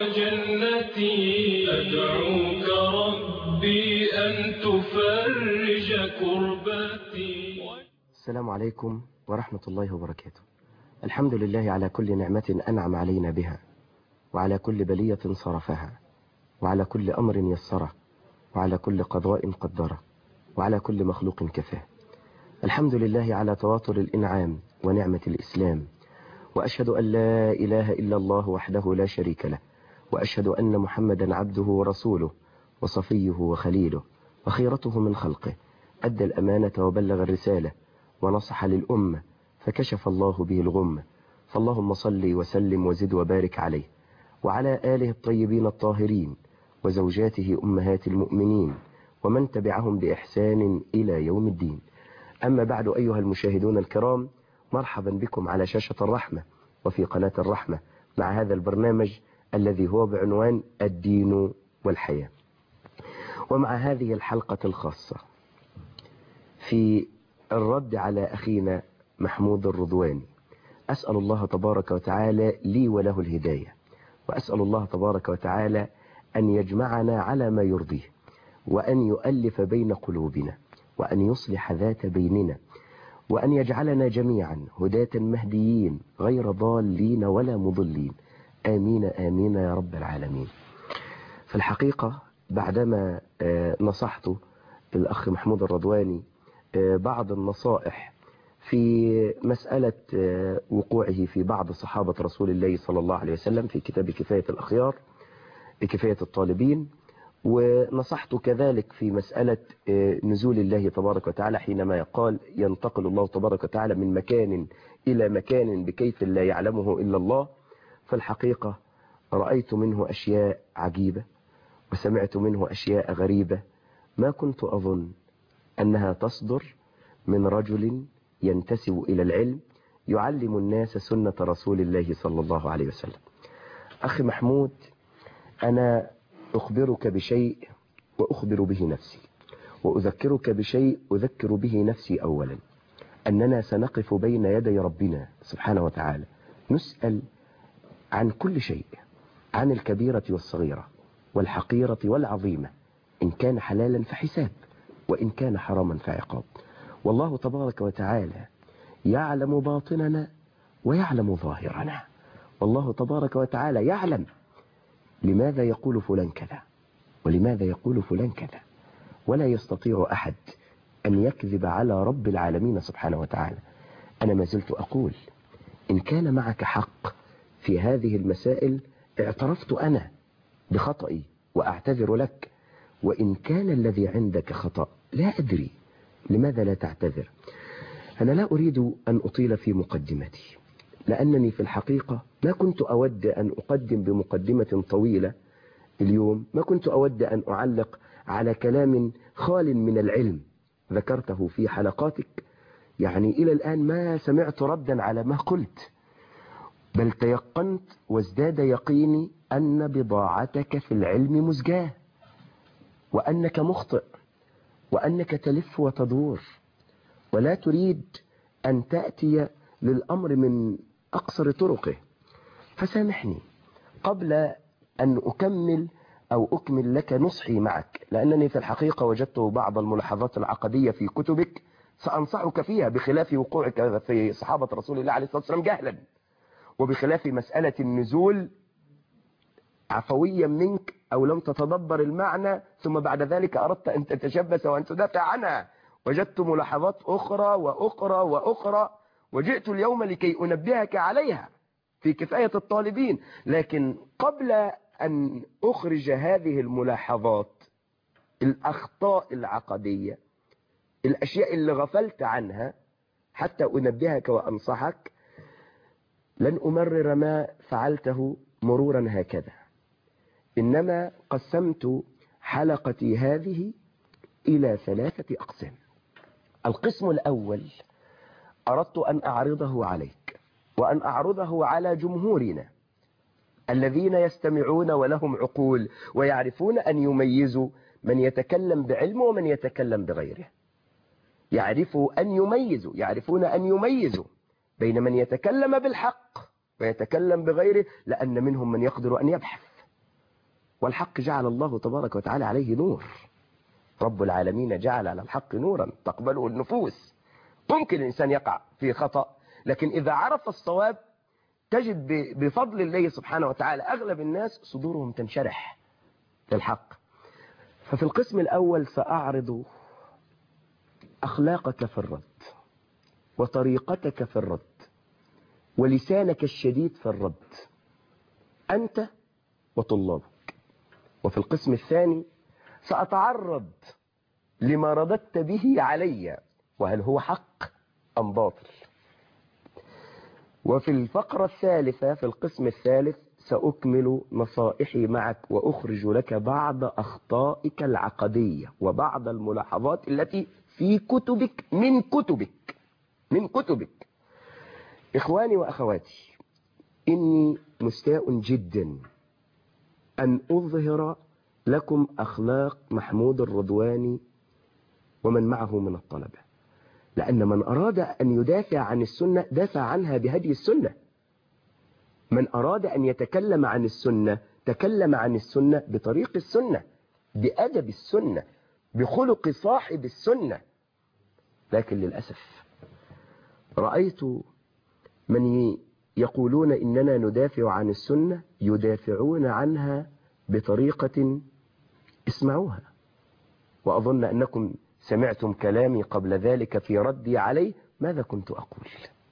جنتي أدعوك ربي أن تفرج كربتي السلام عليكم ورحمة الله وبركاته الحمد لله على كل نعمة أنعم علينا بها وعلى كل بلية صرفها وعلى كل أمر يسره وعلى كل قضاء قدره وعلى كل مخلوق كفاه الحمد لله على تواتر الإنعام ونعمة الإسلام وأشهد أن لا إله إلا الله وحده لا شريك له وأشهد أن محمدا عبده ورسوله وصفيه وخليله وخيرته من خلقه أدى الأمانة وبلغ الرسالة ونصح للأمة فكشف الله به الغمة فاللهم صل وسلم وزد وبارك عليه وعلى آله الطيبين الطاهرين وزوجاته أمهات المؤمنين ومن تبعهم بإحسان إلى يوم الدين أما بعد أيها المشاهدون الكرام مرحبا بكم على شاشة الرحمة وفي قناة الرحمة مع هذا البرنامج الذي هو بعنوان الدين والحياة ومع هذه الحلقة الخاصة في الرد على أخينا محمود الرضواني أسأل الله تبارك وتعالى لي وله الهداية وأسأل الله تبارك وتعالى أن يجمعنا على ما يرضيه وأن يؤلف بين قلوبنا وأن يصلح ذات بيننا وأن يجعلنا جميعا هداة مهديين غير ضالين ولا مضلين آمين آمين يا رب العالمين في الحقيقة بعدما نصحت الأخ محمود الرضواني بعض النصائح في مسألة وقوعه في بعض صحابة رسول الله صلى الله عليه وسلم في كتاب كفاية الأخيار كفاية الطالبين ونصحت كذلك في مسألة نزول الله تبارك وتعالى حينما يقال ينتقل الله تبارك وتعالى من مكان إلى مكان بكيف لا يعلمه إلا الله فالحقيقة رأيت منه أشياء عجيبة وسمعت منه أشياء غريبة ما كنت أظن أنها تصدر من رجل ينتسب إلى العلم يعلم الناس سنة رسول الله صلى الله عليه وسلم أخي محمود أنا أخبرك بشيء وأخبر به نفسي وأذكرك بشيء أذكر به نفسي أولا أننا سنقف بين يدي ربنا سبحانه وتعالى نسأل عن كل شيء عن الكبيرة والصغيرة والحقيرة والعظيمة إن كان حلالا فحساب وإن كان حراما فعقاب والله تبارك وتعالى يعلم باطننا ويعلم ظاهرنا والله تبارك وتعالى يعلم لماذا يقول فلان كذا ولماذا يقول فلان كذا ولا يستطيع أحد أن يكذب على رب العالمين سبحانه وتعالى أنا ما زلت أقول إن كان معك حق في هذه المسائل اعترفت أنا بخطئي وأعتذر لك وإن كان الذي عندك خطأ لا أدري لماذا لا تعتذر أنا لا أريد أن أطيل في مقدمتي لأنني في الحقيقة ما كنت أود أن أقدم بمقدمة طويلة اليوم ما كنت أود أن أعلق على كلام خال من العلم ذكرته في حلقاتك يعني إلى الآن ما سمعت ردا على ما قلت بل تيقنت وازداد يقيني أن بضاعتك في العلم مزجاه وأنك مخطئ وأنك تلف وتدور ولا تريد أن تأتي للأمر من أقصر طرقه فسامحني قبل أن أكمل أو أكمل لك نصحي معك لأنني في الحقيقة وجدت بعض الملاحظات العقدية في كتبك سأنصحك فيها بخلاف وقوعك في صحابة رسول الله عليه الصلاة والسلام جهلا وبخلاف مسألة النزول عفويا منك أو لم تتدبر المعنى ثم بعد ذلك أردت أن تتشبث وأن تدافع عنها وجدت ملاحظات أخرى وأخرى وأخرى وجئت اليوم لكي أنبهك عليها في كفاية الطالبين لكن قبل أن أخرج هذه الملاحظات الأخطاء العقدية الأشياء اللي غفلت عنها حتى أنبهك وأنصحك لن أمرر ما فعلته مرورا هكذا إنما قسمت حلقتي هذه إلى ثلاثة أقسام القسم الأول أردت أن أعرضه عليك وأن أعرضه على جمهورنا الذين يستمعون ولهم عقول ويعرفون أن يميزوا من يتكلم بعلم ومن يتكلم بغيره يعرفوا أن يميزوا يعرفون أن يميزوا بين من يتكلم بالحق ويتكلم بغيره لأن منهم من يقدر أن يبحث والحق جعل الله تبارك وتعالى عليه نور رب العالمين جعل على الحق نورا تقبله النفوس ممكن الإنسان يقع في خطأ لكن إذا عرف الصواب تجد بفضل الله سبحانه وتعالى أغلب الناس صدورهم تنشرح للحق ففي القسم الأول سأعرض أخلاقك في الرد وطريقتك في الرد ولسانك الشديد في الرد أنت وطلابك وفي القسم الثاني سأتعرض لما رددت به علي وهل هو حق أم باطل وفي الفقرة الثالثة في القسم الثالث سأكمل نصائحي معك وأخرج لك بعض أخطائك العقدية وبعض الملاحظات التي في كتبك من كتبك من كتبك إخواني وأخواتي إني مستاء جدا أن أظهر لكم أخلاق محمود الرضواني ومن معه من الطلبة لأن من أراد أن يدافع عن السنة دافع عنها بهدي السنة من أراد أن يتكلم عن السنة تكلم عن السنة بطريق السنة بأدب السنة بخلق صاحب السنة لكن للأسف رأيت من يقولون إننا ندافع عن السنة يدافعون عنها بطريقة اسمعوها وأظن أنكم سمعتم كلامي قبل ذلك في ردي عليه ماذا كنت أقول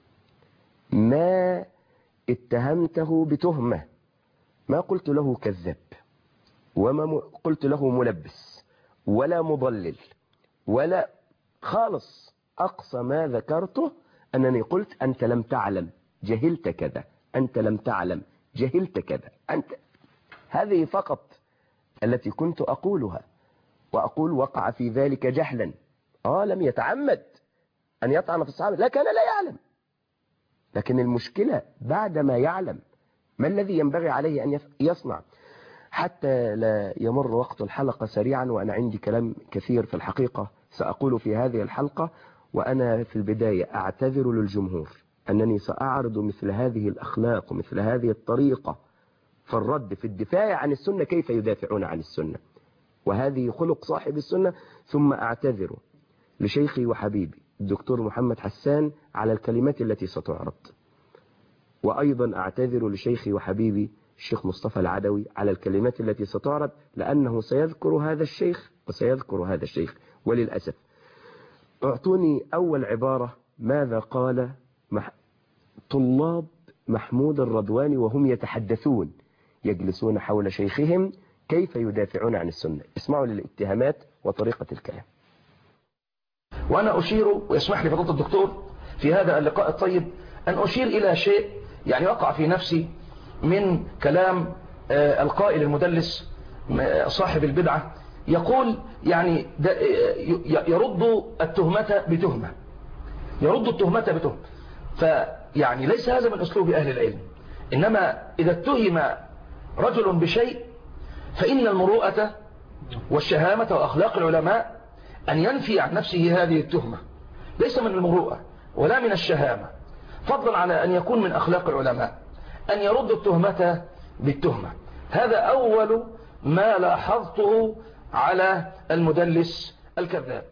ما اتهمته بتهمة ما قلت له كذاب وما قلت له ملبس ولا مضلل ولا خالص أقصى ما ذكرته أنني قلت أنت لم تعلم جهلت كذا أنت لم تعلم جهلت كذا أنت هذه فقط التي كنت أقولها وأقول وقع في ذلك جهلا آه لم يتعمد أن يطعن في الصحابة لا كان لا يعلم لكن المشكلة بعد ما يعلم ما الذي ينبغي عليه أن يصنع حتى لا يمر وقت الحلقة سريعا وأنا عندي كلام كثير في الحقيقة سأقول في هذه الحلقة وأنا في البداية أعتذر للجمهور أنني سأعرض مثل هذه الأخلاق ومثل هذه الطريقة في الرد في الدفاع عن السنة كيف يدافعون عن السنة وهذه خلق صاحب السنة ثم أعتذر لشيخي وحبيبي الدكتور محمد حسان على الكلمات التي ستعرض وأيضا أعتذر لشيخي وحبيبي الشيخ مصطفى العدوي على الكلمات التي ستعرض لأنه سيذكر هذا الشيخ وسيذكر هذا الشيخ وللأسف اعطوني أول عبارة ماذا قال مح... طلاب محمود الرضواني وهم يتحدثون يجلسون حول شيخهم كيف يدافعون عن السنة اسمعوا للاتهامات وطريقة الكلام وأنا أشير ويسمح لي فضيلة الدكتور في هذا اللقاء الطيب أن أشير إلى شيء يعني وقع في نفسي من كلام القائل المدلس صاحب البدعة يقول يعني يرد التهمة بتهمة يرد التهمة بتهمة فيعني ليس هذا من أسلوب أهل العلم إنما إذا اتهم رجل بشيء فإن المروءة والشهامة وأخلاق العلماء أن ينفي عن نفسه هذه التهمة ليس من المروءة ولا من الشهامة فضلا على أن يكون من أخلاق العلماء أن يرد التهمة بالتهمة هذا أول ما لاحظته على المدلس الكذاب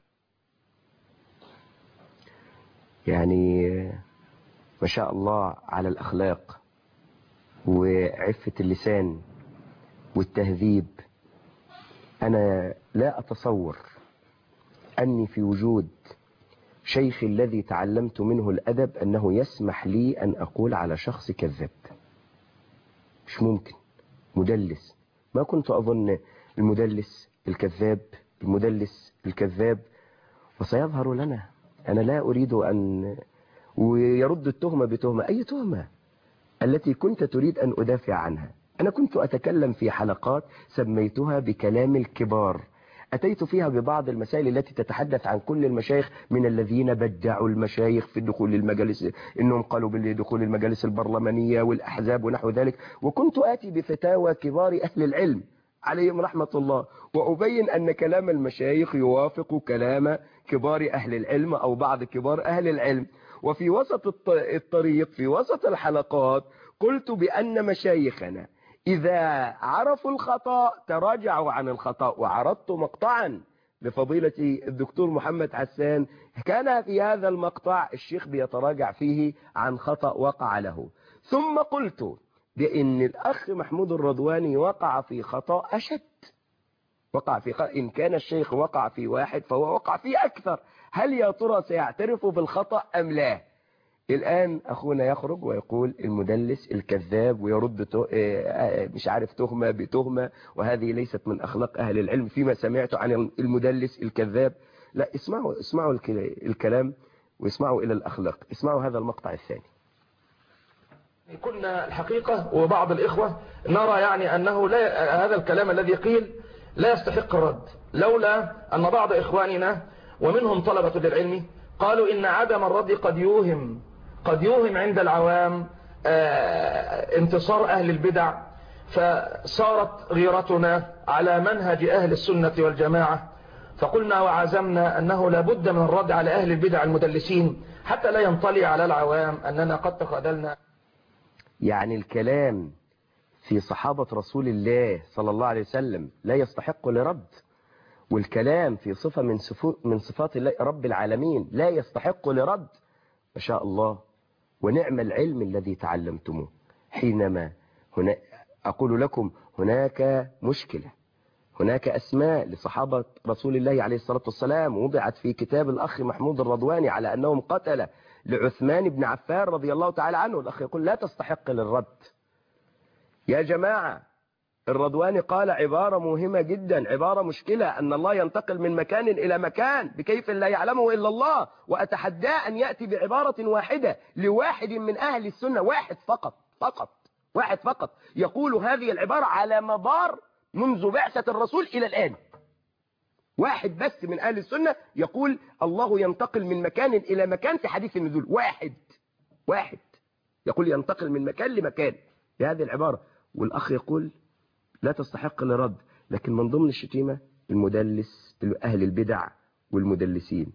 يعني ما شاء الله على الأخلاق وعفة اللسان والتهذيب أنا لا أتصور أني في وجود شيخ الذي تعلمت منه الأدب أنه يسمح لي أن أقول على شخص كذاب مش ممكن مدلس ما كنت أظن المدلس الكذاب المدلس الكذاب وسيظهر لنا أنا لا أريد أن ويرد التهمة بتهمة أي تهمة التي كنت تريد أن أدافع عنها أنا كنت أتكلم في حلقات سميتها بكلام الكبار أتيت فيها ببعض المسائل التي تتحدث عن كل المشايخ من الذين بدعوا المشايخ في دخول المجالس إنهم قالوا بدخول المجالس البرلمانية والأحزاب ونحو ذلك وكنت آتي بفتاوى كبار أهل العلم عليهم رحمة الله وأبين أن كلام المشايخ يوافق كلام كبار أهل العلم أو بعض كبار أهل العلم وفي وسط الطريق في وسط الحلقات قلت بأن مشايخنا إذا عرفوا الخطأ تراجعوا عن الخطأ وعرضت مقطعا لفضيلة الدكتور محمد حسان كان في هذا المقطع الشيخ بيتراجع فيه عن خطأ وقع له ثم قلت بأن الأخ محمود الرضواني وقع في خطأ أشد وقع في خطأ إن كان الشيخ وقع في واحد فهو وقع في أكثر هل يا ترى سيعترف بالخطأ أم لا الآن أخونا يخرج ويقول المدلس الكذاب ويرد تو... مش عارف تهمة بتهمة وهذه ليست من أخلاق أهل العلم فيما سمعت عن المدلس الكذاب لا اسمعوا اسمعوا الكلام واسمعوا إلى الأخلاق اسمعوا هذا المقطع الثاني كنا الحقيقة وبعض الإخوة نرى يعني أنه لا هذا الكلام الذي قيل لا يستحق الرد لولا أن بعض إخواننا ومنهم طلبة للعلم قالوا إن عدم الرد قد يوهم قد يوهم عند العوام انتصار أهل البدع فصارت غيرتنا على منهج أهل السنة والجماعة فقلنا وعزمنا أنه لابد من الرد على أهل البدع المدلسين حتى لا ينطلي على العوام أننا قد تخاذلنا يعني الكلام في صحابة رسول الله صلى الله عليه وسلم لا يستحق لرد والكلام في صفة من, من صفات الله رب العالمين لا يستحق لرد ما شاء الله ونعم العلم الذي تعلمتموه حينما هنا أقول لكم هناك مشكلة هناك أسماء لصحابة رسول الله عليه الصلاة والسلام وضعت في كتاب الأخ محمود الرضواني على أنهم قتل لعثمان بن عفان رضي الله تعالى عنه الأخ يقول لا تستحق للرد يا جماعة الرضواني قال عبارة مهمة جدا عبارة مشكلة أن الله ينتقل من مكان إلى مكان بكيف لا يعلمه إلا الله وأتحداه أن يأتي بعبارة واحدة لواحد من أهل السنة واحد فقط فقط واحد فقط يقول هذه العبارة على مدار منذ بعثة الرسول إلى الآن واحد بس من أهل السنة يقول الله ينتقل من مكان إلى مكان في حديث النزول واحد واحد يقول ينتقل من مكان لمكان بهذه العبارة والأخ يقول لا تستحق لرد لكن من ضمن الشتيمة المدلس أهل البدع والمدلسين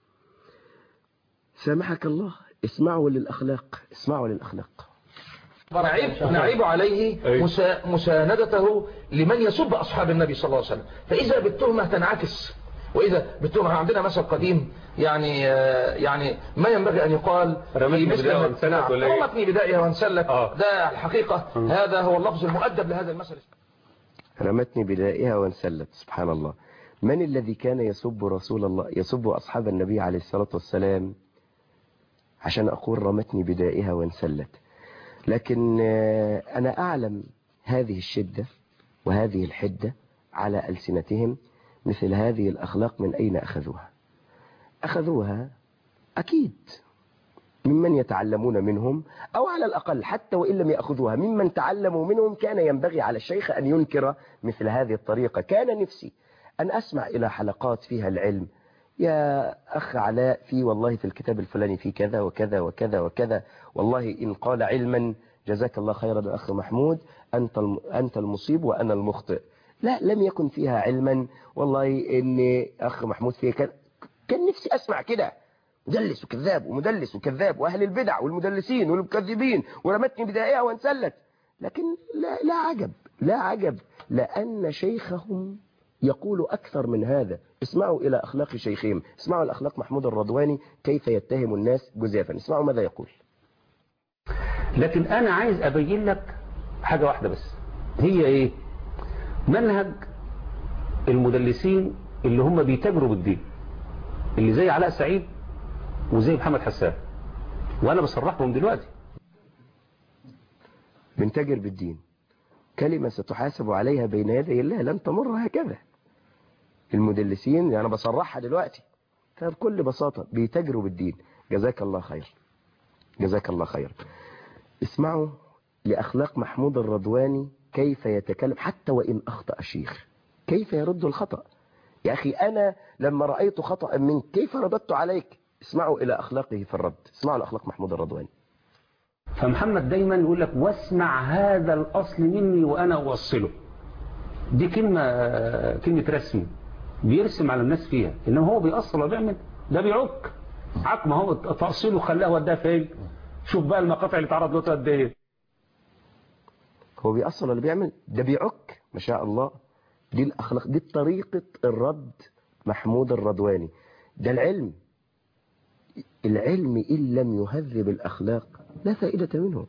سامحك الله اسمعوا للأخلاق اسمعوا للأخلاق نعيب, نعيب عليه مسا مساندته لمن يسب أصحاب النبي صلى الله عليه وسلم فإذا بالتهمة تنعكس وإذا بالتهمة عندنا مثل قديم يعني يعني ما ينبغي أن يقال رمتني بداية وانسلت ولا ايه؟ رمتني بداية وانسلت ده الحقيقة هذا هو اللفظ المؤدب لهذا المثل رمتني بدائها وانسلت سبحان الله من الذي كان يسب رسول الله يسب أصحاب النبي عليه الصلاة والسلام عشان أقول رمتني بدائها وانسلت لكن أنا أعلم هذه الشدة وهذه الحدة على ألسنتهم مثل هذه الأخلاق من أين أخذوها أخذوها أكيد ممن يتعلمون منهم أو على الأقل حتى وإن لم يأخذوها ممن تعلموا منهم كان ينبغي على الشيخ أن ينكر مثل هذه الطريقة كان نفسي أن أسمع إلى حلقات فيها العلم يا أخ علاء في والله في الكتاب الفلاني في كذا وكذا وكذا وكذا والله إن قال علما جزاك الله خيرا أخ محمود أنت أنت المصيب وأنا المخطئ لا لم يكن فيها علما والله إن أخ محمود فيها كان كان نفسي أسمع كده مدلس وكذاب ومدلس وكذاب وأهل البدع والمدلسين والمكذبين ورمتني بدائها وانسلت لكن لا, لا عجب لا عجب لأن شيخهم يقول أكثر من هذا اسمعوا إلى أخلاق شيخهم اسمعوا الأخلاق محمود الرضواني كيف يتهم الناس جزافا اسمعوا ماذا يقول لكن أنا عايز أبين لك حاجة واحدة بس هي إيه منهج المدلسين اللي هم بيتاجروا بالدين اللي زي علاء سعيد وزي محمد حسان وأنا بصرحهم دلوقتي بنتاجر بالدين كلمة ستحاسب عليها بين يدي الله لن تمر هكذا المدلسين يعني بصرحها دلوقتي فبكل بساطة بيتاجروا بالدين جزاك الله خير جزاك الله خير اسمعوا لأخلاق محمود الرضواني كيف يتكلم حتى وإن أخطأ شيخ كيف يرد الخطأ يا أخي أنا لما رأيت خطأ منك كيف رددت عليك اسمعوا إلى أخلاقه في الرد اسمعوا لأخلاق محمود الرضواني فمحمد دايما يقول لك واسمع هذا الأصل مني وأنا أوصله دي كلمة كلمة رسم بيرسم على الناس فيها إنما هو بيأصل وبيعمل ده بيعك عك ما هو تأصيله خلاه وداه فين شوف بقى المقاطع اللي تعرض له قد ايه هو بيأصل ولا بيعمل ده بيعك ما شاء الله دي الأخلاق دي طريقة الرد محمود الرضواني ده العلم العلم إن لم يهذب الأخلاق لا فائدة منه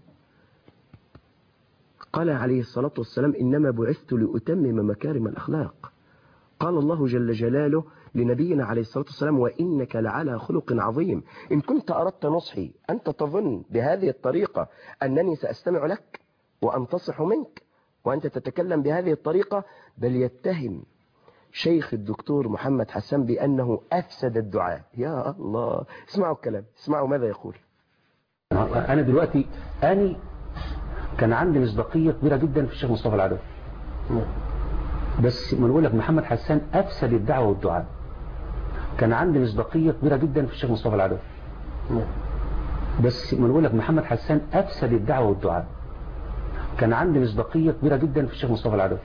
قال عليه الصلاة والسلام إنما بعثت لأتمم مكارم الأخلاق قال الله جل جلاله لنبينا عليه الصلاة والسلام وإنك لعلى خلق عظيم إن كنت أردت نصحي أنت تظن بهذه الطريقة أنني سأستمع لك وأنتصح منك وأنت تتكلم بهذه الطريقة بل يتهم شيخ الدكتور محمد حسان بأنه أفسد الدعاء يا الله اسمعوا الكلام اسمعوا ماذا يقول انا دلوقتي اني كان عندي مصداقيه كبيره جدا في الشيخ مصطفى العدوي بس ما نقول لك محمد حسان افسد الدعوه والدعاء كان عندي مصداقيه كبيره جدا في الشيخ مصطفى العدوي بس ما نقول لك محمد حسان افسد الدعوه والدعاء كان عندي مصداقيه كبيره جدا في الشيخ مصطفى العدوي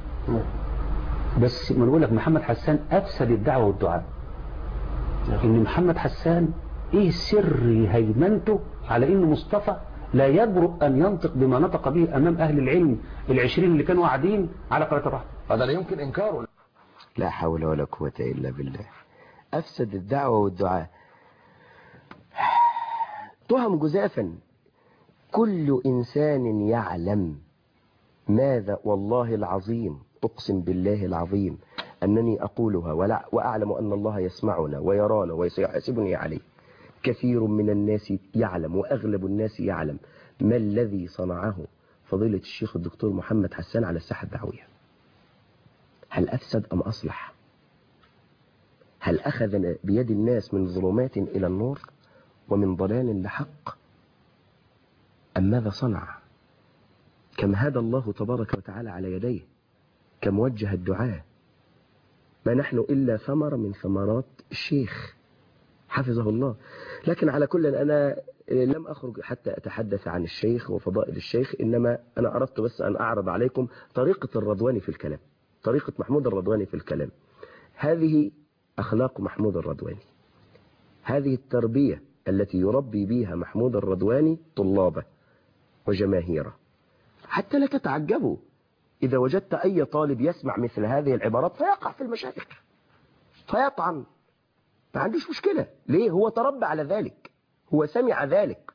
بس ما نقول لك محمد حسان افسد الدعوه والدعاء ان محمد حسان ايه سر هيمنته على ان مصطفى لا يجرؤ ان ينطق بما نطق به امام اهل العلم العشرين اللي كانوا قاعدين على قناه الرحمه هذا لا يمكن إنكاره لا حول ولا قوة إلا بالله أفسد الدعوة والدعاء تهم جزافا كل إنسان يعلم ماذا والله العظيم أقسم بالله العظيم أنني أقولها ولا وأعلم أن الله يسمعنا ويرانا وسيحاسبني عليه كثير من الناس يعلم وأغلب الناس يعلم ما الذي صنعه فضيلة الشيخ الدكتور محمد حسان على الساحة الدعوية هل أفسد أم أصلح هل أخذ بيد الناس من ظلمات إلى النور ومن ضلال لحق أم ماذا صنع كم هدى الله تبارك وتعالى على يديه كم وجه الدعاء ما نحن إلا ثمرة من ثمرات الشيخ حفظه الله لكن على كل أنا لم أخرج حتى أتحدث عن الشيخ وفضائل الشيخ إنما أنا أردت بس أن أعرض عليكم طريقة الرضواني في الكلام طريقة محمود الرضواني في الكلام هذه أخلاق محمود الرضواني هذه التربية التي يربي بها محمود الرضواني طلابه وجماهيره حتى لا تتعجبوا إذا وجدت أي طالب يسمع مثل هذه العبارات فيقع في المشاكل فيطعن ما عندوش مشكلة ليه هو تربى على ذلك هو سمع ذلك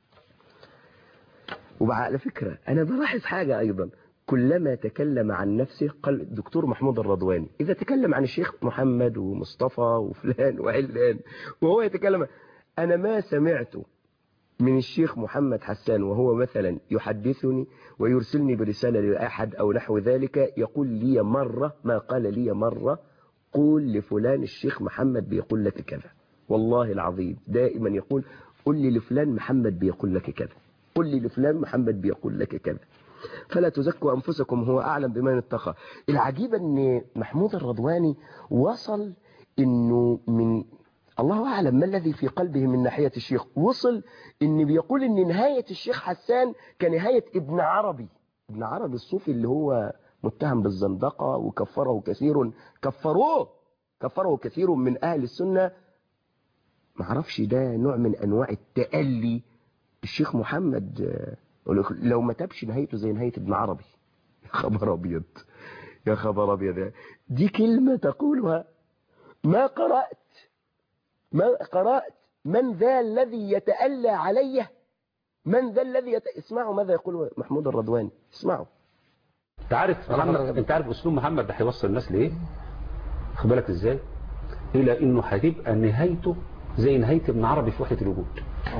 وعلى فكرة أنا بلاحظ حاجة أيضا كلما تكلم عن نفسه قال الدكتور محمود الرضواني إذا تكلم عن الشيخ محمد ومصطفى وفلان وعلان وهو يتكلم أنا ما سمعت من الشيخ محمد حسان وهو مثلا يحدثني ويرسلني برسالة لأحد أو نحو ذلك يقول لي مرة ما قال لي مرة قول لفلان الشيخ محمد بيقول لك كذا والله العظيم دائما يقول قل لي لفلان محمد بيقول لك كذا قل لي لفلان محمد بيقول لك كذا فلا تزكوا أنفسكم هو أعلم بمن اتقى العجيب أن محمود الرضواني وصل أنه من الله أعلم ما الذي في قلبه من ناحية الشيخ وصل أن بيقول أن نهاية الشيخ حسان كنهاية ابن عربي ابن عربي الصوفي اللي هو متهم بالزندقة وكفره كثير كفروه كفره كثير من أهل السنة معرفش ده نوع من أنواع التألي الشيخ محمد لو ما تبش نهايته زي نهاية ابن عربي يا خبر أبيض يا خبر أبيض دي كلمة تقولها ما قرأت ما قرأت من ذا الذي يتألى عليه من ذا الذي يت... اسمعوا ماذا يقول محمود الرضواني اسمعوا انت عارف محمد انت عارف اسلوب محمد ده هيوصل الناس لايه خد بالك ازاي الى انه هتبقى نهايته زي نهايه ابن عربي في وحده الوجود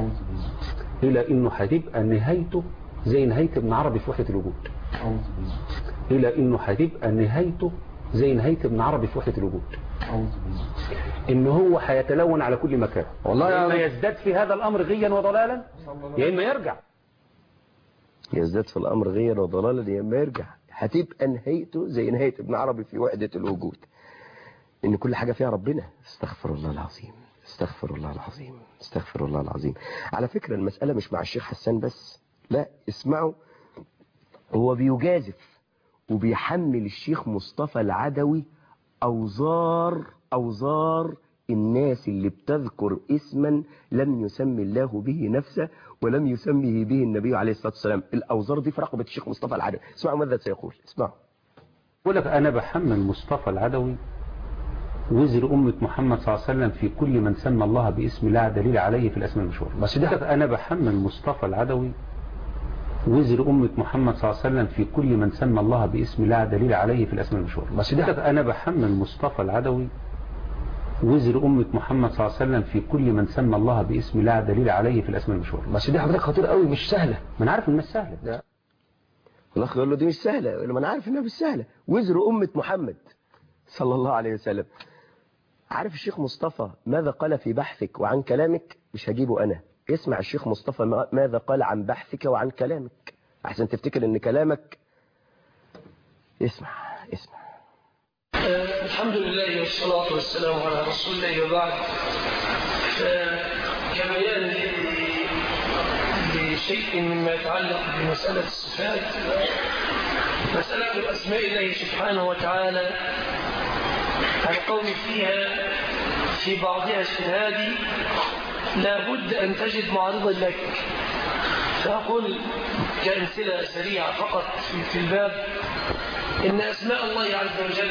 الى انه هتبقى نهايته زي نهايه ابن عربي في وحده الوجود الى انه هتبقى نهايته زي نهايه ابن عربي في وحده الوجود ان هو هيتلون على كل مكان والله يا اما يا يزداد في هذا الامر غيا وضلالا يا اما يرجع يزداد في الأمر غير وضلالا يا اما يرجع هتبقى نهايته زي نهاية ابن عربي في وحدة الوجود إن كل حاجة فيها ربنا استغفر الله العظيم استغفر الله العظيم استغفر الله العظيم على فكرة المسألة مش مع الشيخ حسان بس لا اسمعوا هو بيجازف وبيحمل الشيخ مصطفى العدوي أوزار أوزار الناس اللي بتذكر اسما لم يسمي الله به نفسه ولم يسميه به النبي عليه الصلاة والسلام الأوزار دي في رقبة الشيخ مصطفى العدوي اسمعوا ماذا سيقول اسمعوا يقول لك أنا بحمل مصطفى العدوي وزر أمة محمد صلى الله عليه وسلم في كل من سمى الله باسم لا دليل عليه في الأسماء المشهورة بس ده أنا بحمل مصطفى العدوي وزر أمة محمد صلى الله عليه وسلم في كل من سمى الله باسم لا دليل عليه في الأسماء المشهورة بس ده أنا بحمل مصطفى العدوي وزر أمة محمد صلى الله عليه وسلم في كل من سمى الله باسم لا دليل عليه في الأسماء المشهورة بس دي حضرتك خطير قوي مش سهلة ما أنا عارف إن مش سهلة ده الأخ يقول له دي مش سهلة يقول له ما أنا عارف إنها مش سهلة وزر أمة محمد صلى الله عليه وسلم عارف الشيخ مصطفى ماذا قال في بحثك وعن كلامك مش هجيبه أنا اسمع الشيخ مصطفى ما- ماذا قال عن بحثك وعن كلامك أحسن تفتكر إن كلامك اسمع اسمع آه، الحمد لله والصلاة والسلام على رسول الله وبعد فكبيان لشيء مما يتعلق بمسألة الصفات مسألة أسماء الله سبحانه وتعالى القول فيها في بعضها اجتهادي لا بد أن تجد معارضا لك فأقول كأمثلة سريعة فقط في- في الباب إن أسماء الله عز وجل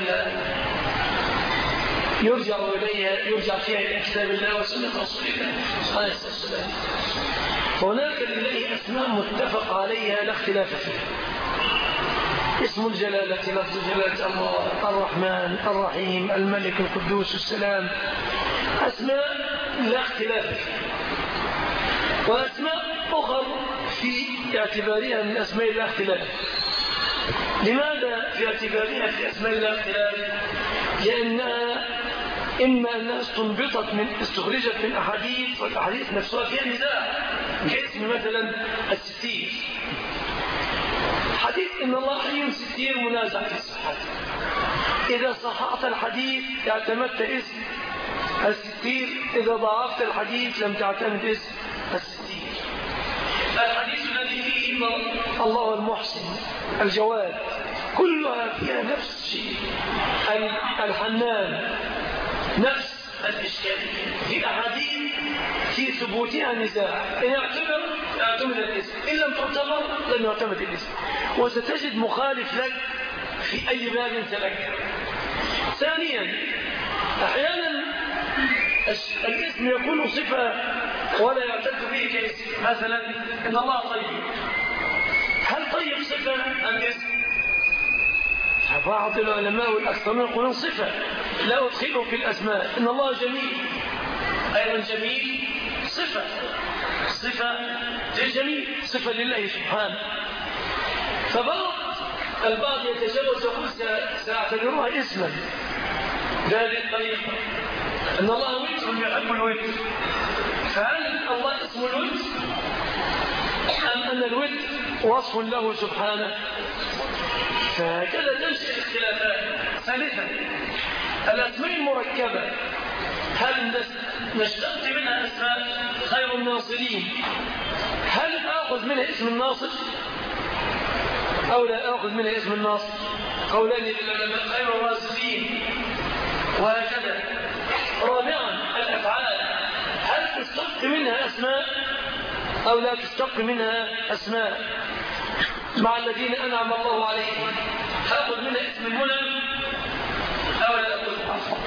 يرجع إليها يرجع فيها إلى كتاب الله وسنة رسول الله عليه الصلاة والسلام هناك لله أسماء متفق عليها لا اختلاف فيها اسم الجلالة لفظ جلالة الله الرحمن الرحيم الملك القدوس السلام أسماء لا اختلاف فيها وأسماء أخر في اعتبارها من أسماء الله اختلاف لماذا في اعتبارها في أسماء الله اختلاف لأنها إما أنها استنبطت من استخرجت من أحاديث والأحاديث نفسها فيها نزاع كاسم مثلا الستير حديث إن الله حي ستير منازع في صحته إذا صححت الحديث اعتمدت اسم الستير إذا ضعفت الحديث لم تعتمد اسم الستير الحديث الذي فيه إن الله المحسن الجواد كلها فيها نفس الشيء الحنان نفس الإشكالية في أحاديث في ثبوتها نزاع إن اعتبر اعتمد الاسم إن لم تعتبر لم يعتمد الاسم وستجد مخالف لك في أي باب سلك ثانيا أحيانا الش- الاسم يكون صفة ولا يعتد به كاسم مثلا إن الله طيب هل طيب صفة أم اسم بعض العلماء والأكثرون يقولون صفة لا أدخله في الأسماء إن الله جميل أيضا جميل صفة صفة للجميل صفة لله سبحانه فبعض البعض يتجاوز يقول س- سأعتبرها اسما ذلك طيب أن الله وتر يحب الوتر فهل الله اسم الوتر أم أن الوتر وصف له سبحانه فهكذا تنشئ الاختلافات ثالثا الأسماء المركبة هل نس- نشتق منها أسماء خير الناصرين هل آخذ منها اسم الناصر أو لا آخذ منها اسم الناصر قولان للعلماء خير الرازقين وهكذا رابعا الأفعال هل تشتق منها أسماء أو لا تشتق منها أسماء مع الذين أنعم الله عليهم هاخذ منها اسم المنعم أو لا أخذ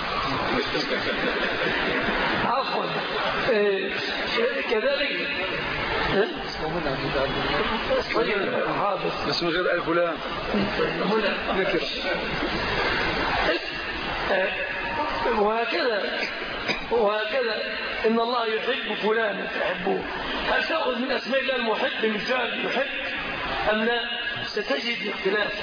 عفوا إيه، كذلك طيب حاضر بس من غير ألف ولام هنا ذكر وهكذا وهكذا إن الله يحب فلانا تحبوه هل تأخذ من أسماء الله المحب من فعل يحب أم لا ستجد اختلافا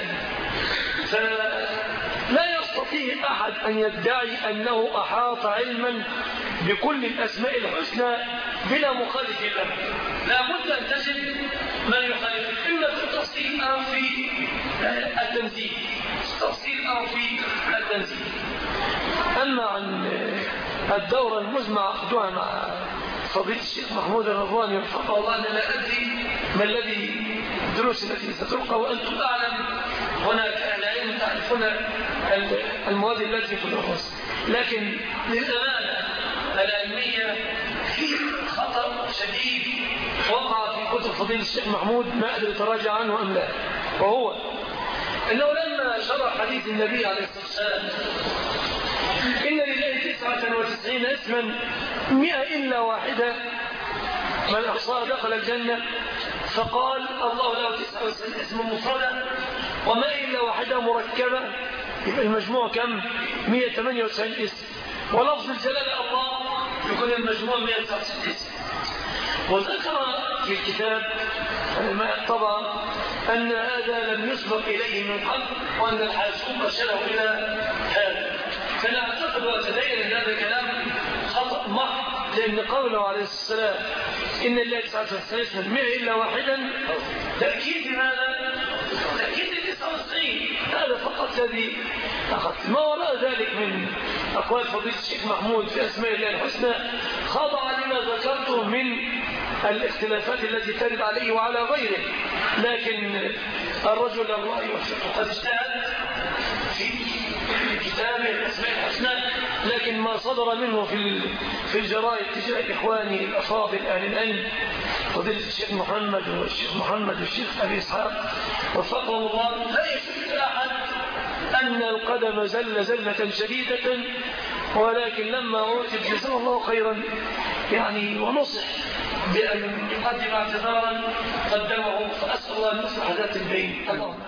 فلا يستطيع أحد أن يدعي أنه أحاط علما بكل الأسماء الحسنى بلا مخالف له لا بد أن تجد من يخالف إما في التفصيل أو في التنزيل التفصيل أو في التنزيل أما عن الدورة المزمع أخذها مع فضيلة الشيخ محمود الرضواني وفقه الله أنا لا أدري ما الذي الدروس التي ستلقى وأنتم أعلم هناك أهل علم تعرفون المواد التي في الدروس لكن للأمانة العلمية في خطأ شديد وقع في كتب فضيل الشيخ محمود ما أدري تراجع عنه أم لا وهو أنه لما شرح حديث النبي عليه الصلاة والسلام إن لله تسعة وتسعين اسما مئة إلا واحدة من أحصاها دخل الجنة فقال الله له تسعة وتسعين اسم مفردة وما إلا واحدة مركبة يبقى المجموع كم 198 اسم ولفظ الجلالة الله يكون المجموع 199 اسم وذكر في الكتاب طبعا أن هذا لم يسبق إليه من قبل وأن الحاسوب أرشده إلى هذا فأنا أعتقد وأتدين أن هذا كلام خطأ محض لأن قوله عليه السلام إن الله تسعة وتسعين مئة إلا واحدا تأكيد ماذا؟ تأكيد التسعة وتسعين هذا فقط الذي أخذت ما وراء ذلك من أقوال فضيلة الشيخ محمود في أسماء الله الحسنى خضع لما ذكرته من الاختلافات التي ترد عليه وعلى غيره لكن الرجل الله يوفقه قد اجتهد في كتابه الأسماء الحسنى لكن ما صدر منه في في الجرائد تجاه إخواني الأفاضل أهل العلم فضيلة الشيخ محمد والشيخ محمد والشيخ أبي إسحاق وفقهم الله لا يشك أحد أن القدم زل زلة شديدة ولكن لما أوتي جزاه الله خيرا يعني ونصح بأن يقدم اعتذارا قدمه فأسأل الله أن يصلح ذات البين اللهم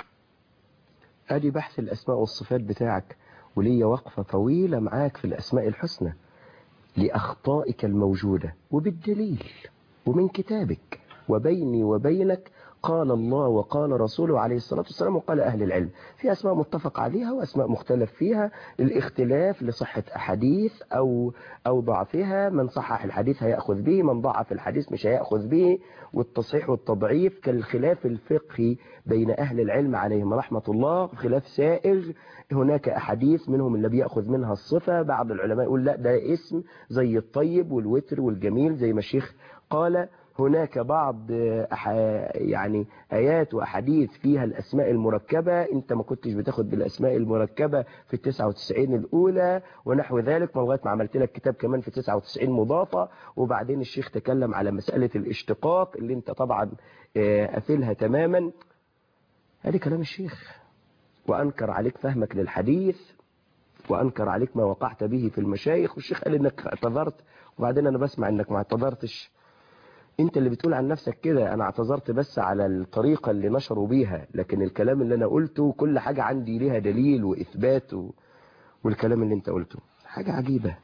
ادي بحث الاسماء والصفات بتاعك وليا وقفة طويلة معاك في الاسماء الحسنى لاخطائك الموجودة وبالدليل ومن كتابك وبيني وبينك قال الله وقال رسوله عليه الصلاة والسلام وقال أهل العلم في أسماء متفق عليها وأسماء مختلف فيها الاختلاف لصحة أحاديث أو, أو ضعفها من صحح الحديث هيأخذ به من ضعف الحديث مش هيأخذ به والتصحيح والتضعيف كالخلاف الفقهي بين أهل العلم عليهم رحمة الله خلاف سائغ هناك أحاديث منهم اللي بيأخذ منها الصفة بعض العلماء يقول لا ده اسم زي الطيب والوتر والجميل زي ما الشيخ قال هناك بعض يعني آيات وأحاديث فيها الأسماء المركبة أنت ما كنتش بتاخد بالأسماء المركبة في التسعة وتسعين الأولى ونحو ذلك لغاية ما عملت لك كتاب كمان في التسعة وتسعين مضافة وبعدين الشيخ تكلم على مسألة الاشتقاق اللي أنت طبعا قافلها تماما هذه كلام الشيخ وأنكر عليك فهمك للحديث وأنكر عليك ما وقعت به في المشايخ والشيخ قال إنك اعتذرت وبعدين أنا بسمع إنك ما اعتذرتش انت اللي بتقول عن نفسك كده انا اعتذرت بس على الطريقة اللي نشروا بيها لكن الكلام اللي انا قلته كل حاجة عندي ليها دليل واثبات و... والكلام اللي انت قلته حاجة عجيبة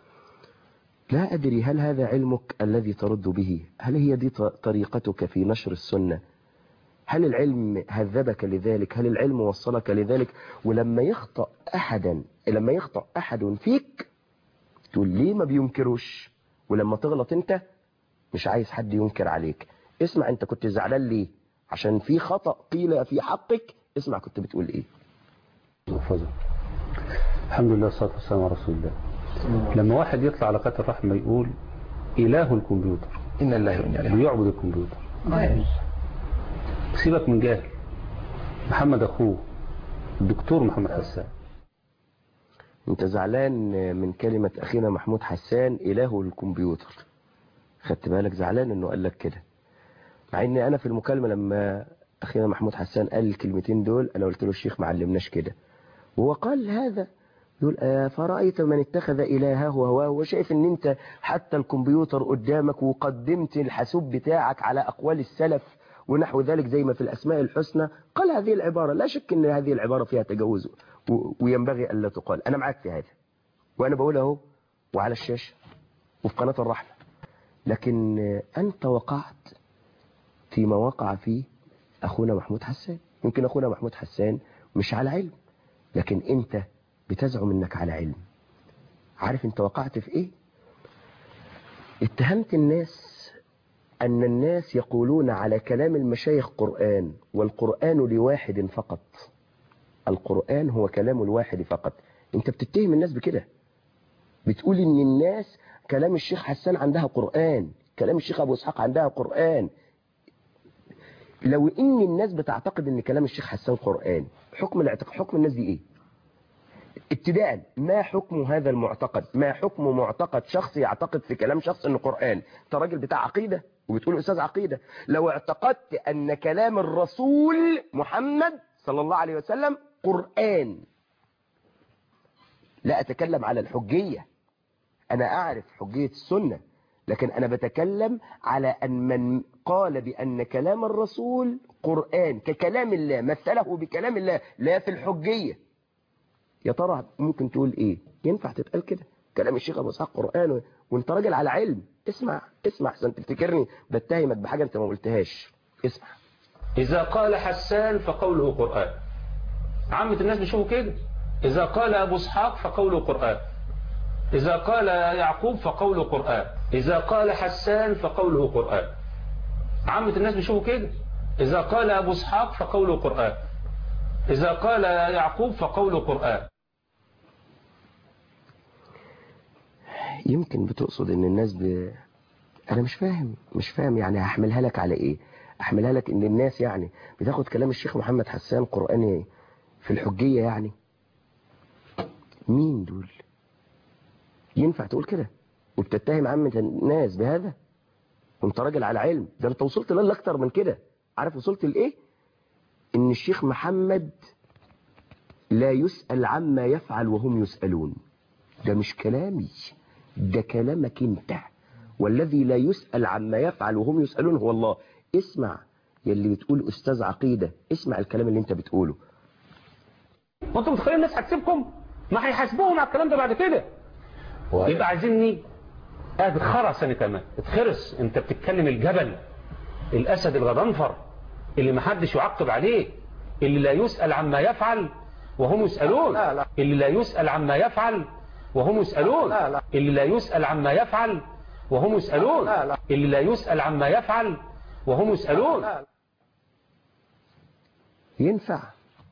لا ادري هل هذا علمك الذي ترد به هل هي دي طريقتك في نشر السنة هل العلم هذبك لذلك هل العلم وصلك لذلك ولما يخطأ احدا لما يخطأ احد فيك تقول ليه ما بينكروش ولما تغلط انت مش عايز حد ينكر عليك اسمع انت كنت زعلان ليه عشان في خطأ قيل في حقك اسمع كنت بتقول ايه محفظة الحمد لله والصلاة والسلام على رسول الله لما واحد يطلع على قناة الرحمة يقول إله الكمبيوتر إن الله وإنا إليه بيعبد الكمبيوتر سيبك من جاهل محمد أخوه الدكتور محمد حسان انت زعلان من كلمة اخينا محمود حسان اله الكمبيوتر خدت بالك زعلان انه قال لك كده مع ان انا في المكالمة لما اخينا محمود حسان قال الكلمتين دول انا قلت له الشيخ ما علمناش كده وهو قال هذا يقول آه فرأيت من اتخذ إلهه هواه وشايف ان انت حتى الكمبيوتر قدامك وقدمت الحاسوب بتاعك على أقوال السلف ونحو ذلك زي ما في الأسماء الحسنى قال هذه العبارة لا شك ان هذه العبارة فيها تجاوز وينبغي ألا تقال أنا معاك في هذا وأنا بقول اهو وعلى الشاشة وفي قناة الرحمة لكن أنت وقعت فيما وقع فيه أخونا محمود حسان يمكن أخونا محمود حسان مش على علم لكن أنت بتزعم أنك على علم عارف أنت وقعت في إيه اتهمت الناس أن الناس يقولون على كلام المشايخ قرآن والقرآن لواحد فقط القرآن هو كلام الواحد فقط أنت بتتهم الناس بكده بتقول ان الناس كلام الشيخ حسان عندها قرآن كلام الشيخ ابو اسحاق عندها قرآن لو ان الناس بتعتقد ان كلام الشيخ حسان قرآن حكم الاعتقاد حكم الناس دي ايه ابتداء ما حكم هذا المعتقد ما حكم معتقد شخص يعتقد في كلام شخص انه قرآن انت راجل بتاع عقيدة وبتقول استاذ عقيدة لو اعتقدت ان كلام الرسول محمد صلى الله عليه وسلم قرآن لا اتكلم على الحجية انا اعرف حجية السنة لكن انا بتكلم على ان من قال بان كلام الرسول قرآن ككلام الله مثله بكلام الله لا في الحجية يا ترى ممكن تقول ايه ينفع تتقال كده كلام الشيخ ابو اسحاق قران و... وانت راجل على علم اسمع اسمع عشان تفتكرني بتهمك بحاجه انت ما قلتهاش اسمع إذا قال حسان فقوله قرآن عامة الناس بيشوفوا كده إذا قال أبو اسحاق فقوله قرآن إذا قال يعقوب فقوله قرآن إذا قال حسان فقوله قرآن عامة الناس بيشوفوا كده إذا قال أبو اسحاق فقوله قرآن إذا قال يعقوب فقوله قرآن يمكن بتقصد ان الناس ب... انا مش فاهم مش فاهم يعني هحملها لك على ايه احملها لك ان الناس يعني بتاخد كلام الشيخ محمد حسان قرآني في الحجية يعني مين دول ينفع تقول كده وبتتهم عامة الناس بهذا وانت راجل على علم ده انت وصلت لله اكتر من كده عارف وصلت لايه ان الشيخ محمد لا يسأل عما يفعل وهم يسألون ده مش كلامي ده كلامك انت والذي لا يسأل عما يفعل وهم يسألون هو الله اسمع يلي بتقول استاذ عقيدة اسمع الكلام اللي انت بتقوله وانتم متخيلين الناس هتسيبكم ما هيحاسبوهم على الكلام ده بعد كده يبقى عايزيني اتخرس انا كمان اتخرس انت بتتكلم الجبل الاسد الغضنفر اللي ما حدش يعقب عليه اللي لا يسأل عما يفعل وهم يسألون لا، لا. اللي لا يسأل عما يفعل وهم يسألون لا، لا. اللي لا يسأل عما يفعل وهم يسألون لا، لا. اللي لا يسأل عما يفعل وهم يسألون لا، ينفع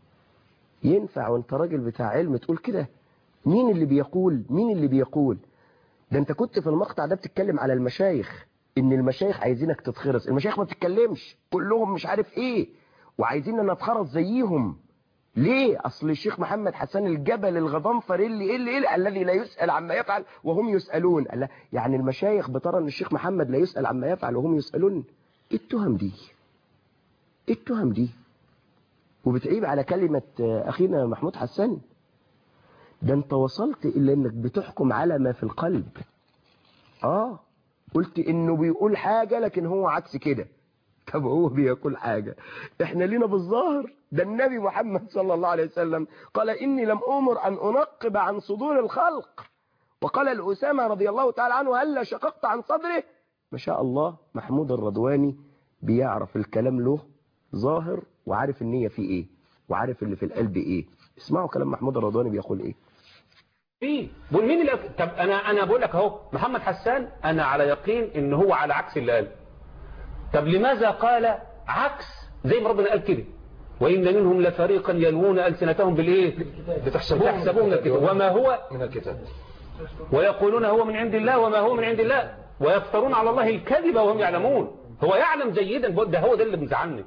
ينفع وانت راجل بتاع علم تقول كده مين اللي بيقول مين اللي بيقول ده انت كنت في المقطع ده بتتكلم على المشايخ ان المشايخ عايزينك تتخرس المشايخ ما بتتكلمش كلهم مش عارف ايه وعايزين ان اتخرس زيهم ليه اصل الشيخ محمد حسن الجبل الغضنفر اللي اللي اللي الذي لا يسأل عما يفعل وهم يسألون قال لا، يعني المشايخ بترى ان الشيخ محمد لا يسأل عما يفعل وهم يسألون ايه التهم دي ايه التهم دي وبتعيب على كلمة آه، أخينا محمود حسن ده انت وصلت إلى انك بتحكم على ما في القلب اه قلت انه بيقول حاجة لكن هو عكس كده طب هو بيقول حاجة احنا لينا بالظاهر ده النبي محمد صلى الله عليه وسلم قال إني لم أمر أن أنقب عن صدور الخلق وقال الأسامة رضي الله تعالى عنه هل شققت عن صدره ما شاء الله محمود الرضواني بيعرف الكلام له ظاهر وعارف النية فيه ايه وعارف اللي في القلب ايه اسمعوا كلام محمود الرضواني بيقول ايه مين بقول مين اللي طب انا انا بقول لك اهو محمد حسان انا على يقين ان هو على عكس اللي قال طب لماذا قال عكس زي ما ربنا قال كده وان منهم لفريقا يلوون السنتهم بالايه لتحسبوه لتحسبوه من الكتاب وما هو من الكتاب ويقولون هو من عند الله وما هو من عند الله ويفترون على الله الكذب وهم يعلمون هو يعلم جيدا ده هو ده اللي مزعلني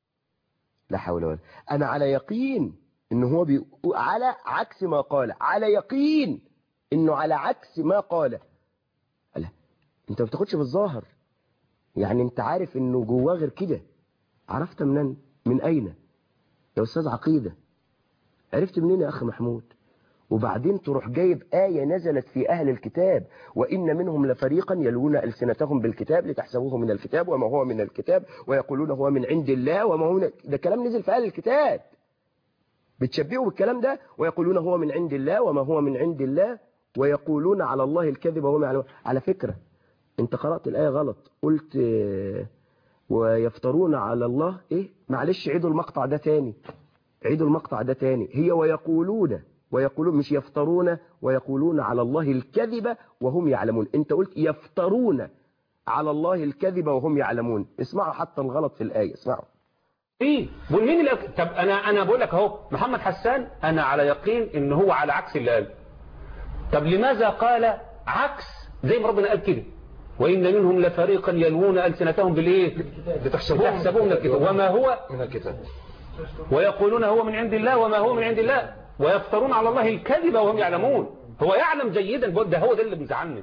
لا حول ولا انا على يقين ان هو بيقول على عكس ما قال على يقين انه على عكس ما قال لا انت ما بتاخدش بالظاهر يعني انت عارف انه جواه غير كده عرفت منين من اين يا استاذ عقيدة عرفت منين يا اخ محمود وبعدين تروح جايب آية نزلت في أهل الكتاب وإن منهم لفريقا يلوون ألسنتهم بالكتاب لتحسبوه من الكتاب وما هو من الكتاب ويقولون هو من عند الله وما هو من ده كلام نزل في أهل الكتاب بتشبهوا بالكلام ده ويقولون هو من عند الله وما هو من عند الله ويقولون على الله الكذب وهم يعلمون على فكرة انت قرأت الآية غلط قلت آه، ويفترون على الله ايه معلش عيدوا المقطع ده تاني عيدوا المقطع ده تاني هي ويقولون ويقولون مش يفترون ويقولون على الله الكذب وهم يعلمون انت قلت يفترون على الله الكذب وهم يعلمون اسمعوا حتى الغلط في الآية اسمعوا ايه بقول مين اللي طب انا انا بقول لك اهو محمد حسان انا على يقين ان هو على عكس اللي قال طب لماذا قال عكس زي ما ربنا قال كده وان منهم لفريقا يلوون السنتهم بالايه لتحسبوه لتحسبوه من الكتاب وما هو من الكتاب ويقولون هو من عند الله وما هو من عند الله ويفترون على الله الكذب وهم يعلمون هو يعلم جيدا ده هو ده اللي بيزعلني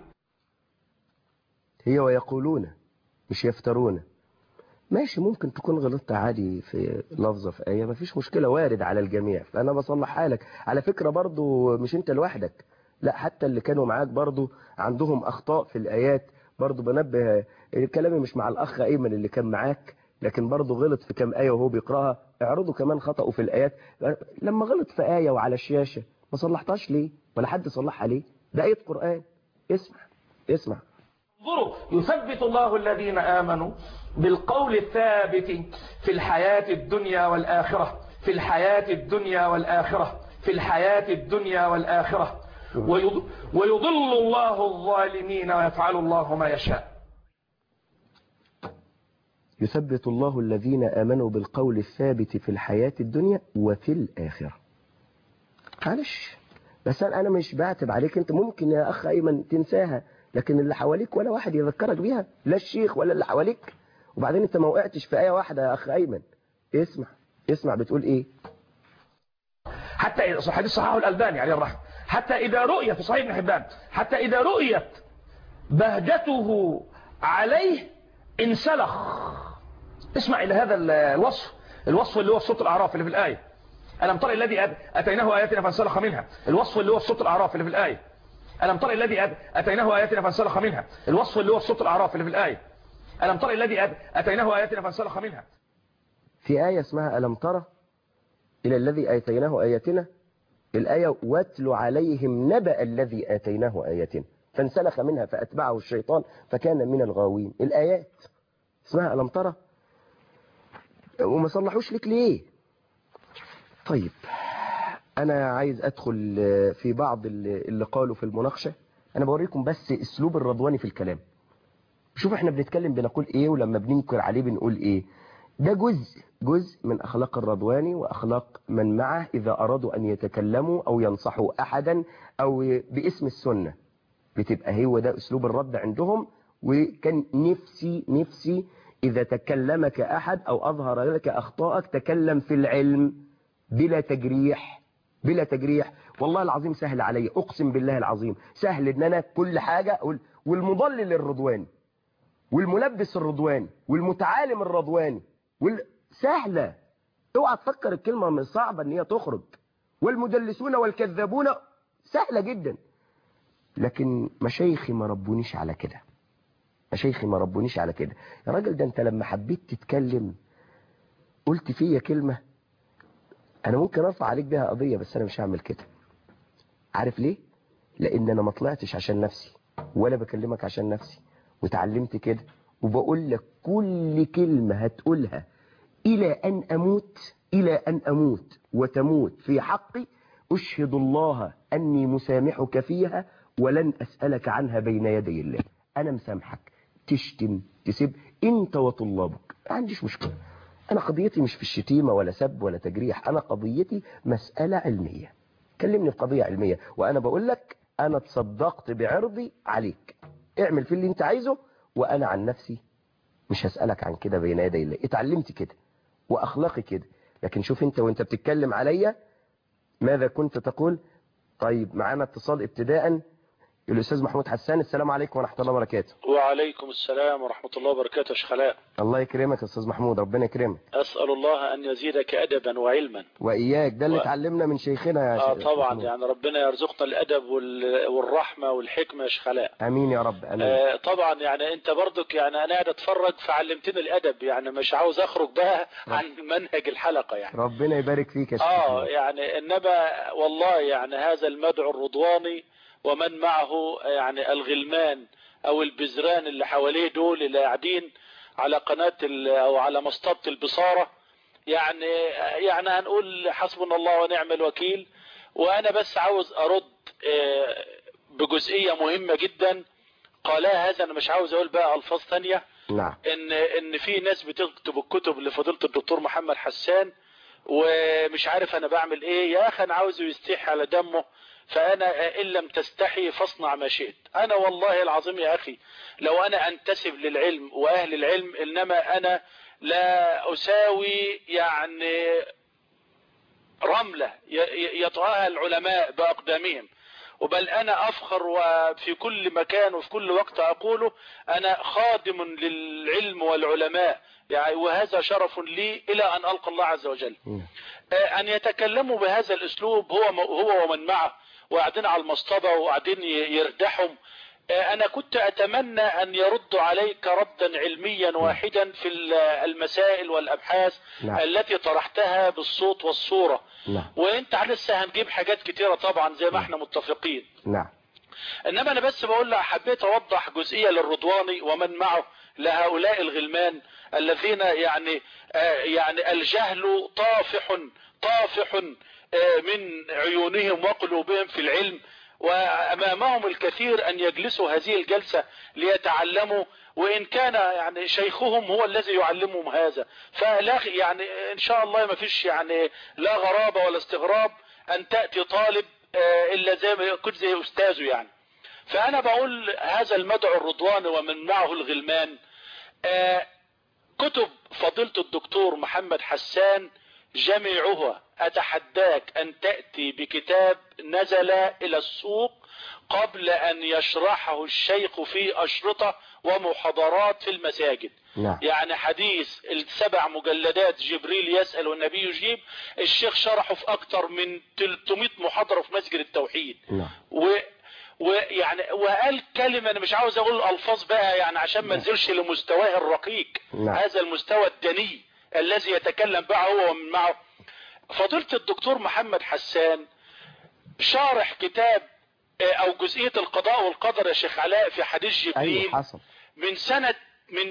هي ويقولون مش يفترون ماشي ممكن تكون غلطت عادي في لفظة في آية مفيش مشكلة وارد على الجميع فأنا بصلحها لك على فكرة برضو مش انت لوحدك لا حتى اللي كانوا معاك برضو عندهم أخطاء في الآيات برضو بنبه كلامي مش مع الأخ أيمن اللي كان معاك لكن برضو غلط في كام آية وهو بيقراها اعرضوا كمان خطأه في الآيات لما غلط في آية وعلى الشاشة ما صلحتهاش ليه ولا حد صلحها ليه ده آية قرآن اسمع اسمع انظروا يثبت الله الذين آمنوا بالقول الثابت في الحياة الدنيا والآخرة في الحياة الدنيا والآخرة في الحياة الدنيا والآخرة ويض- ويضل الله الظالمين ويفعل الله ما يشاء يثبت الله الذين آمنوا بالقول الثابت في الحياة الدنيا وفي الآخرة معلش بس أنا أنا مش بعتب عليك أنت ممكن يا أخ أيمن تنساها لكن اللي حواليك ولا واحد يذكرك بيها لا الشيخ ولا اللي حواليك وبعدين أنت ما وقعتش في آية واحدة يا أخ أيمن اسمع اسمع بتقول إيه حتى إذا حديث صححه الألباني عليه الرحمة حتى إذا رؤيت في صحيح ابن حبان حتى إذا رؤيت بهجته عليه انسلخ اسمع إلى هذا الوصف الوصف اللي هو في سورة الأعراف اللي في الآية ألم تر الذي أت- أتيناه آياتنا فانسلخ منها الوصف اللي هو في سورة الأعراف اللي في الآية ألم تر الذي أت- أتيناه آياتنا فانسلخ منها الوصف اللي هو في سورة الأعراف اللي في الآية ألم تر الذي أت- أتيناه آياتنا فانسلخ منها في آية اسمها ألم ترى إلى الذي آتيناه آياتنا الآية واتل عليهم نبأ الذي آتيناه آياتنا فانسلخ منها فأتبعه الشيطان فكان من الغاوين الآيات اسمها ألم ترى وما صلحوش لك ليه طيب أنا عايز أدخل في بعض اللي اللي قالوا في المناقشة أنا بوريكم بس أسلوب الرضواني في الكلام شوف احنا بنتكلم بنقول ايه ولما بننكر عليه بنقول ايه ده جزء جزء من أخلاق الرضواني وأخلاق من معه إذا أرادوا أن يتكلموا أو ينصحوا أحدا أو باسم السنة بتبقى هو ده أسلوب الرد عندهم وكان نفسي نفسي إذا تكلمك أحد أو أظهر لك أخطائك تكلم في العلم بلا تجريح بلا تجريح والله العظيم سهل علي أقسم بالله العظيم سهل إن أنا كل حاجة أقول والمضلل الرضواني والملبس الرضواني والمتعالم الرضواني وال... سهلة اوعى تفكر الكلمة من صعبة ان هي تخرج والمدلسون والكذابون سهلة جدا لكن مشايخي ما ربونيش على كده مشايخي ما ربونيش على كده يا راجل ده انت لما حبيت تتكلم قلت فيا كلمة انا ممكن ارفع عليك بيها قضية بس انا مش هعمل كده عارف ليه لان انا ما طلعتش عشان نفسي ولا بكلمك عشان نفسي وتعلمت كده وبقول لك كل كلمة هتقولها إلى أن أموت إلى أن أموت وتموت في حقي أشهد الله أني مسامحك فيها ولن أسألك عنها بين يدي الله أنا مسامحك تشتم تسب أنت وطلابك ما عنديش مشكلة أنا قضيتي مش في الشتيمة ولا سب ولا تجريح أنا قضيتي مسألة علمية كلمني في قضية علمية وأنا بقول لك أنا تصدقت بعرضي عليك اعمل في اللي أنت عايزه وأنا عن نفسي مش هسألك عن كده بين يدي الله اتعلمت كده وأخلاقي كده لكن شوف أنت وأنت بتتكلم عليا ماذا كنت تقول طيب معانا اتصال ابتداء الأستاذ محمود حسان السلام عليكم ورحمة الله وبركاته وعليكم السلام ورحمة الله وبركاته يا شيخ خلاء الله يكرمك يا أستاذ محمود ربنا يكرمك أسأل الله أن يزيدك أدبا وعلما وإياك ده اللي و- اتعلمنا من شيخنا يا آه شيخ طبعا محمود. يعني ربنا يرزقنا الأدب وال- والرحمة والحكمة يا شيخ خلاء أمين يا رب أمين آه طبعا يعني انت برضك يعني انا قاعد اتفرج فعلمتني الادب يعني مش عاوز اخرج بقى عن منهج الحلقة يعني ربنا يبارك فيك يا شيخ اه محمود. يعني انما والله يعني هذا المدعو الرضواني ومن معه يعني الغلمان او البزران اللي حواليه دول اللي قاعدين على قناة ال- او على مصطبة البصارة يعني يعني هنقول حسبنا الله ونعم الوكيل وانا بس عاوز ارد آه، بجزئية مهمة جدا قالها هذا انا مش عاوز اقول بقى الفاظ تانية نعم ان ان في ناس بتكتب الكتب لفضيله الدكتور محمد حسان ومش عارف انا بعمل ايه يا اخي انا عاوزه يستحي على دمه فانا ان لم تستحي فاصنع ما شئت انا والله العظيم يا اخي لو انا انتسب للعلم واهل العلم انما انا لا اساوي يعني رملة ي- ي- يطرأها العلماء بأقدامهم وبل أنا أفخر وفي كل مكان وفي كل وقت أقوله أنا خادم للعلم والعلماء يعني وهذا شرف لي إلى أن ألقى الله عز وجل نعم. آه، أن يتكلموا بهذا الأسلوب هو هو ومن معه وقاعدين على المصطبة وقاعدين ي- يردحهم آه، أنا كنت أتمنى أن يردوا عليك ردا علميا واحدا في ال- المسائل والأبحاث نعم. التي طرحتها بالصوت والصورة نعم وانت لسه هنجيب حاجات كتيرة طبعا زي ما احنا متفقين نعم انما انا بس بقول لك حبيت اوضح جزئية للرضواني ومن معه لهؤلاء الغلمان الذين يعني آه يعني الجهل طافح طافح آه من عيونهم وقلوبهم في العلم وامامهم الكثير ان يجلسوا هذه الجلسة ليتعلموا وان كان يعني شيخهم هو الذي يعلمهم هذا فلا يعني ان شاء الله ما فيش يعني لا غرابة ولا استغراب ان تأتي طالب آه الا زي ما كنت زي استاذه يعني فانا بقول هذا المدعو الرضوان ومن معه الغلمان آه كتب فضيلة الدكتور محمد حسان جميعها اتحداك ان تأتي بكتاب نزل الى السوق قبل ان يشرحه الشيخ في اشرطة ومحاضرات في المساجد نعم يعني حديث السبع مجلدات جبريل يسأل والنبي يجيب الشيخ شرحه في اكتر من 300 محاضرة في مسجد التوحيد نعم و ويعني وقال كلمة انا مش عاوز اقول الالفاظ بقى يعني عشان ما ننزلش لمستواه الرقيق نعم. هذا المستوى الدني الذي يتكلم بقى هو ومن معه فضيلة الدكتور محمد حسان شارح كتاب آه، او جزئية القضاء والقدر يا شيخ علاء في حديث جبريل ايوه حصل من سنة من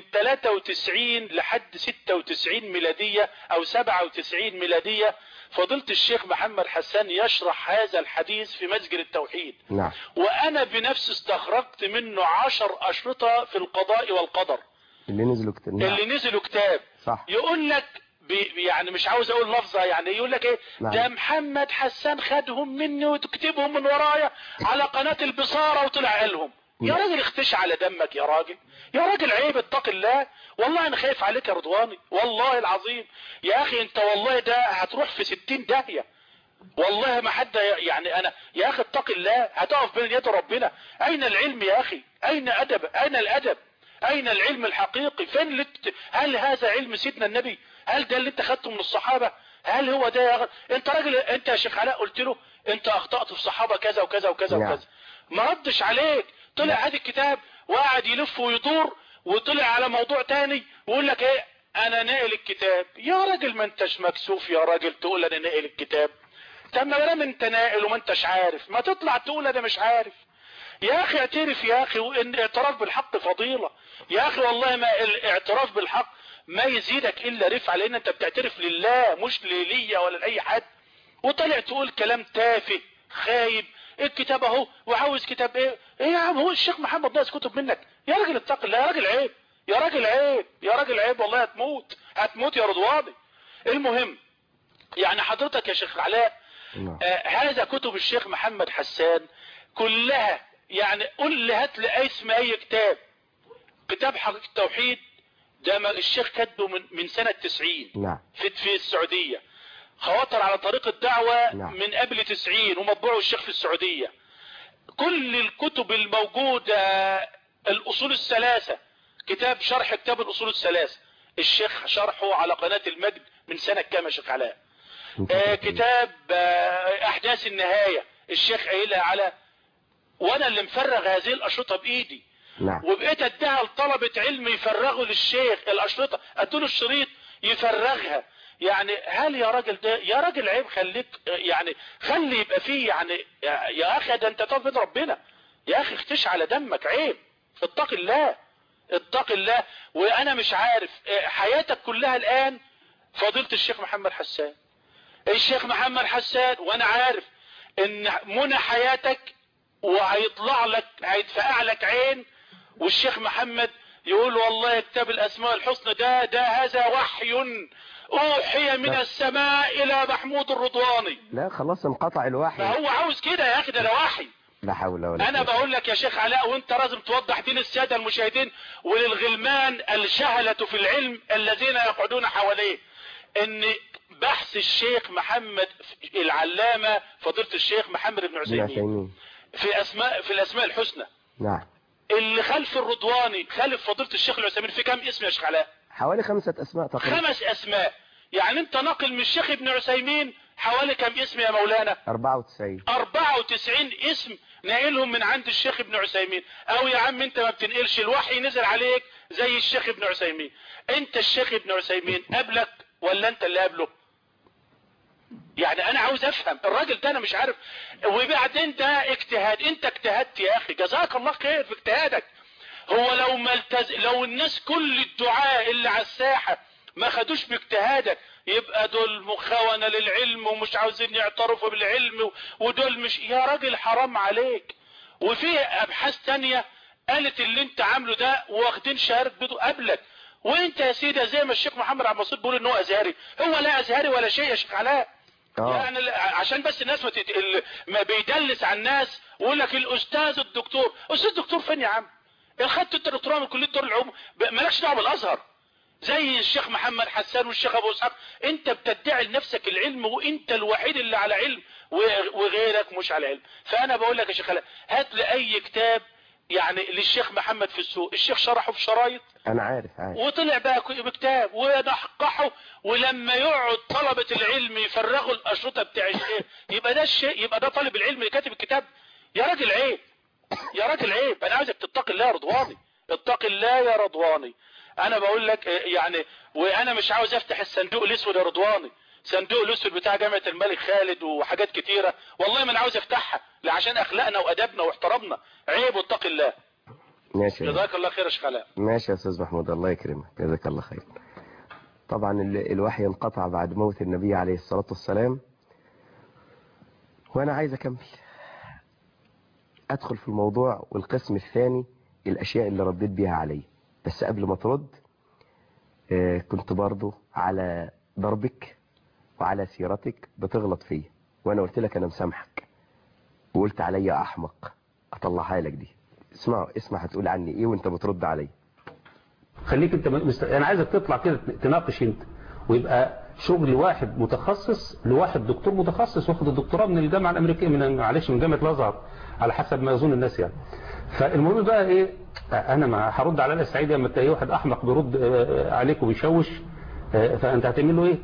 93 لحد 96 ميلادية او 97 ميلادية فضيلة الشيخ محمد حسان يشرح هذا الحديث في مسجد التوحيد نعم وانا بنفسي استخرجت منه عشر اشرطة في القضاء والقدر اللي نزلوا كتير نعم اللي نزلوا كتاب صح يقول لك بي يعني مش عاوز اقول لفظة يعني يقول لك ايه نعم. ده محمد حسان خدهم مني وتكتبهم من ورايا على قناة البصارة وطلع قالهم يا نعم. راجل اختش على دمك يا راجل يا راجل عيب اتق الله والله انا خايف عليك يا رضواني والله العظيم يا اخي انت والله ده هتروح في ستين داهية والله ما حد يعني انا يا اخي اتق الله هتقف بين يد ربنا اين العلم يا اخي اين ادب اين الادب اين العلم الحقيقي فين اللي انت- هل هذا علم سيدنا النبي هل ده اللي انت خدته من الصحابة هل هو ده يا غ... انت راجل انت يا شيخ علاء قلت له انت اخطأت في الصحابة كذا وكذا وكذا نعم. وكذا ما ردش عليك طلع هذا الكتاب وقعد يلف ويدور وطلع على موضوع تاني ويقول لك ايه انا ناقل الكتاب يا راجل ما انتش مكسوف يا راجل تقول انا ناقل الكتاب طب ما دام انت ناقل وما انتش عارف ما تطلع تقول انا مش عارف يا اخي اعترف يا اخي وان الاعتراف بالحق فضيلة يا اخي والله ما الاعتراف بالحق ما يزيدك الا رفعة لان انت بتعترف لله مش ليا ولا لاي حد وطلع تقول كلام تافه خايب الكتاب اهو وعاوز كتاب ايه ايه يا عم هو الشيخ محمد ناقص كتب منك يا راجل اتق الله يا راجل عيب يا راجل عيب يا راجل عيب والله هتموت هتموت يا رضواني المهم يعني حضرتك يا شيخ علاء نعم آه هذا كتب الشيخ محمد حسان كلها يعني قل لي هات لي اي اسم اي كتاب كتاب حقيقة التوحيد ده ما الشيخ كاتبه من, من سنة 90 نعم في في السعودية خواطر على طريق الدعوة نعم. من قبل 90 ومطبوع الشيخ في السعودية كل الكتب الموجودة الأصول الثلاثة كتاب شرح كتاب الأصول الثلاثة الشيخ شرحه على قناة المجد من سنة كام يا شيخ علاء آه كتاب آه أحداث النهاية الشيخ قايلها على وأنا اللي مفرغ هذه الأشرطة بإيدي نعم وبقيت اديها لطلبة علم يفرغوا للشيخ الاشرطة ادوله الشريط يفرغها يعني هل يا راجل ده يا راجل عيب خليك يعني خلي يبقى فيه يعني يا, يا اخي ده انت تقف بين ربنا يا اخي اختش على دمك عيب اتق الله اتق الله وانا مش عارف حياتك كلها الان فضيلة الشيخ محمد حسان الشيخ محمد حسان وانا عارف ان منى حياتك وهيطلع لك هيتفقع لك عين والشيخ محمد يقول والله كتاب الاسماء الحسنى ده ده هذا وحي اوحي من لا. السماء الى محمود الرضواني لا خلاص انقطع الوحي ما هو عاوز كده يا اخي ده ده وحي لا حول ولا انا قوة بقول لك يا شيخ علاء وانت لازم توضح دي للسادة المشاهدين وللغلمان الشهلة في العلم الذين يقعدون حواليه ان بحث الشيخ محمد العلامة فضيلة الشيخ محمد بن ابن عثيمين عثيمين في اسماء في الاسماء الحسنى نعم اللي خلف الرضواني خلف فضيلة الشيخ العثيمين في كام اسم يا شيخ علاء حوالي خمسة أسماء تقريبا خمس اسماء يعني انت ناقل من الشيخ ابن عثيمين حوالي كم اسم يا مولانا 94 94 اسم ناقلهم من عند الشيخ ابن عثيمين او يا عم انت ما بتنقلش الوحي نزل عليك زي الشيخ ابن عثيمين انت الشيخ ابن عثيمين قبلك ولا انت اللي قبله يعني انا عاوز افهم الراجل ده انا مش عارف وبعدين ده اجتهاد انت اجتهدت يا اخي جزاك الله خير في اجتهادك هو لو ما التز... لو الناس كل الدعاء اللي على الساحة ما خدوش باجتهادك يبقى دول مخونة للعلم ومش عاوزين يعترفوا بالعلم و... ودول مش يا راجل حرام عليك وفي ابحاث تانية قالت اللي انت عامله ده واخدين شهادة بيضو قبلك وانت يا سيدي زي ما الشيخ محمد عبد الباسط بيقول ان هو ازهري هو لا ازهري ولا شيء يا شيخ علاء اه يعني ال- عشان بس الناس ما, تت... ال- ما بيدلس على الناس ويقول لك الاستاذ الدكتور استاذ الدكتور فين يا عم خدت انت دكتوراه من كليه دار العلوم ب- مالكش دعوه بالازهر زي الشيخ محمد حسان والشيخ ابو اسحاق انت بتدعي لنفسك العلم وانت الوحيد اللي على علم و- وغيرك مش على علم فانا بقول لك يا شيخ علاء هات لي اي كتاب يعني للشيخ محمد في السوق الشيخ شرحه في شرايط أنا عارف عارف وطلع بقى بكتاب ونحقحه ولما يقعد طلبة العلم يفرغوا الأشرطة بتاع الشيخ يبقى ده الشيء يبقى ده طالب العلم اللي كاتب الكتاب يا راجل عيب يا راجل عيب انا عايزك تتقي الله يا رضواني اتقي الله يا رضواني انا بقول لك اه، يعني وانا مش عاوز افتح الصندوق الاسود يا رضواني صندوق الاسود بتاع جامعة الملك خالد وحاجات كتيرة والله ما انا عاوز افتحها لا عشان اخلاقنا وادبنا واحترامنا عيب واتقي الله ماشي يا جزاك الله خير يا شيخ علاء ماشي يا أستاذ محمود الله يكرمك جزاك الله خير طبعا ال- الوحي انقطع بعد موت النبي عليه الصلاة والسلام وأنا عايز أكمل أدخل في الموضوع والقسم الثاني الأشياء اللي رديت بيها عليه بس قبل ما ترد آه، كنت برضو على ضربك وعلى سيرتك بتغلط فيا وأنا قلت لك أنا مسامحك وقلت عليا أحمق أطلعها لك دي اسمع اسمع هتقول عني إيه وأنت بترد عليا خليك انت مست... انا عايزك تطلع كده تناقش انت ويبقى شغل واحد متخصص لواحد دكتور متخصص واخد الدكتوراه من الجامعه الامريكيه من معلش من جامعه الازهر على حسب ما يظن الناس يعني فالمهم بقى ايه انا ما هرد على الاس سعيد لما تلاقي واحد احمق بيرد آه، عليك وبيشوش آه، فانت هتعمل له ايه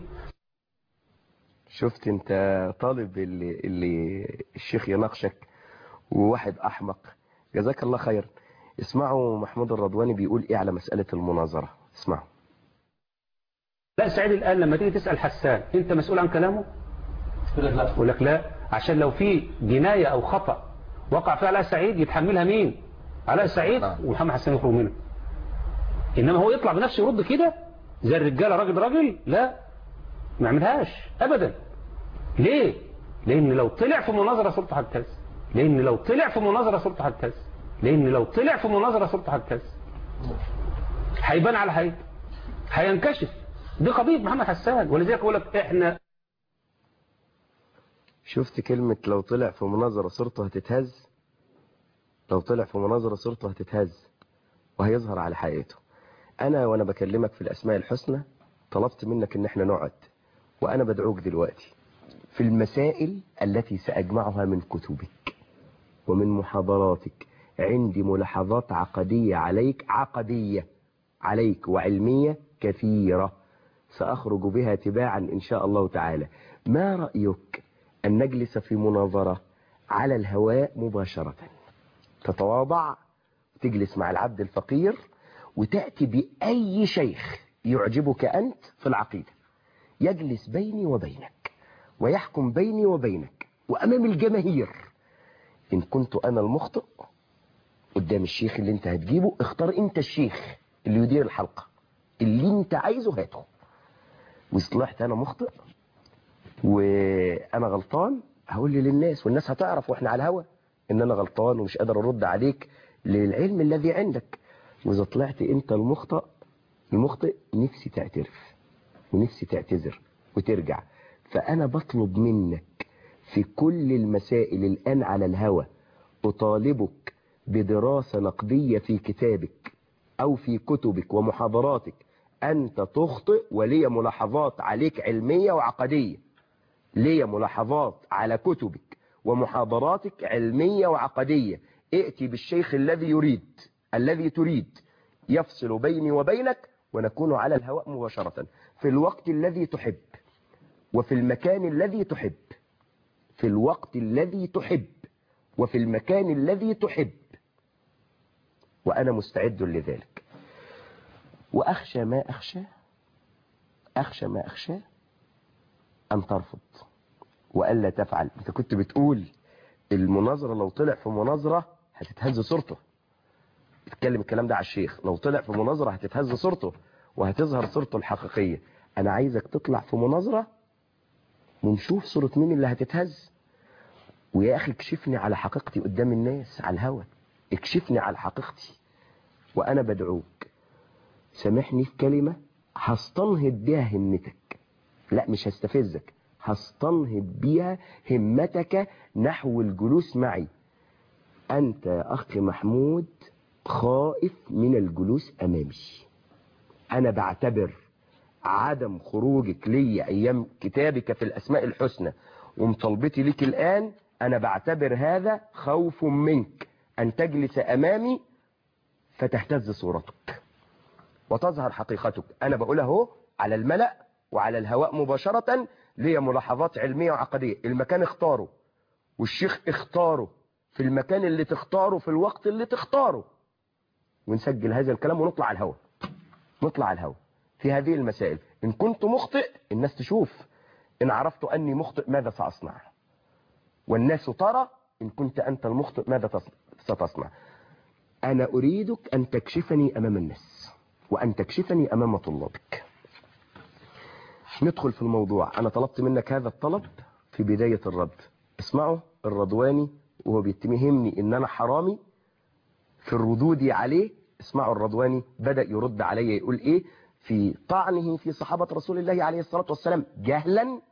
شفت انت طالب اللي, اللي الشيخ يناقشك وواحد احمق جزاك الله خير اسمعوا محمود الرضواني بيقول ايه على مسألة المناظرة اسمعوا لا سعيد الآن لما تيجي تسأل حسان أنت مسؤول عن كلامه يقول لك لا عشان لو في جناية أو خطأ وقع فيها علاء سعيد يتحملها مين علاء سعيد ومحمد حسان يخرج منها إنما هو يطلع بنفسه يرد كده زي الرجالة راجل راجل لا ما يعملهاش أبدا ليه لأن لو طلع في مناظرة صورته هتهز لأن لو طلع في مناظرة صورته هتهز لأن لو طلع في مناظرة صورته هتهز هيبان على حقيقة هينكشف دي قضية محمد حسان ولذلك اقول لك احنا شفت كلمة لو طلع في مناظرة صورته هتتهز لو طلع في مناظرة صورته هتتهز وهيظهر على حقيقته انا وانا بكلمك في الاسماء الحسنى طلبت منك ان احنا نقعد وانا بدعوك دلوقتي في المسائل التي ساجمعها من كتبك ومن محاضراتك عندي ملاحظات عقدية عليك عقدية عليك وعلمية كثيرة سأخرج بها تباعا إن شاء الله تعالى ما رأيك أن نجلس في مناظرة على الهواء مباشرة تتواضع وتجلس مع العبد الفقير وتأتي بأي شيخ يعجبك أنت في العقيدة يجلس بيني وبينك ويحكم بيني وبينك وأمام الجماهير إن كنت أنا المخطئ قدام الشيخ اللي انت هتجيبه اختار انت الشيخ اللي يدير الحلقة اللي انت عايزه هاته وصلحت انا مخطئ وانا غلطان هقول لي للناس والناس هتعرف واحنا على الهوا ان انا غلطان ومش قادر ارد عليك للعلم الذي عندك واذا طلعت انت المخطئ المخطئ نفسي تعترف ونفسي تعتذر وترجع فانا بطلب منك في كل المسائل الان على الهوا اطالبك بدراسة نقدية في كتابك او في كتبك ومحاضراتك أنت تخطئ ولي ملاحظات عليك علمية وعقدية لي ملاحظات على كتبك ومحاضراتك علمية وعقدية ائتي بالشيخ الذي يريد الذي تريد يفصل بيني وبينك ونكون على الهواء مباشرة في الوقت الذي تحب وفي المكان الذي تحب في الوقت الذي تحب وفي المكان الذي تحب وأنا مستعد لذلك وأخشى ما أخشى أخشى ما أخشى أن ترفض وألا تفعل أنت كنت بتقول المناظرة لو طلع في مناظرة هتتهز صورته بتتكلم الكلام ده على الشيخ لو طلع في مناظرة هتتهز صورته وهتظهر صورته الحقيقية أنا عايزك تطلع في مناظرة ونشوف صورة مين اللي هتتهز ويا أخي اكشفني على حقيقتي قدام الناس على الهوى اكشفني على حقيقتي وأنا بدعوك سامحني في كلمة هستنهض بيها همتك لا مش هستفزك هستنهض بيها همتك نحو الجلوس معي أنت يا أخي محمود خائف من الجلوس أمامي أنا بعتبر عدم خروجك لي أيام كتابك في الأسماء الحسنى ومطالبتي لك الآن أنا بعتبر هذا خوف منك أن تجلس أمامي فتهتز صورتك وتظهر حقيقتك أنا بقولها اهو على الملأ وعلى الهواء مباشرة ليا ملاحظات علمية وعقدية المكان اختاره والشيخ اختاره في المكان اللي تختاره في الوقت اللي تختاره ونسجل هذا الكلام ونطلع على الهواء نطلع على الهواء في هذه المسائل إن كنت مخطئ الناس تشوف إن عرفت أني مخطئ ماذا سأصنع والناس ترى إن كنت أنت المخطئ ماذا ستصنع أنا أريدك أن تكشفني أمام الناس وأن تكشفني أمام طلابك ندخل في الموضوع أنا طلبت منك هذا الطلب في بداية الرد اسمعوا الرضواني وهو بيتهمني إن أنا حرامي في الردود عليه اسمعوا الرضواني بدأ يرد علي يقول إيه في طعنه في صحابة رسول الله عليه الصلاة والسلام جهلا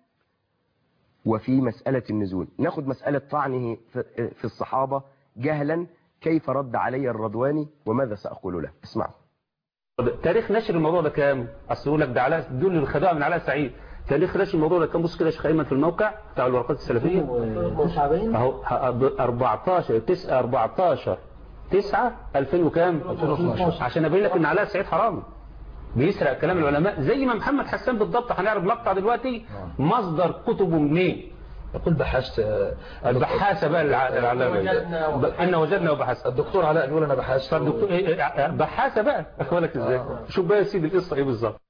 وفي مسألة النزول ناخد مسألة طعنه في الصحابة جهلا كيف رد علي الرضواني وماذا سأقول له اسمعوا تاريخ نشر الموضوع ده كام اصل يقول لك ده علاء دول اللي خدوها من علاء سعيد تاريخ نشر الموضوع ده كام بص كده يا شيخ ايمن في الموقع بتاع الورقات السلفيه اهو 14 9 14 9 2000 وكام عشان ابين لك ان علاء سعيد حرامي بيسرق كلام العلماء زي ما محمد حسان بالضبط هنعرف مقطع دلوقتي مصدر كتبه منين يقول بحثت البحاثة بقى العلامة أن وجدنا وبحثت الدكتور علاء بيقول أنا بحثت فالدكتور بحاثة بقى أخبرك إزاي شوف بقى يا سيدي القصة إيه بالظبط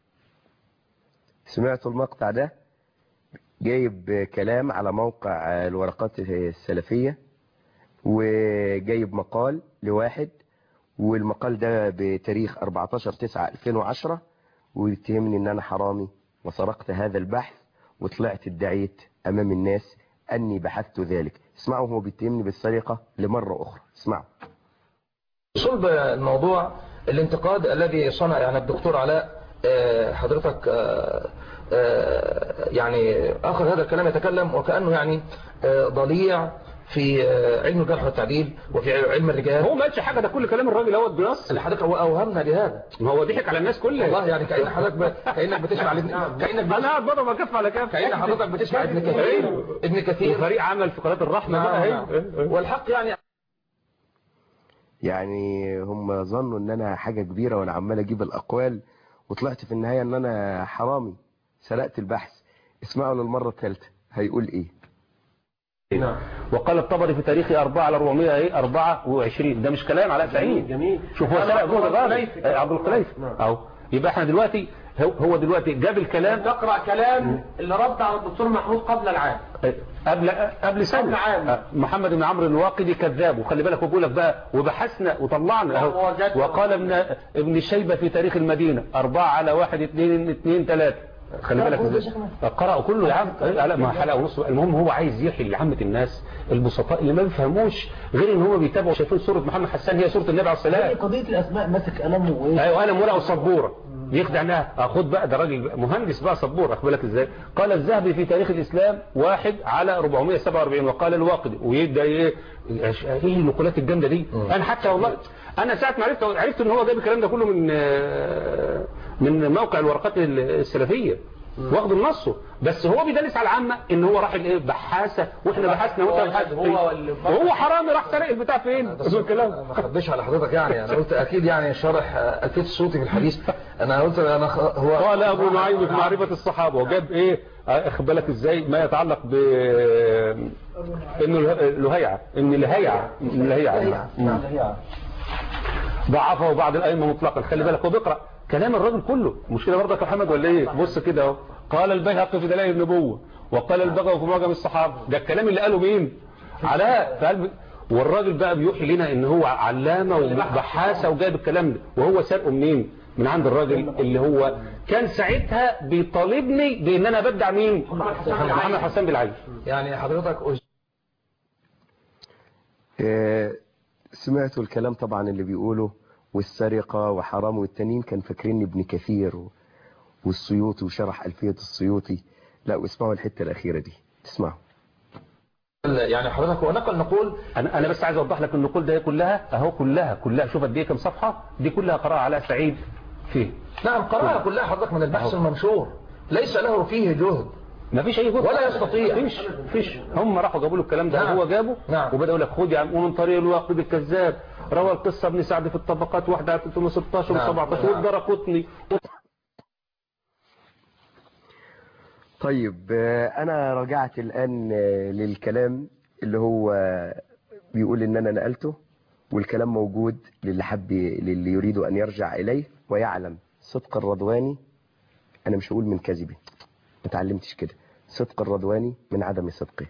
سمعتوا المقطع ده جايب كلام على موقع الورقات السلفية وجايب مقال لواحد والمقال ده بتاريخ 14/9/2010 ويتهمني ان انا حرامي وسرقت هذا البحث وطلعت ادعيت امام الناس اني بحثت ذلك اسمعوا هو بيتهمني بالسرقة لمرة اخرى اسمعوا صلب الموضوع الانتقاد الذي صنع يعني الدكتور علاء حضرتك يعني اخذ هذا الكلام يتكلم وكأنه يعني ضليع في علم الجرح والتعديل وفي علم الرجال هو ما قالش حاجه ده كل كلام الراجل اهوت بنص اللي حضرتك هو اوهمنا لهذا ما هو ضحك على الناس كلها والله يعني كأن حضرتك ب... كأنك بتسمع لابن كأنك انا قاعد بره بكف على كف كأن حضرتك بتسمع ابن كثير ابن كثير وفريق عمل في قناه الرحمه بقى اهي والحق يعني يعني هم ظنوا ان انا حاجة كبيرة وانا عمال اجيب الاقوال وطلعت في النهاية ان انا حرامي سرقت البحث اسمعوا للمرة الثالثة هيقول ايه نعم. وقال الطبري في تاريخ 4 على 400 ايه 24 ده مش كلام علاء سعيد جميل شوف هو سرق جوه الغالي عبد الخليف اهو يبقى احنا دلوقتي هو دلوقتي جاب الكلام تقرا كلام اللي رد على الدكتور محمود قبل العام قبل قبل سنه قبل عام. محمد بن عمرو الواقدي كذاب وخلي بالك بقول لك بقى وبحثنا وطلعنا اهو وقال ابن ابن الشيبه في تاريخ المدينه 4 على 1 2 2 3 خلي بالك قرأوا كله يا عم لا ما حلقه ونص المهم هو عايز يحيي لعامة الناس البسطاء اللي ما بيفهموش غير ان هم بيتابعوا شايفين صورة محمد حسان هي صورة النبي عليه الصلاة قضية الاسماء ماسك قلم وايه ايوه قلم ورقه وسبوره يخدع انها خد بقى ده راجل مهندس بقى سبوره اخد بالك ازاي قال الذهبي في تاريخ الاسلام واحد على 447 وقال الواقدي ويبدا ايه ايه النقولات الجامده دي انا حتى والله انا ساعه ما عرفت عرفت ان هو جايب الكلام ده كله من من موقع الورقات السلفية واخده نصه بس هو بيدلس على العامة ان هو راح الايه بحاسة واحنا بحثنا هو وانت بحثت هو اللي- وهو حرامي راح سرق البتاع فين بس الكلام ما خبيش على حضرتك يعني انا قلت اكيد يعني شرح آه، الفت صوتي في الحديث انا قلت انا خ... هو قال ابو نعيم في معرفة الصحابة وجاب ايه اخد بالك ازاي ما يتعلق ب انه اله- الهيعة ان الهيعة إن الهيعة نعم. ضعفه بعض الأئمة مطلقا خلي بالك هو بيقرأ كلام الراجل كله مش كده برضك يا محمد ولا ايه بص كده اهو قال البيهقي في دلائل النبوة وقال البغوي في معجم الصحابة ده الكلام اللي قاله مين علاء في قلب والراجل بقى بيوحي لنا ان هو علامة وبحاسة وجايب الكلام ده وهو سرقه منين من عند الراجل اللي هو كان ساعتها بيطالبني بان انا ابدع مين محمد حسان بالعيش يعني حضرتك أز- آه، سمعتوا الكلام طبعا اللي بيقوله والسرقة وحرام والتانيين كان فاكريني ابن كثير و- والسيوطي وشرح ألفية السيوطي لا واسمعوا الحتة الأخيرة دي تسمعوا يعني حضرتك هو نقل نقول انا انا بس عايز اوضح لك النقول ده كلها اهو كلها كلها شوف قد ايه كام صفحه دي كلها قراءه علاء سعيد فيه نعم قراءة كلها حضرتك من البحث المنشور ليس له فيه جهد ما فيش اي جهد ولا يستطيع. فيش فيش هم راحوا جابوا له الكلام ده نعم. هو جابه نعم. وبدا يقول لك خد يا عم ومن طريق الواقد الكذاب روى القصه ابن سعد في الطبقات واحده 316 نعم. و17 نعم. والدرقطني طيب آه، أنا رجعت الآن آه، للكلام اللي هو بيقول إن أنا نقلته والكلام موجود للي حب للي يريد أن يرجع إليه ويعلم صدق الرضواني أنا مش هقول من كذبه ما اتعلمتش كده صدق الرضواني من عدم صدقه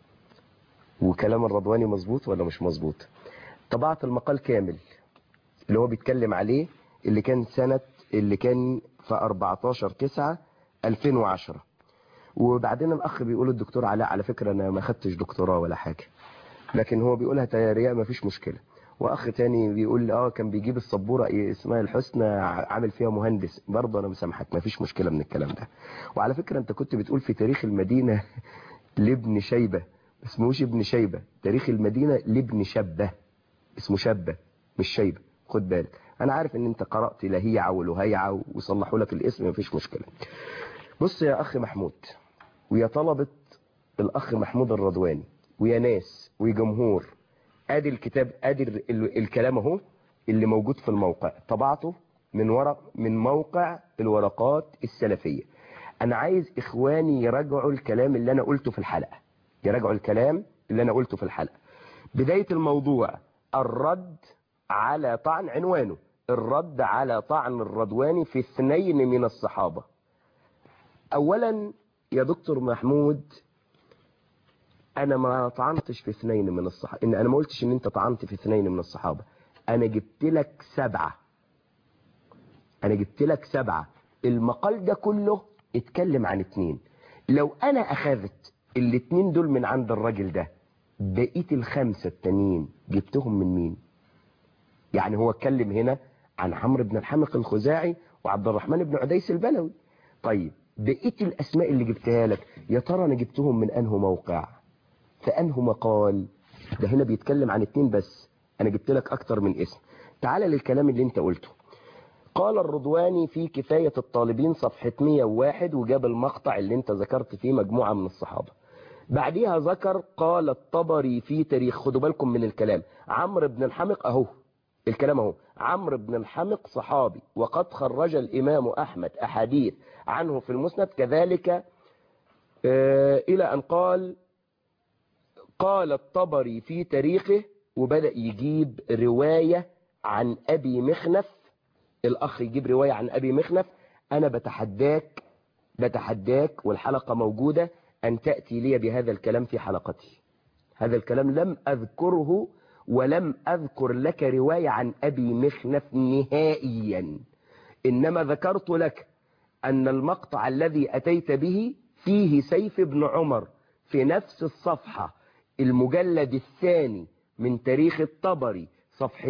وكلام الرضواني مظبوط ولا مش مظبوط طبعت المقال كامل اللي هو بيتكلم عليه اللي كان سنة اللي كان في 14 9 2010 وبعدين الأخ بيقول الدكتور علاء على فكرة أنا ما خدتش دكتوراه ولا حاجة لكن هو بيقولها تيارية ما فيش مشكلة واخ تاني بيقول اه كان بيجيب السبوره إيه اسمها الحسنى عامل فيها مهندس برضه انا مسامحك ما فيش مشكله من الكلام ده وعلى فكره انت كنت بتقول في تاريخ المدينه لابن شيبه ما اسمهوش ابن شيبه تاريخ المدينه لابن شبه اسمه شبه مش شيبه خد بالك انا عارف ان انت قرات لهيعه ولهيعه وصلحوا لك الاسم ما فيش مشكله بص يا اخ محمود ويا طلبه الاخ محمود الرضواني ويا ناس وجمهور ادي الكتاب ادي ال- ال- الكلام اهو اللي موجود في الموقع طبعته من ورق من موقع الورقات السلفية انا عايز اخواني يراجعوا الكلام اللي انا قلته في الحلقة يراجعوا الكلام اللي انا قلته في الحلقة بداية الموضوع الرد على طعن عنوانه الرد على طعن الرضواني في اثنين من الصحابة اولا يا دكتور محمود انا ما طعنتش في اثنين من الصحابة ان انا ما قلتش ان انت طعنت في اثنين من الصحابة انا جبت لك سبعة انا جبت لك سبعة المقال ده كله اتكلم عن اتنين لو انا اخذت الاتنين دول من عند الراجل ده بقيت الخمسة التانيين جبتهم من مين يعني هو اتكلم هنا عن عمرو بن الحمق الخزاعي وعبد الرحمن بن عديس البلوي طيب بقيت الاسماء اللي جبتها لك يا ترى انا جبتهم من انه موقع فأنه مقال ده هنا بيتكلم عن اتنين بس أنا جبت لك أكتر من اسم تعال للكلام اللي انت قلته قال الرضواني في كفاية الطالبين صفحة 101 وجاب المقطع اللي انت ذكرت فيه مجموعة من الصحابة بعديها ذكر قال الطبري في تاريخ خدوا بالكم من الكلام عمرو بن الحمق اهو الكلام اهو عمرو بن الحمق صحابي وقد خرج الإمام أحمد أحاديث عنه في المسند كذلك آه إلى أن قال قال الطبري في تاريخه وبدأ يجيب رواية عن أبي مخنف الأخ يجيب رواية عن أبي مخنف أنا بتحداك بتحداك والحلقة موجودة أن تأتي لي بهذا الكلام في حلقتي هذا الكلام لم أذكره ولم أذكر لك رواية عن أبي مخنف نهائيا إنما ذكرت لك أن المقطع الذي أتيت به فيه سيف بن عمر في نفس الصفحة المجلد الثاني من تاريخ الطبري صفحة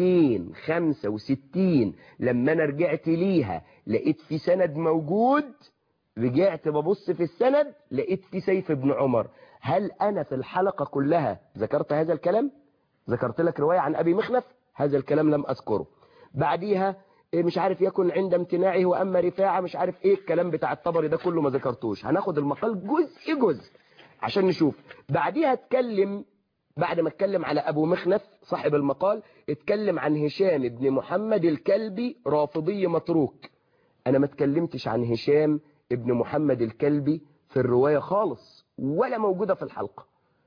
265 لما أنا رجعت ليها لقيت في سند موجود رجعت ببص في السند لقيت في سيف بن عمر هل أنا في الحلقة كلها ذكرت هذا الكلام ذكرت لك رواية عن أبي مخنف هذا الكلام لم أذكره بعديها إيه مش عارف يكن عند امتناعه واما رفاعه مش عارف ايه الكلام بتاع الطبري ده كله ما ذكرتوش هناخد المقال جزء جزء عشان نشوف بعديها اتكلم بعد ما اتكلم على ابو مخنف صاحب المقال اتكلم عن هشام بن محمد الكلبي رافضي متروك انا ما اتكلمتش عن هشام ابن محمد الكلبي في الرواية خالص ولا موجودة في الحلقة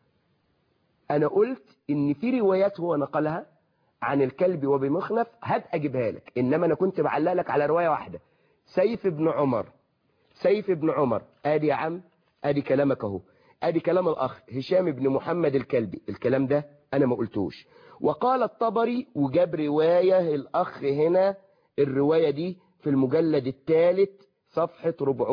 انا قلت ان في روايات هو نقلها عن الكلب وبمخنف هبقى اجيبها لك انما انا كنت بعلق لك على رواية واحدة سيف بن عمر سيف بن عمر ادي يا عم ادي كلامك اهو ادي كلام الاخ هشام بن محمد الكلبي الكلام ده انا ما قلتوش وقال الطبري وجاب رواية الاخ هنا الرواية دي في المجلد الثالث صفحة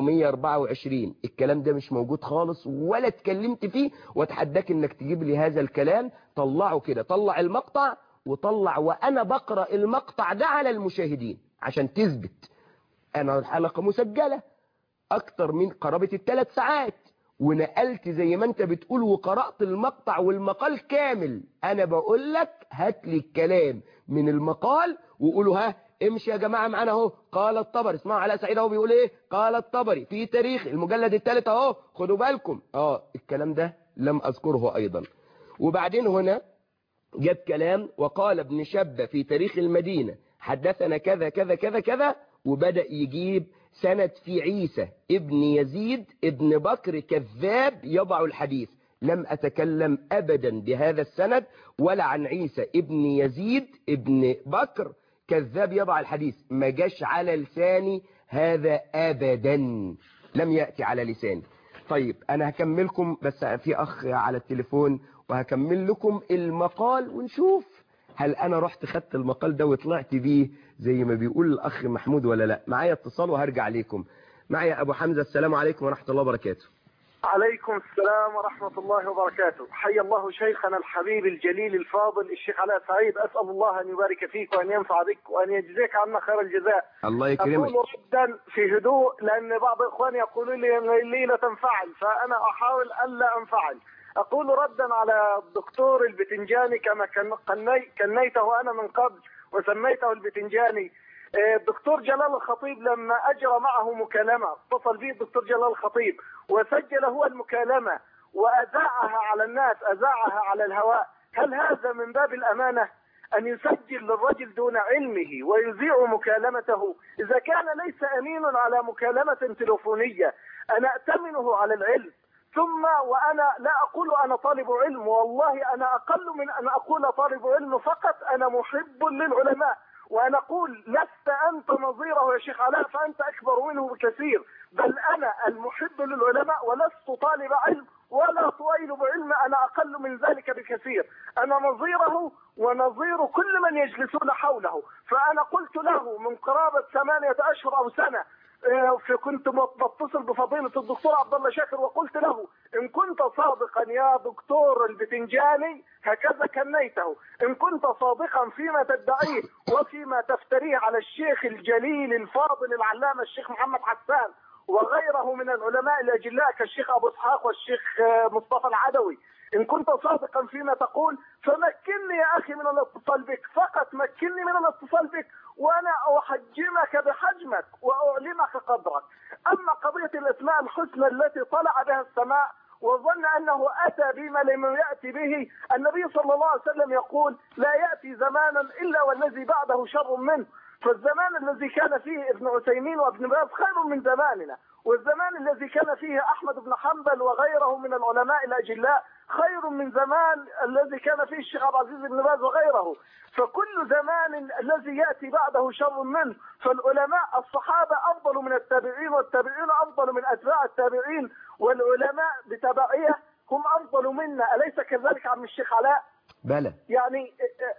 424 الكلام ده مش موجود خالص ولا اتكلمت فيه واتحداك انك تجيب لي هذا الكلام طلعه كده طلع المقطع وطلع وانا بقرأ المقطع ده على المشاهدين عشان تثبت انا الحلقة مسجلة اكتر من قرابة الثلاث ساعات ونقلت زي ما انت بتقول وقرأت المقطع والمقال كامل انا بقول لك هات لي الكلام من المقال وقولوا ها امشي يا جماعة معانا اهو قال الطبري اسمعوا علاء سعيد اهو بيقول ايه قال الطبري في تاريخ المجلد الثالث اهو خدوا بالكم اه الكلام ده لم اذكره ايضا وبعدين هنا جاب كلام وقال ابن شبة في تاريخ المدينة حدثنا كذا كذا كذا كذا وبدأ يجيب سند في عيسى ابن يزيد ابن بكر كذاب يضع الحديث لم أتكلم أبدا بهذا السند ولا عن عيسى ابن يزيد ابن بكر كذاب يضع الحديث ما جاش على لساني هذا أبدا لم يأتي على لساني طيب أنا هكملكم بس في أخ على التليفون وهكمل لكم المقال ونشوف هل أنا رحت خدت المقال ده وطلعت بيه زي ما بيقول الأخ محمود ولا لا معايا اتصال وهرجع عليكم معايا أبو حمزة السلام عليكم ورحمة الله وبركاته عليكم السلام ورحمة الله وبركاته حي الله شيخنا الحبيب الجليل الفاضل الشيخ علاء سعيد أسأل الله أن يبارك فيك وأن ينفع بك وأن يجزيك عنا خير الجزاء الله يكرمك أقول ردا في هدوء لأن بعض إخواني يقولون لي أن الليلة تنفعل فأنا أحاول ألا أنفعل أقول ردا على الدكتور البتنجاني كما كن- كني- كنيته أنا من قبل وسميته البتنجاني آه، الدكتور جلال الخطيب لما أجرى معه مكالمة اتصل به الدكتور جلال الخطيب وسجل هو المكالمة وأذاعها على الناس أذاعها على الهواء هل هذا من باب الأمانة أن يسجل للرجل دون علمه ويذيع مكالمته إذا كان ليس أمين على مكالمة تلفونية أنا أأتمنه على العلم ثم وأنا لا أقول أنا طالب علم والله أنا أقل من أن أقول طالب علم فقط أنا محب للعلماء وأنا أقول لست أنت نظيره يا شيخ علاء فأنت أكبر منه بكثير بل أنا المحب للعلماء ولست طالب علم ولا طويل بعلم أنا أقل من ذلك بكثير أنا نظيره ونظير كل من يجلسون حوله فأنا قلت له من قرابة ثمانية أشهر أو سنة آه، في كنت بتصل بفضيلة الدكتور عبد الله شاكر وقلت له إن كنت صادقا يا دكتور البتنجاني هكذا كنيته إن كنت صادقا فيما تدعيه وفيما تفتريه على الشيخ الجليل الفاضل العلامة الشيخ محمد حسان وغيره من العلماء الأجلاء كالشيخ أبو إسحاق والشيخ آه، مصطفى العدوي إن كنت صادقا فيما تقول فمكنني يا أخي من الاتصال بك فقط مكنني من الاتصال بك وأنا أحجمك بحجمك وأعلمك قدرك أما قضية الأسماء الحسنى التي طلع بها السماء وظن أنه أتى بما لم يأتي به النبي صلى الله عليه وسلم يقول لا يأتي زمانا إلا والذي بعده شر منه فالزمان الذي كان فيه ابن عثيمين وابن باز خير من زماننا والزمان الذي كان فيه أحمد بن حنبل وغيره من العلماء الأجلاء خير من زمان الذي كان فيه الشيخ عبد العزيز بن باز وغيره فكل زمان الذي يأتي بعده شر منه فالعلماء الصحابة أفضل من التابعين والتابعين أفضل من أتباع التابعين والعلماء بتبعية هم أفضل منا أليس كذلك عم الشيخ علاء بلى يعني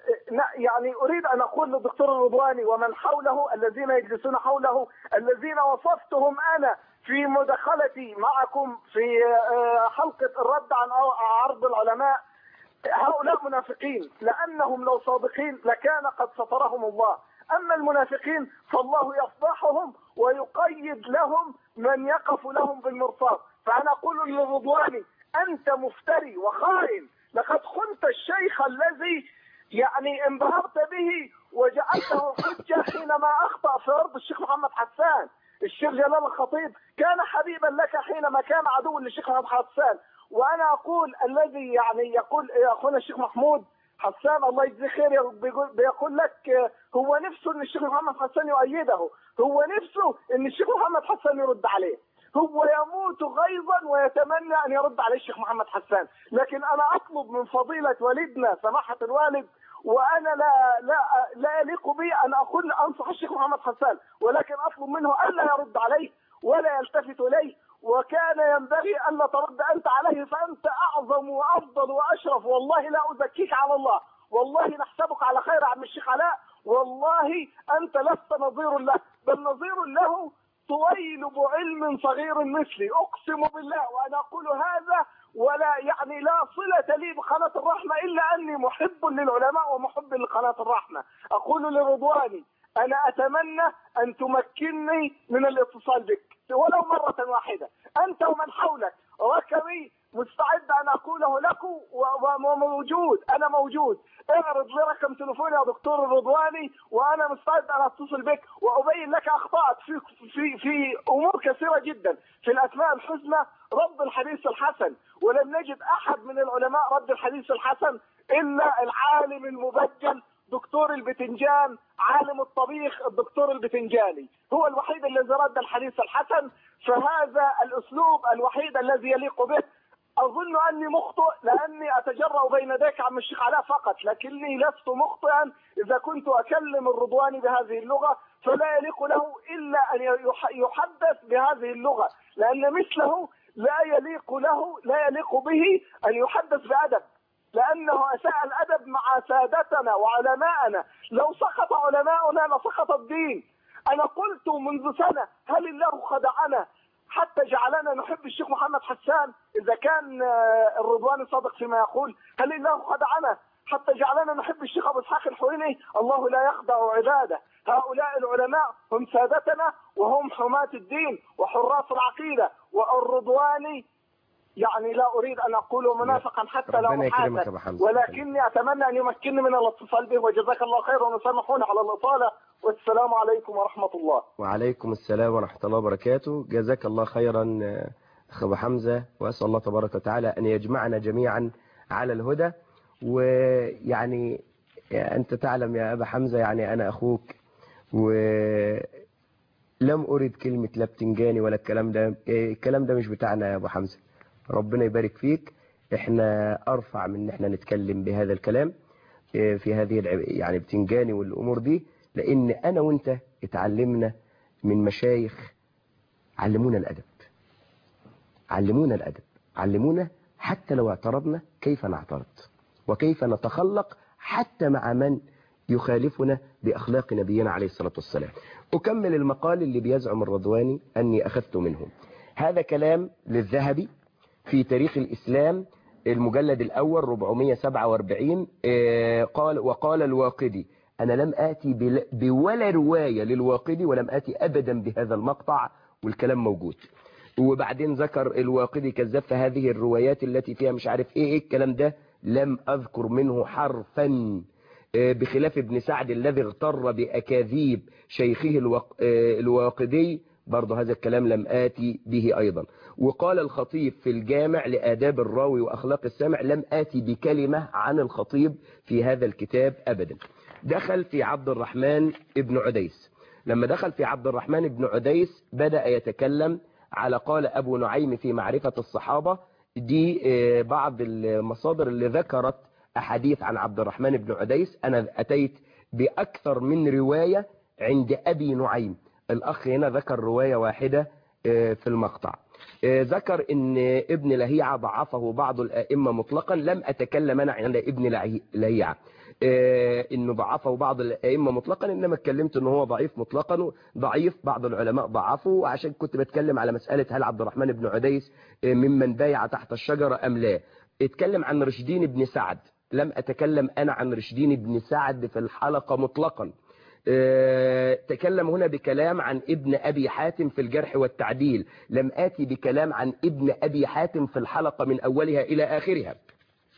يعني اريد ان اقول للدكتور الرضواني ومن حوله الذين يجلسون حوله الذين وصفتهم انا في مداخلتي معكم في آه، حلقه الرد عن عرض العلماء هؤلاء منافقين لانهم لو صادقين لكان قد سترهم الله اما المنافقين فالله يفضحهم ويقيد لهم من يقف لهم بالمرصاد فانا اقول للرضواني انت مفتري وخائن لقد خنت الشيخ الذي يعني انبهرت به وجعلته حجة حينما أخطأ في أرض الشيخ محمد حسان الشيخ جلال الخطيب كان حبيبا لك حينما كان عدوا للشيخ محمد حسان وأنا أقول الذي يعني يقول يا أخونا الشيخ محمود حسان الله يجزيه خير بيقول, بيقول لك آه، هو نفسه ان الشيخ محمد حسان يؤيده هو نفسه ان الشيخ محمد حسان يرد عليه هو يموت غيظا ويتمنى ان يرد عليه الشيخ محمد حسان لكن انا اطلب من فضيله والدنا سماحه الوالد وانا لا لا لا يليق بي ان اقول انصح الشيخ محمد حسان ولكن اطلب منه الا يرد عليه ولا يلتفت اليه وكان ينبغي الا ترد انت عليه فانت اعظم وافضل واشرف والله لا ازكيك على الله والله نحسبك على خير يا عم الشيخ علاء والله انت لست نظير له بل نظير له طويل بعلم صغير مثلي اقسم بالله وانا اقول هذا ولا يعني لا صلة لي بقناة الرحمة إلا أني محب للعلماء ومحب لقناة الرحمة أقول لرضواني أنا أتمنى أن تمكنني من الاتصال بك ولو مرة واحدة أنت ومن حولك ركبي مستعد أن أقوله لك و- وموجود أنا موجود اعرض لي رقم تليفوني يا دكتور الرضواني وأنا مستعد أن أتصل بك وأبين لك أخطاءك في في في أمور كثيرة جدا في الأسماء الحسنى رد الحديث الحسن ولم نجد أحد من العلماء رد الحديث الحسن إلا العالم المبجل دكتور البتنجان عالم الطبيخ الدكتور البتنجاني هو الوحيد الذي رد الحديث الحسن فهذا الأسلوب الوحيد الذي يليق به أظن أني مخطئ لأني أتجرأ بين يديك عم الشيخ علاء فقط لكني لست مخطئا إذا كنت أكلم الرضواني بهذه اللغة فلا يليق له إلا أن يح- يحدث بهذه اللغة لأن مثله لا يليق له لا يليق به أن يحدث بأدب لأنه أساء الأدب مع سادتنا وعلماءنا لو سقط علماؤنا لسقط الدين أنا قلت منذ سنة هل الله خدعنا حتى جعلنا نحب الشيخ محمد حسان إذا كان آه، الرضواني صادق فيما يقول هل الله خدعنا حتى جعلنا نحب الشيخ أبو إسحاق الحويني الله لا يخدع عباده هؤلاء العلماء هم سادتنا وهم حماة الدين وحراس العقيدة والرضواني يعني لا أريد أن أقول منافقا حتى لا ربنا يكرمك يا أحاسب أبو حمزة. ولكني أتمنى أن يمكنني من الاتصال به وجزاك الله خير ونسامحون على الإطالة والسلام عليكم ورحمة الله وعليكم السلام ورحمة الله وبركاته جزاك الله خيرا آه، أخ أبو حمزة وأسأل الله تبارك وتعالى أن يجمعنا جميعا على الهدى ويعني آه، أنت تعلم يا أبا حمزة يعني أنا أخوك ولم أريد كلمة لا بتنجاني ولا الكلام ده آه، الكلام ده مش بتاعنا يا أبو حمزة ربنا يبارك فيك احنا أرفع من ان احنا نتكلم بهذا الكلام آه، في هذه الع- يعني بتنجاني والأمور دي لأن أنا وأنت اتعلمنا من مشايخ علمونا الأدب علمونا الأدب علمونا حتى لو اعترضنا كيف نعترض وكيف نتخلق حتى مع من يخالفنا بأخلاق نبينا عليه الصلاة والسلام أكمل المقال اللي بيزعم الرضواني أني أخذت منهم هذا كلام للذهبي في تاريخ الإسلام المجلد الأول 447 آه، قال وقال الواقدي أنا لم آتي بل- بولا رواية للواقدي ولم آتي أبدا بهذا المقطع والكلام موجود وبعدين ذكر الواقدي كذاب في هذه الروايات التي فيها مش عارف ايه, إيه الكلام ده لم أذكر منه حرفا آه، بخلاف ابن سعد الذي اغتر بأكاذيب شيخه الوق... آه، الواقدي برضه هذا الكلام لم آتي به أيضا وقال الخطيب في الجامع لآداب الراوي وأخلاق السامع لم آتي بكلمة عن الخطيب في هذا الكتاب أبدا دخل في عبد الرحمن ابن عديس لما دخل في عبد الرحمن بن عديس بدأ يتكلم على قال أبو نعيم في معرفة الصحابة دي آه، بعض المصادر اللي ذكرت أحاديث عن عبد الرحمن بن عديس أنا أتيت بأكثر من رواية عند أبي نعيم الأخ هنا ذكر رواية واحدة آه، في المقطع آه، ذكر ان ابن لهيعة ضعفه بعض الائمه مطلقا لم اتكلم انا عن ابن لهي- لهيعة آه، انه ضعفه بعض الائمه مطلقا انما اتكلمت ان هو ضعيف مطلقا ضعيف بعض العلماء ضعفه وعشان كنت بتكلم على مساله هل عبد الرحمن بن عديس آه، ممن بايع تحت الشجره ام لا اتكلم عن رشدين بن سعد لم اتكلم انا عن رشدين بن سعد في الحلقه مطلقا آه، تكلم هنا بكلام عن ابن أبي حاتم في الجرح والتعديل لم آتي بكلام عن ابن أبي حاتم في الحلقة من أولها إلى آخرها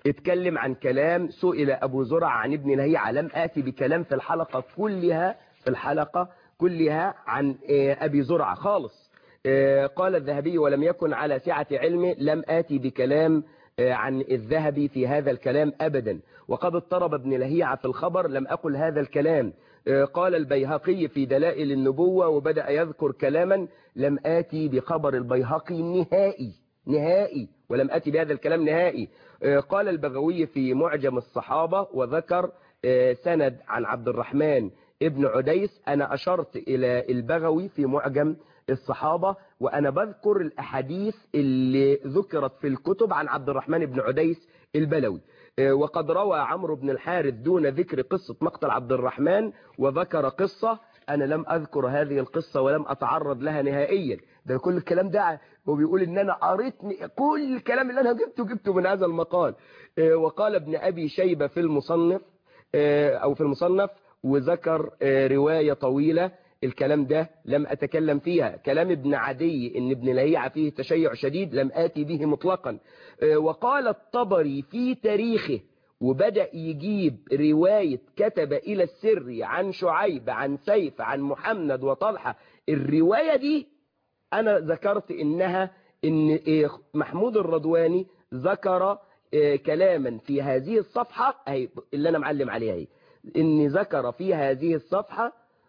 اتكلم عن كلام سئل أبو زرع عن ابن لهيعة لم آتي بكلام في الحلقة كلها في الحلقة كلها عن آه، أبي زرع خالص آه، قال الذهبي ولم يكن على سعة علمه لم آتي بكلام آه، عن الذهبي في هذا الكلام أبدا وقد اضطرب ابن لهيعة في الخبر لم أقل هذا الكلام آه، قال البيهقي في دلائل النبوة وبدأ يذكر كلاما لم آتي بخبر البيهقي نهائي نهائي ولم أتي بهذا الكلام نهائي آه، قال البغوي في معجم الصحابة وذكر آه، سند عن عبد الرحمن ابن عديس أنا أشرت إلى البغوي في معجم الصحابة وأنا بذكر الأحاديث اللي ذكرت في الكتب عن عبد الرحمن بن عديس البلوي آه، وقد روى عمرو بن الحارث دون ذكر قصة مقتل عبد الرحمن وذكر قصة أنا لم أذكر هذه القصة ولم أتعرض لها نهائيا ده كل الكلام ده هو بيقول إن أنا قريت كل الكلام اللي أنا جبته جبته من هذا المقال آه، وقال ابن أبي شيبة في المصنف آه، أو في المصنف وذكر آه، رواية طويلة الكلام ده لم أتكلم فيها كلام ابن عدي إن ابن لهيعة فيه تشيع شديد لم آتي به مطلقا آه، وقال الطبري في تاريخه وبدأ يجيب رواية كتب إلى السر عن شعيب عن سيف عن محمد وطلحة الرواية دي أنا ذكرت إنها إن إيه محمود الرضواني ذكر إيه كلاما في هذه الصفحة أهي اللي أنا معلم عليها هي إن ذكر في هذه الصفحة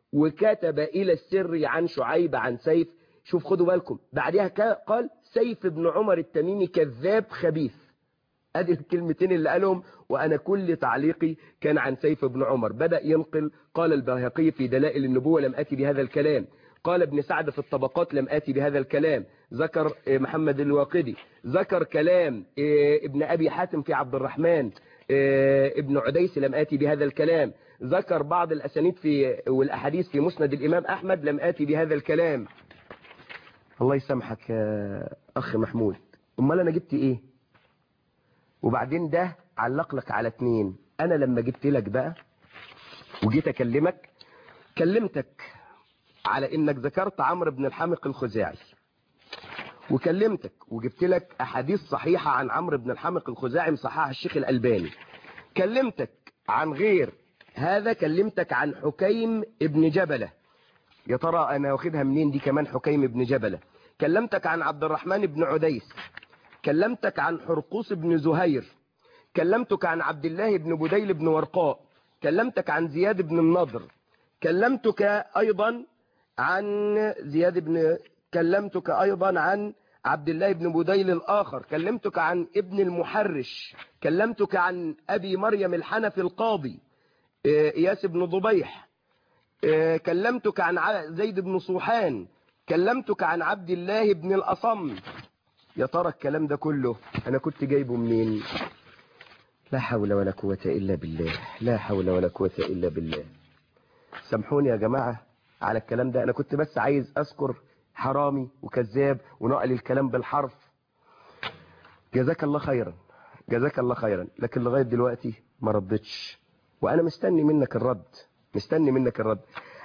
وكتب إلى السر عن شعيب عن سيف شوف خدوا بالكم بعدها كا- قال سيف بن عمر التميمي كذاب خبيث ادي الكلمتين اللي قالهم وانا كل تعليقي كان عن سيف بن عمر بدأ ينقل قال البيهقي في دلائل النبوة لم اتي بهذا الكلام قال ابن سعد في الطبقات لم اتي بهذا الكلام ذكر آه، محمد الواقدي ذكر كلام آه، ابن ابي حاتم في عبد الرحمن آه، ابن عديس لم اتي بهذا الكلام ذكر بعض الاسانيد في والاحاديث في مسند الامام احمد لم اتي بهذا الكلام الله يسامحك يا اخ محمود امال انا جبت ايه وبعدين ده علق لك على اتنين انا لما جبت لك بقى وجيت اكلمك كلمتك على انك ذكرت عمرو بن الحمق الخزاعي وكلمتك وجبت لك احاديث صحيحة عن عمرو بن الحمق الخزاعي مصححها الشيخ الالباني كلمتك عن غير هذا كلمتك عن حكيم ابن جبلة يا ترى انا واخدها منين دي كمان حكيم ابن جبلة كلمتك عن عبد الرحمن بن عديس كلمتك عن حرقوس بن زهير كلمتك عن عبد الله بن بديل بن ورقاء كلمتك عن زياد بن النضر كلمتك أيضا عن زياد بن كلمتك أيضا عن عبد الله بن بديل الآخر كلمتك عن ابن المحرش كلمتك عن أبي مريم الحنفي القاضي آه، إياس بن ضبيح آه، كلمتك عن ع- زيد بن صوحان كلمتك عن عبد الله بن الأصم يا ترى الكلام ده كله انا كنت جايبه منين لا حول ولا قوة الا بالله لا حول ولا قوة الا بالله سامحوني يا جماعة على الكلام ده انا كنت بس عايز اذكر حرامي وكذاب ونقل الكلام بالحرف جزاك الله خيرا جزاك الله خيرا لكن لغاية دلوقتي ما ردتش وانا مستني منك الرد مستني منك الرد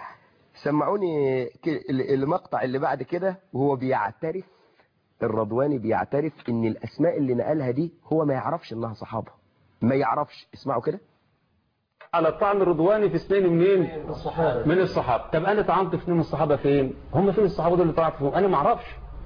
سمعوني ك- المقطع اللي بعد كده وهو بيعترف الرضواني بيعترف ان الاسماء اللي نقلها دي هو ما يعرفش انها صحابة ما يعرفش اسمعوا كده على الطعن الرضواني في اثنين منين من الصحابة طب انا طعنت في اثنين من الصحابة فين هم فين الصحابة دول اللي طعنت فيهم انا ما اعرفش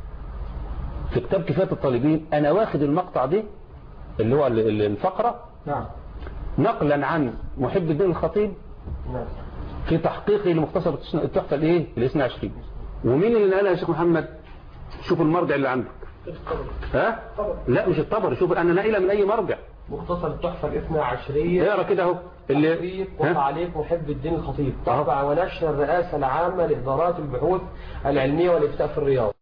في كتاب كفاية الطالبين انا واخد المقطع دي اللي هو ال- ال- الفقرة نعم نقلا عن محب الدين الخطيب نعم في تحقيقه لمختصر التحفة الايه الاثنى عشرين ومين اللي نقلها يا شيخ محمد شوف المرجع اللي عندك ها لا مش الطبري شوف انا ناقلها من اي مرجع مختصر التحفة الاثنى عشرية اقرا كده اهو اللي تحقيق ها؟ وقع عليك محب الدين الخطيب طبع ونشر الرئاسة العامة لإدارات البحوث العلمية والإفتاء في الرياض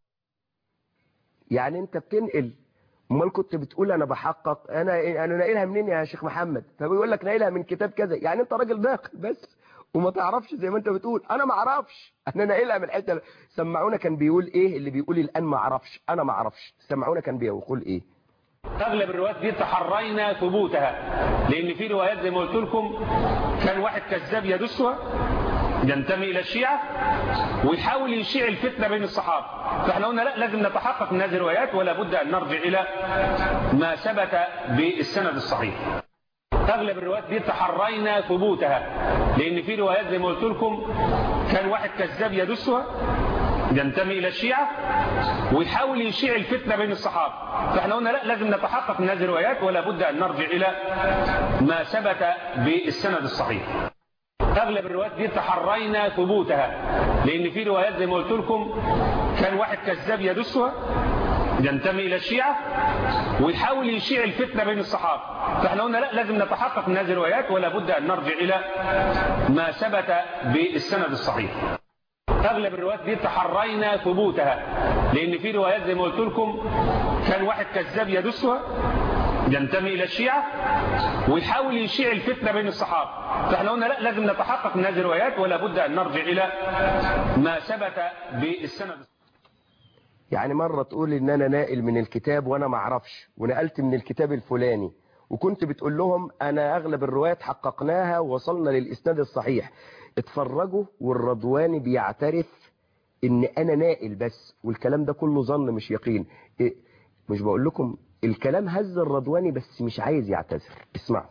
يعني انت بتنقل امال كنت بتقول انا بحقق انا انا ناقلها منين يا شيخ محمد فبيقول لك ناقلها من كتاب كذا يعني انت راجل داخل بس وما تعرفش زي ما انت بتقول انا ما اعرفش انا ناقلها من حته سمعونا كان بيقول ايه اللي بيقول الان ما اعرفش انا ما اعرفش سمعونا كان بيقول ايه اغلب الروايات دي تحرينا ثبوتها لان في روايات زي ما قلت لكم كان واحد كذاب يدسها ينتمي إلى الشيعة ويحاول يشيع الفتنة بين الصحابة فاحنا قلنا لا لازم نتحقق من هذه الروايات ولا بد أن نرجع إلى ما ثبت بالسند الصحيح أغلب الروايات دي تحرينا ثبوتها لأن في روايات زي ما قلت لكم كان واحد كذاب يدسها ينتمي إلى الشيعة ويحاول يشيع الفتنة بين الصحابة فاحنا قلنا لا لازم نتحقق من هذه الروايات ولا بد أن نرجع إلى ما ثبت بالسند الصحيح أغلب الروايات دي تحرينا ثبوتها لأن في روايات زي ما قلت لكم كان واحد كذاب يدسها ينتمي إلى الشيعة ويحاول يشيع الفتنة بين الصحابة فاحنا قلنا لا لازم نتحقق من هذه الروايات ولا بد أن نرجع إلى ما ثبت بالسند الصحيح أغلب الروايات دي تحرينا ثبوتها لأن في روايات زي ما قلت لكم كان واحد كذاب يدسها ينتمي إلى الشيعة ويحاول يشيع الفتنة بين الصحابة فاحنا قلنا لا لازم نتحقق من هذه الروايات ولا بد أن نرجع إلى ما ثبت بالسند يعني مرة تقول ان انا ناقل من الكتاب وانا ما اعرفش ونقلت من الكتاب الفلاني وكنت بتقول لهم انا اغلب الروايات حققناها ووصلنا للاسناد الصحيح اتفرجوا والرضواني بيعترف ان انا ناقل بس والكلام ده كله ظن مش يقين إيه مش بقول لكم الكلام هز الرضواني بس مش عايز يعتذر اسمعوا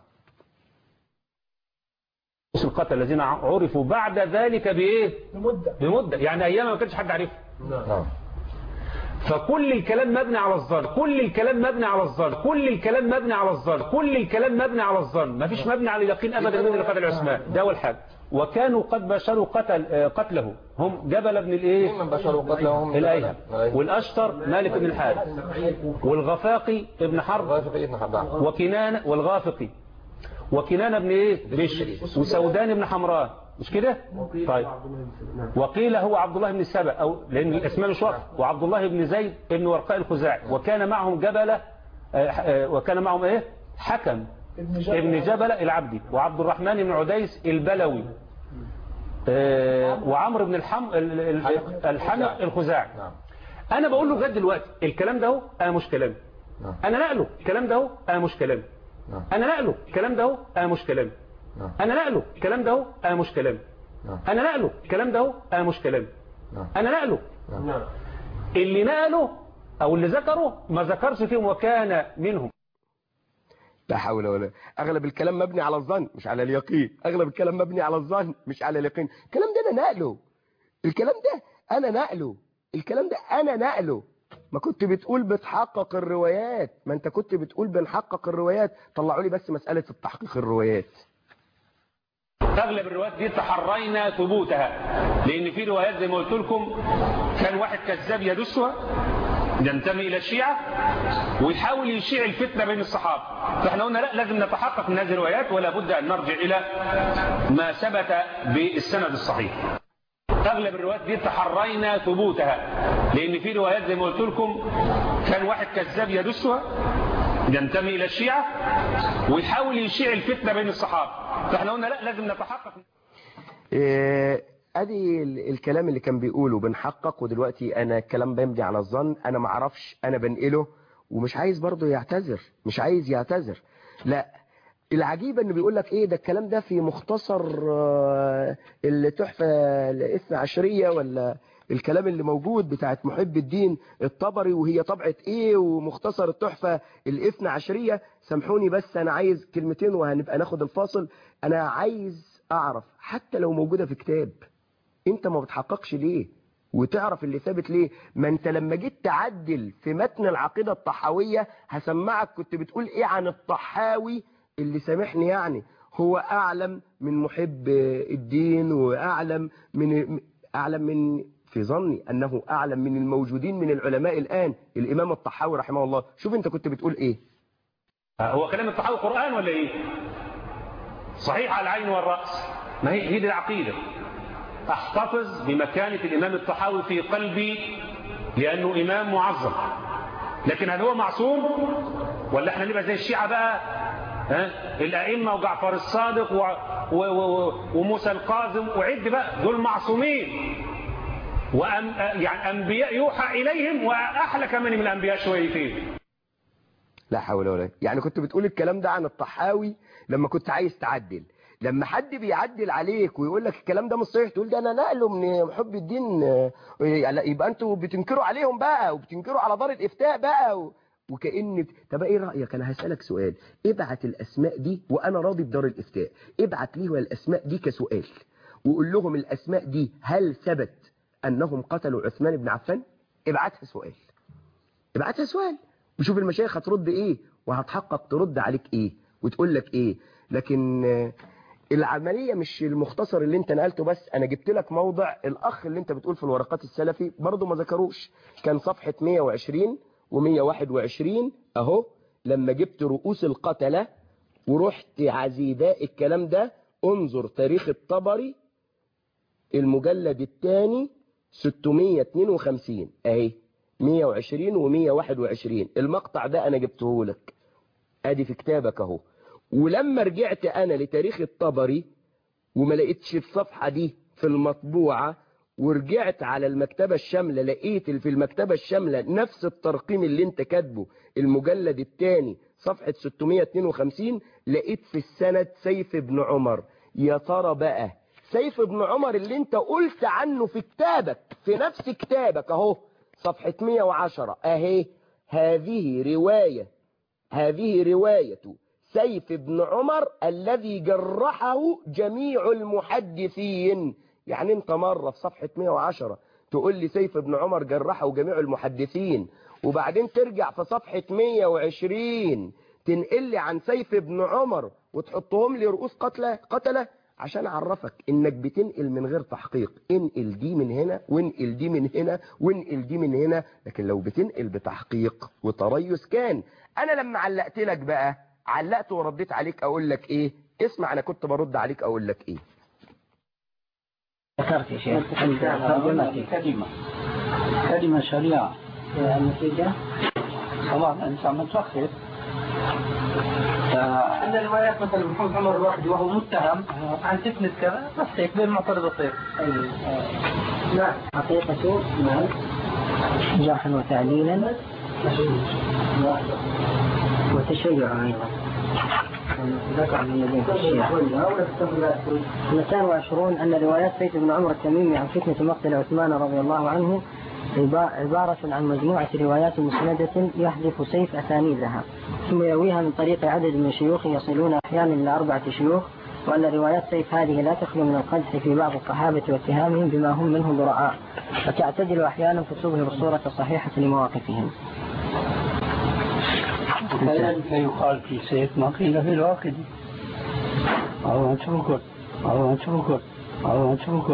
القتل الذين عرفوا بعد ذلك بايه بمدة بمدة يعني ايام ما كانش حد عارفها نعم فكل الكلام مبني على الظن كل الكلام مبني على الظن كل الكلام مبني على الظن كل الكلام مبني على الظن ما فيش مبني على اليقين ابدا من اللي قتل عثمان ده اول حاجه وكانوا قد بشروا قتل آه، قتله هم جبل بن الايه من بشروا قتلهم الايهم والاشتر مالك بن الحارث والغفاقي ابن حرب غافق ابن حبان وكنان والغافقي وكنان بن ايه بشر وسودان بن حمران مش كده طيب وقيل هو عبد الله بن سبأ او لان الاسماء مش واضحه وعبد الله بن زيد بن ورقاء الخزاعي وكان معهم جبله آه، آه، وكان معهم ايه حكم ابن جبل العبدي وعبد الرحمن بن عديس البلوي آه، وعمرو بن الحم ال- ال- الحنق الخزاعي نعم انا بقول له لغايه دلوقتي الكلام ده هو انا مش كلامي نعم انا نقله الكلام ده هو انا مش كلامي نعم انا نقله الكلام ده هو انا مش كلامي نعم انا نقله الكلام ده هو انا مش كلامي نعم انا نقله الكلام ده هو انا مش كلامي نعم انا نقله نعم اللي نقله او اللي ذكره ما ذكرش فيهم وكان منهم لا حول ولا اغلب الكلام مبني على الظن مش على اليقين اغلب الكلام مبني على الظن مش على اليقين الكلام ده انا نقله الكلام ده انا نقله الكلام ده انا نقله ما كنت بتقول بتحقق الروايات ما انت كنت بتقول بنحقق الروايات طلعوا لي بس مسألة التحقيق الروايات اغلب الروايات دي تحرينا ثبوتها لان في روايات زي ما قلت لكم كان واحد كذاب يدسها ينتمي الى الشيعة ويحاول يشيع الفتنة بين الصحابة فاحنا قلنا لا لازم نتحقق من هذه الروايات ولا بد ان نرجع الى ما ثبت بالسند الصحيح اغلب الروايات دي تحرينا ثبوتها لان في روايات زي ما قلت لكم كان واحد كذاب يدسها ينتمي الى الشيعة ويحاول يشيع الفتنة بين الصحابة فاحنا قلنا لا لازم نتحقق إيه، ادي ال- الكلام اللي كان بيقوله بنحقق ودلوقتي انا الكلام بيمضي على الظن انا ما اعرفش انا بنقله ومش عايز برضه يعتذر مش عايز يعتذر لا العجيب انه بيقول لك ايه ده الكلام ده في مختصر آه، التحفه الاثنى عشريه ولا الكلام اللي موجود بتاعت محب الدين الطبري وهي طبعة ايه ومختصر التحفة الاثنى عشرية سامحوني بس انا عايز كلمتين وهنبقى ناخد الفاصل انا عايز اعرف حتى لو موجودة في كتاب انت ما بتحققش ليه وتعرف اللي ثابت ليه ما انت لما جيت تعدل في متن العقيدة الطحاوية هسمعك كنت بتقول ايه عن الطحاوي اللي سامحني يعني هو اعلم من محب الدين واعلم من اعلم من في ظني انه اعلم من الموجودين من العلماء الان الامام الطحاوي رحمه الله شوف انت كنت بتقول ايه هو كلام الطحاوي قرآن ولا ايه صحيح على العين والرأس ما هي هي دي العقيدة احتفظ بمكانة الامام الطحاوي في قلبي لانه امام معظم لكن هل هو معصوم ولا احنا نبقى زي الشيعة بقى ها الائمة وجعفر الصادق و... و... و... وموسى القاظم وعد بقى دول معصومين وأم... يعني انبياء يوحى اليهم واحلى كمان من الانبياء شويتين لا حول ولا قوة يعني كنت بتقول الكلام ده عن الطحاوي لما كنت عايز تعدل لما حد بيعدل عليك ويقول لك الكلام ده مش صحيح تقول ده انا نقله من محب الدين آه، يعني يبقى انتوا بتنكروا عليهم بقى وبتنكروا على دار الافتاء بقى و... وكأن طب ايه رأيك انا هسألك سؤال ابعت الاسماء دي وانا راضي بدار الافتاء ابعت لي الاسماء دي كسؤال وقول لهم الاسماء دي هل ثبت انهم قتلوا عثمان بن عفان ابعتها سؤال ابعتها سؤال وشوف المشايخ هترد ايه وهتحقق ترد عليك ايه وتقول لك ايه لكن آه، العملية مش المختصر اللي انت نقلته بس انا جبت لك موضع الاخ اللي انت بتقول في الورقات السلفي برضه ما ذكروش كان صفحة 120 و121 اهو لما جبت رؤوس القتلة ورحت عزيداء الكلام ده انظر تاريخ الطبري المجلد الثاني 652 اهي 120 و121 المقطع ده انا جبته لك ادي في كتابك اهو ولما رجعت انا لتاريخ الطبري وما لقيتش الصفحة دي في المطبوعة ورجعت على المكتبة الشاملة لقيت في المكتبة الشاملة نفس الترقيم اللي انت كاتبه المجلد الثاني صفحة 652 لقيت في السند سيف بن عمر يا ترى بقى سيف بن عمر اللي انت قلت عنه في كتابك في نفس كتابك اهو صفحة 110 اهي هذه رواية هذه رواية سيف بن عمر الذي جرحه جميع المحدثين يعني انت مرة في صفحة 110 تقول لي سيف بن عمر جرحه جميع المحدثين وبعدين ترجع في صفحة 120 تنقل لي عن سيف بن عمر وتحطهم لي رؤوس قتلة قتلة عشان اعرفك انك بتنقل من غير تحقيق انقل دي من هنا وانقل دي من هنا وانقل دي من هنا لكن لو بتنقل بتحقيق وتريث كان انا لما علقت لك بقى علقت ورديت عليك اقول لك ايه اسمع انا كنت برد عليك اقول لك ايه ذكرت يا شيخ أنت ترجمتي كلمة كلمة سريعة النتيجة خلاص أنت عم تلخص عند الروايات مثلا محمد عمر الواحد وهو متهم عن تفنس كذا بس هيك بين معترض الصيف نعم حقيقة نعم جرحا وتعديلا وتشيعا أيضا ذكر من يدين الشيعة اثنتان وعشرون أن روايات سيف بن عمر التميمي عن فتنة مقتل عثمان رضي الله عنه عبا- عبارة عن مجموعة روايات مسندة يحذف سيف أسانيدها ثم يرويها من طريق عدد من الشيوخ يصلون أحيانا إلى أربعة شيوخ وأن روايات سيف هذه لا تخلو من القدح في بعض الصحابة واتهامهم بما هم منه براء وتعتدل أحيانا فتظهر الصورة الصحيحة لمواقفهم كيف يقال في سيف ما قيل في الواقد أو أنت بكر أو أنت بكر أو أنت بكر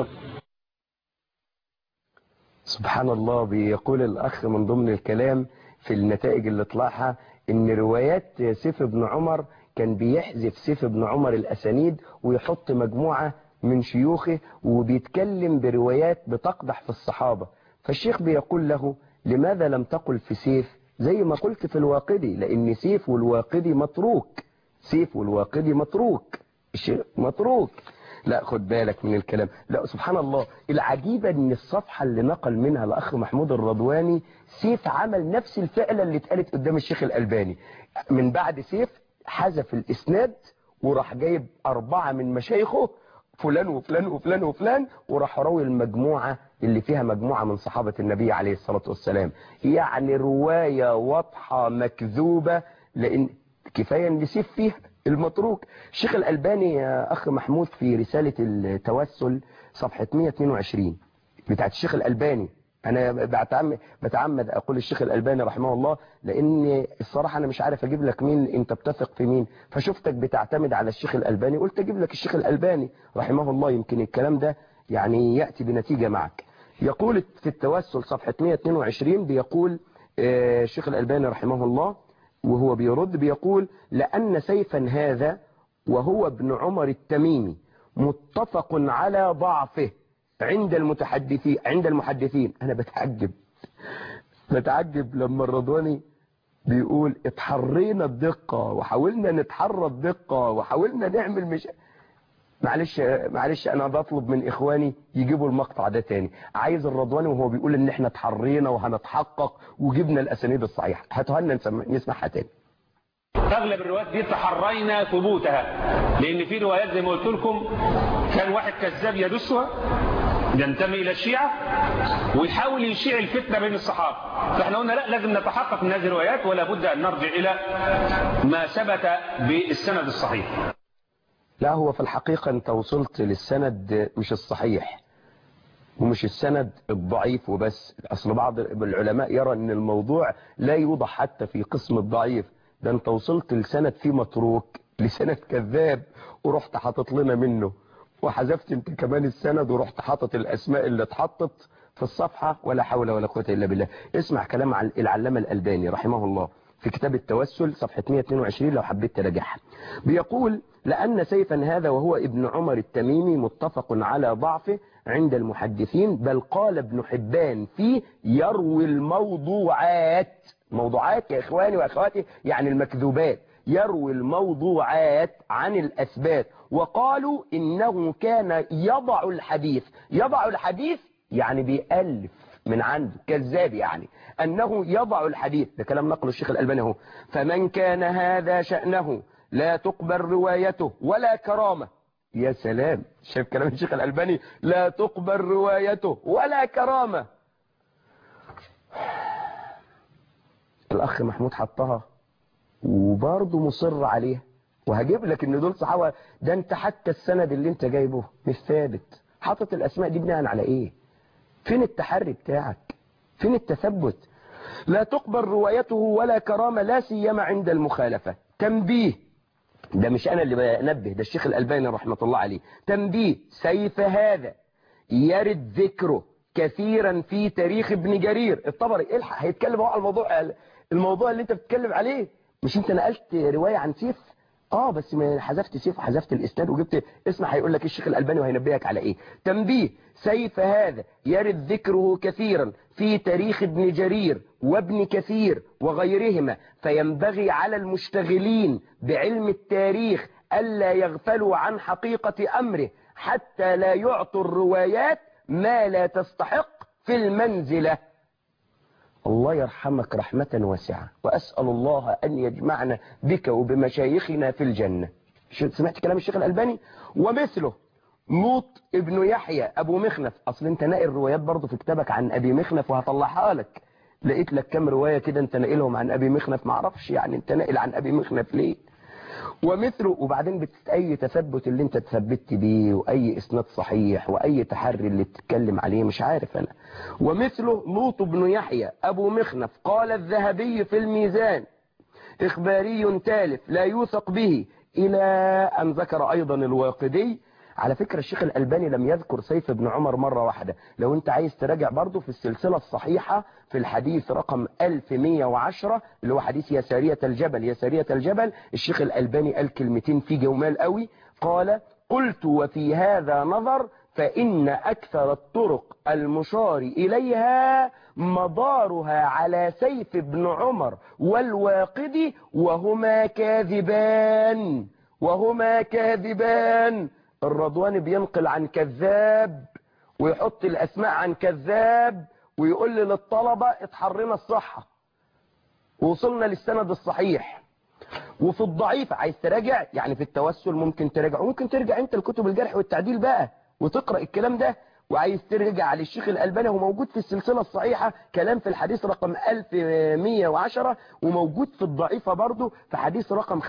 سبحان الله بيقول الأخ من ضمن الكلام في النتائج اللي طلعها إن روايات سيف بن عمر كان بيحذف سيف بن عمر الأسانيد ويحط مجموعة من شيوخه وبيتكلم بروايات بتقدح في الصحابة فالشيخ بيقول له لماذا لم تقل في سيف زي ما قلت في الواقدي لأن سيف والواقدي متروك سيف والواقدي متروك الشيخ متروك لا خد بالك من الكلام لا سبحان الله العجيبة ان الصفحة اللي نقل منها الاخ محمود الرضواني سيف عمل نفس الفعلة اللي اتقالت قدام الشيخ الالباني من بعد سيف حذف الاسناد وراح جايب اربعة من مشايخه فلان وفلان وفلان وفلان وراح راوي المجموعة اللي فيها مجموعة من صحابة النبي عليه الصلاة والسلام يعني رواية واضحة مكذوبة لان كفاية ان سيف فيها المتروك الشيخ الألباني يا أخ محمود في رسالة التوسل صفحة 122 بتاعت الشيخ الألباني أنا بتعمد, بتعمد أقول الشيخ الألباني رحمه الله لأن الصراحة أنا مش عارف أجيب لك مين أنت بتثق في مين فشفتك بتعتمد على الشيخ الألباني قلت أجيب لك الشيخ الألباني رحمه الله يمكن الكلام ده يعني يأتي بنتيجة معك يقول في التوسل صفحة 122 بيقول آه، الشيخ الألباني رحمه الله وهو بيرد بيقول لأن سيفا هذا وهو ابن عمر التميمي متفق على ضعفه عند المتحدثين عند المحدثين أنا بتعجب بتعجب لما الرضواني بيقول اتحرينا الدقة وحاولنا نتحرى الدقة وحاولنا نعمل مش معلش معلش انا بطلب من اخواني يجيبوا المقطع ده تاني عايز الرضواني وهو بيقول ان احنا اتحرينا وهنتحقق وجبنا الاسانيد الصحيحه هاتوها لنا نسمع- نسمعها تاني اغلب الروايات دي تحرينا ثبوتها لان في روايات زي ما قلت لكم كان واحد كذاب يدسها ينتمي الى الشيعة ويحاول يشيع الفتنة بين الصحابة فاحنا قلنا لا لازم نتحقق من هذه الروايات ولا بد ان نرجع الى ما ثبت بالسند الصحيح لا هو في الحقيقة انت وصلت للسند مش الصحيح ومش السند الضعيف وبس اصل بعض العلماء يرى ان الموضوع لا يوضح حتى في قسم الضعيف ده انت وصلت لسند فيه متروك لسند كذاب ورحت حاطط لنا منه وحذفت انت كمان السند ورحت حاطط الاسماء اللي اتحطت في الصفحة ولا حول ولا قوة الا بالله اسمع كلام عن العلامة الالباني رحمه الله في كتاب التوسل صفحة 122 لو حبيت تراجعها بيقول لأن سيفا هذا وهو ابن عمر التميمي متفق على ضعفه عند المحدثين بل قال ابن حبان فيه يروي الموضوعات موضوعات يا إخواني وأخواتي يعني المكذوبات يروي الموضوعات عن الأثبات وقالوا إنه كان يضع الحديث يضع الحديث يعني بيألف من عنده كذاب يعني أنه يضع الحديث ده كلام نقل الشيخ الألباني هو فمن كان هذا شأنه لا تقبل روايته ولا كرامة يا سلام شايف كلام الشيخ الألباني لا تقبل روايته ولا كرامة الأخ محمود حطها وبرضه مصر عليها وهجيب لك ان دول صحابه ده انت حتى السند اللي انت جايبه مش ثابت حاطط الاسماء دي بناء على ايه فين التحري بتاعك فين التثبت لا تقبل روايته ولا كرامة لا سيما عند المخالفة تنبيه ده مش أنا اللي بنبه ده الشيخ الألباني رحمة الله عليه تنبيه سيف هذا يرد ذكره كثيرا في تاريخ ابن جرير الطبري الحق هيتكلم على الموضوع الموضوع اللي انت بتتكلم عليه مش انت نقلت رواية عن سيف اه بس ما حذفت سيف وحذفت الاسناد وجبت اسمع هيقول لك الشيخ الالباني وهينبهك على ايه تنبيه سيف هذا يرد ذكره كثيرا في تاريخ ابن جرير وابن كثير وغيرهما فينبغي على المشتغلين بعلم التاريخ ألا يغفلوا عن حقيقة أمره حتى لا يعطوا الروايات ما لا تستحق في المنزلة الله يرحمك رحمة واسعة وأسأل الله أن يجمعنا بك وبمشايخنا في الجنة سمعت كلام الشيخ الألباني ومثله لوط ابن يحيى أبو مخنف أصل أنت ناقل روايات برضه في كتابك عن أبي مخنف وهطلعها لك لقيت لك كم رواية كده أنت ناقلهم عن أبي مخنف معرفش يعني أنت ناقل عن أبي مخنف ليه ومثله وبعدين بتأي تثبت اللي انت تثبت بيه واي اسناد صحيح واي تحري اللي تتكلم عليه مش عارف انا ومثله لوط بن يحيى ابو مخنف قال الذهبي في الميزان اخباري تالف لا يوثق به الى ان ذكر ايضا الواقدي على فكرة الشيخ الألباني لم يذكر سيف بن عمر مرة واحدة لو انت عايز تراجع برضه في السلسلة الصحيحة في الحديث رقم 1110 اللي هو حديث يسارية الجبل يسارية الجبل الشيخ الألباني قال كلمتين في جمال قوي قال قلت وفي هذا نظر فإن أكثر الطرق المشار إليها مدارها على سيف بن عمر والواقدي وهما كاذبان وهما كاذبان الرضواني بينقل عن كذاب ويحط الأسماء عن كذاب ويقول لي للطلبة اتحرنا الصحة ووصلنا للسند الصحيح وفي الضعيف عايز تراجع يعني في التوسل ممكن تراجع وممكن ترجع انت لكتب الجرح والتعديل بقى وتقرأ الكلام ده وعايز ترجع للشيخ الألباني هو موجود في السلسلة الصحيحة كلام في الحديث رقم 1110 وموجود في الضعيفة برضه في حديث رقم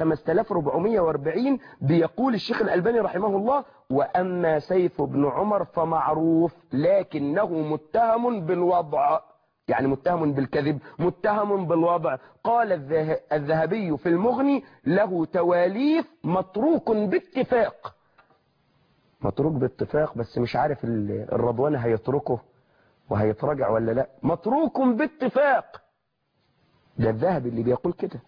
5440 بيقول الشيخ الألباني رحمه الله وأما سيف بن عمر فمعروف لكنه متهم بالوضع يعني متهم بالكذب متهم بالوضع قال الذهبي في المغني له تواليف متروك باتفاق متروك باتفاق بس مش عارف الرضوان هيتركه وهيتراجع ولا لا متروك باتفاق ده الذهبي اللي بيقول كده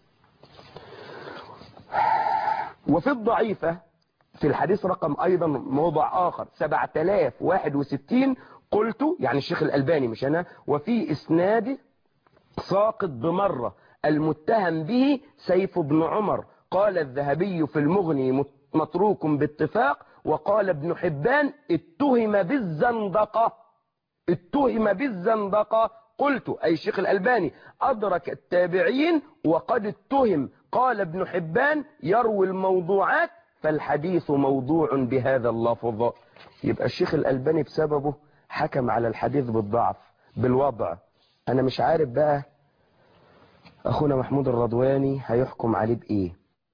وفي الضعيفة في الحديث رقم أيضا موضع آخر 7061 قلت يعني الشيخ الألباني مش أنا وفي إسناد ساقط بمرة المتهم به سيف بن عمر قال الذهبي في المغني متروك باتفاق وقال ابن حبان اتهم بالزندقة اتهم بالزندقة قلت أي الشيخ الألباني أدرك التابعين وقد اتهم قال ابن حبان يروي الموضوعات فالحديث موضوع بهذا اللفظ يبقى الشيخ الألباني بسببه حكم على الحديث بالضعف بالوضع أنا مش عارف بقى أخونا محمود الرضواني هيحكم عليه بإيه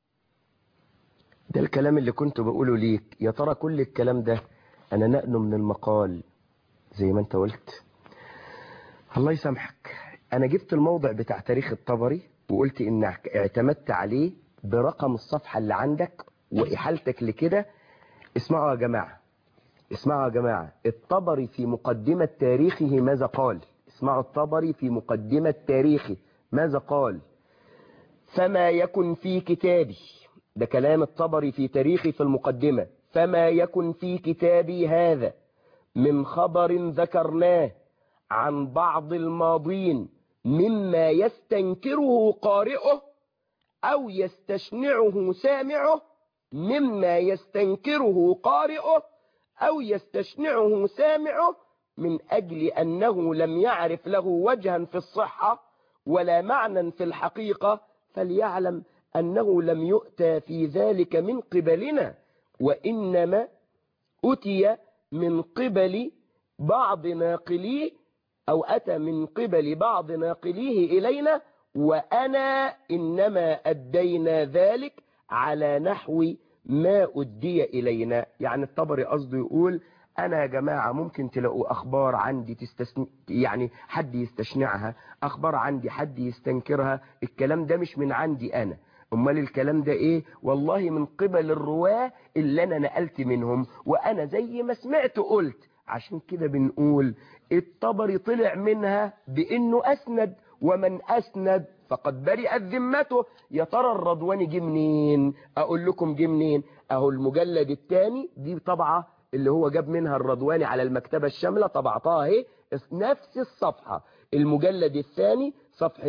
ده الكلام اللي كنت بقوله ليك يا ترى كل الكلام ده أنا نقله من المقال زي ما أنت قلت الله يسامحك أنا جبت الموضع بتاع تاريخ الطبري وقلت إنك اعتمدت عليه برقم الصفحة اللي عندك وإحالتك لكده اسمعوا يا جماعة اسمعوا يا جماعة الطبري في مقدمة تاريخه ماذا قال اسمعوا الطبري في مقدمة تاريخه ماذا قال فما يكن في كتابي ده كلام الطبري في تاريخه في المقدمة فما يكن في كتابي هذا من خبر ذكرناه عن بعض الماضين مما يستنكره قارئه أو يستشنعه سامعه مما يستنكره قارئه أو يستشنعه سامعه من أجل أنه لم يعرف له وجها في الصحة ولا معنى في الحقيقة فليعلم أنه لم يؤتى في ذلك من قبلنا وإنما أتي من قبل بعض ناقليه أو أتى من قبل بعض ناقليه إلينا وأنا إنما أدينا ذلك على نحو ما أدي إلينا يعني الطبري قصده يقول أنا يا جماعة ممكن تلاقوا أخبار عندي تستسن... يعني حد يستشنعها أخبار عندي حد يستنكرها الكلام ده مش من عندي أنا أمال الكلام ده إيه والله من قبل الرواة اللي أنا نقلت منهم وأنا زي ما سمعت قلت عشان كده بنقول الطبري طلع منها بأنه أسند ومن أسند فقد برئت ذمته يا ترى الرضواني جه منين أقول لكم جه منين أهو المجلد الثاني دي طبعة اللي هو جاب منها الرضواني على المكتبة الشاملة طبعتها اهي نفس الصفحة المجلد الثاني صفحة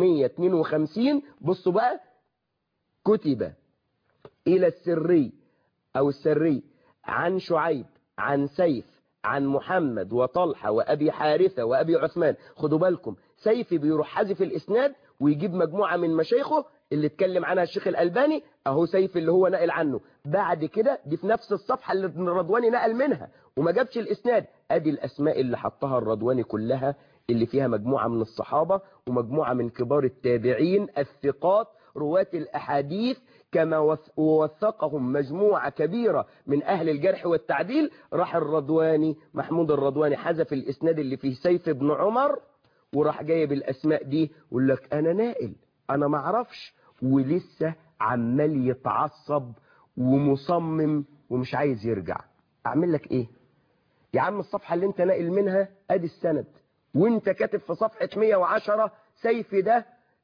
652 بصوا بقى كتب إلى السري أو السري عن شعيب عن سيف عن محمد وطلحة وأبي حارثة وأبي عثمان خدوا بالكم سيف بيروح حذف الإسناد ويجيب مجموعة من مشايخه اللي اتكلم عنها الشيخ الألباني أهو سيف اللي هو نقل عنه بعد كده دي في نفس الصفحة اللي الرضواني نقل منها وما جابش الإسناد أدي الأسماء اللي حطها الرضواني كلها اللي فيها مجموعة من الصحابة ومجموعة من كبار التابعين الثقات رواة الأحاديث كما وثقهم مجموعة كبيرة من أهل الجرح والتعديل راح الرضواني محمود الرضواني حذف الإسناد اللي فيه سيف بن عمر وراح جايب الأسماء دي ويقول لك أنا نائل أنا ما اعرفش ولسه عمال يتعصب ومصمم ومش عايز يرجع أعمل لك إيه يا عم الصفحة اللي انت ناقل منها ادي السند وانت كاتب في صفحة 110 سيف ده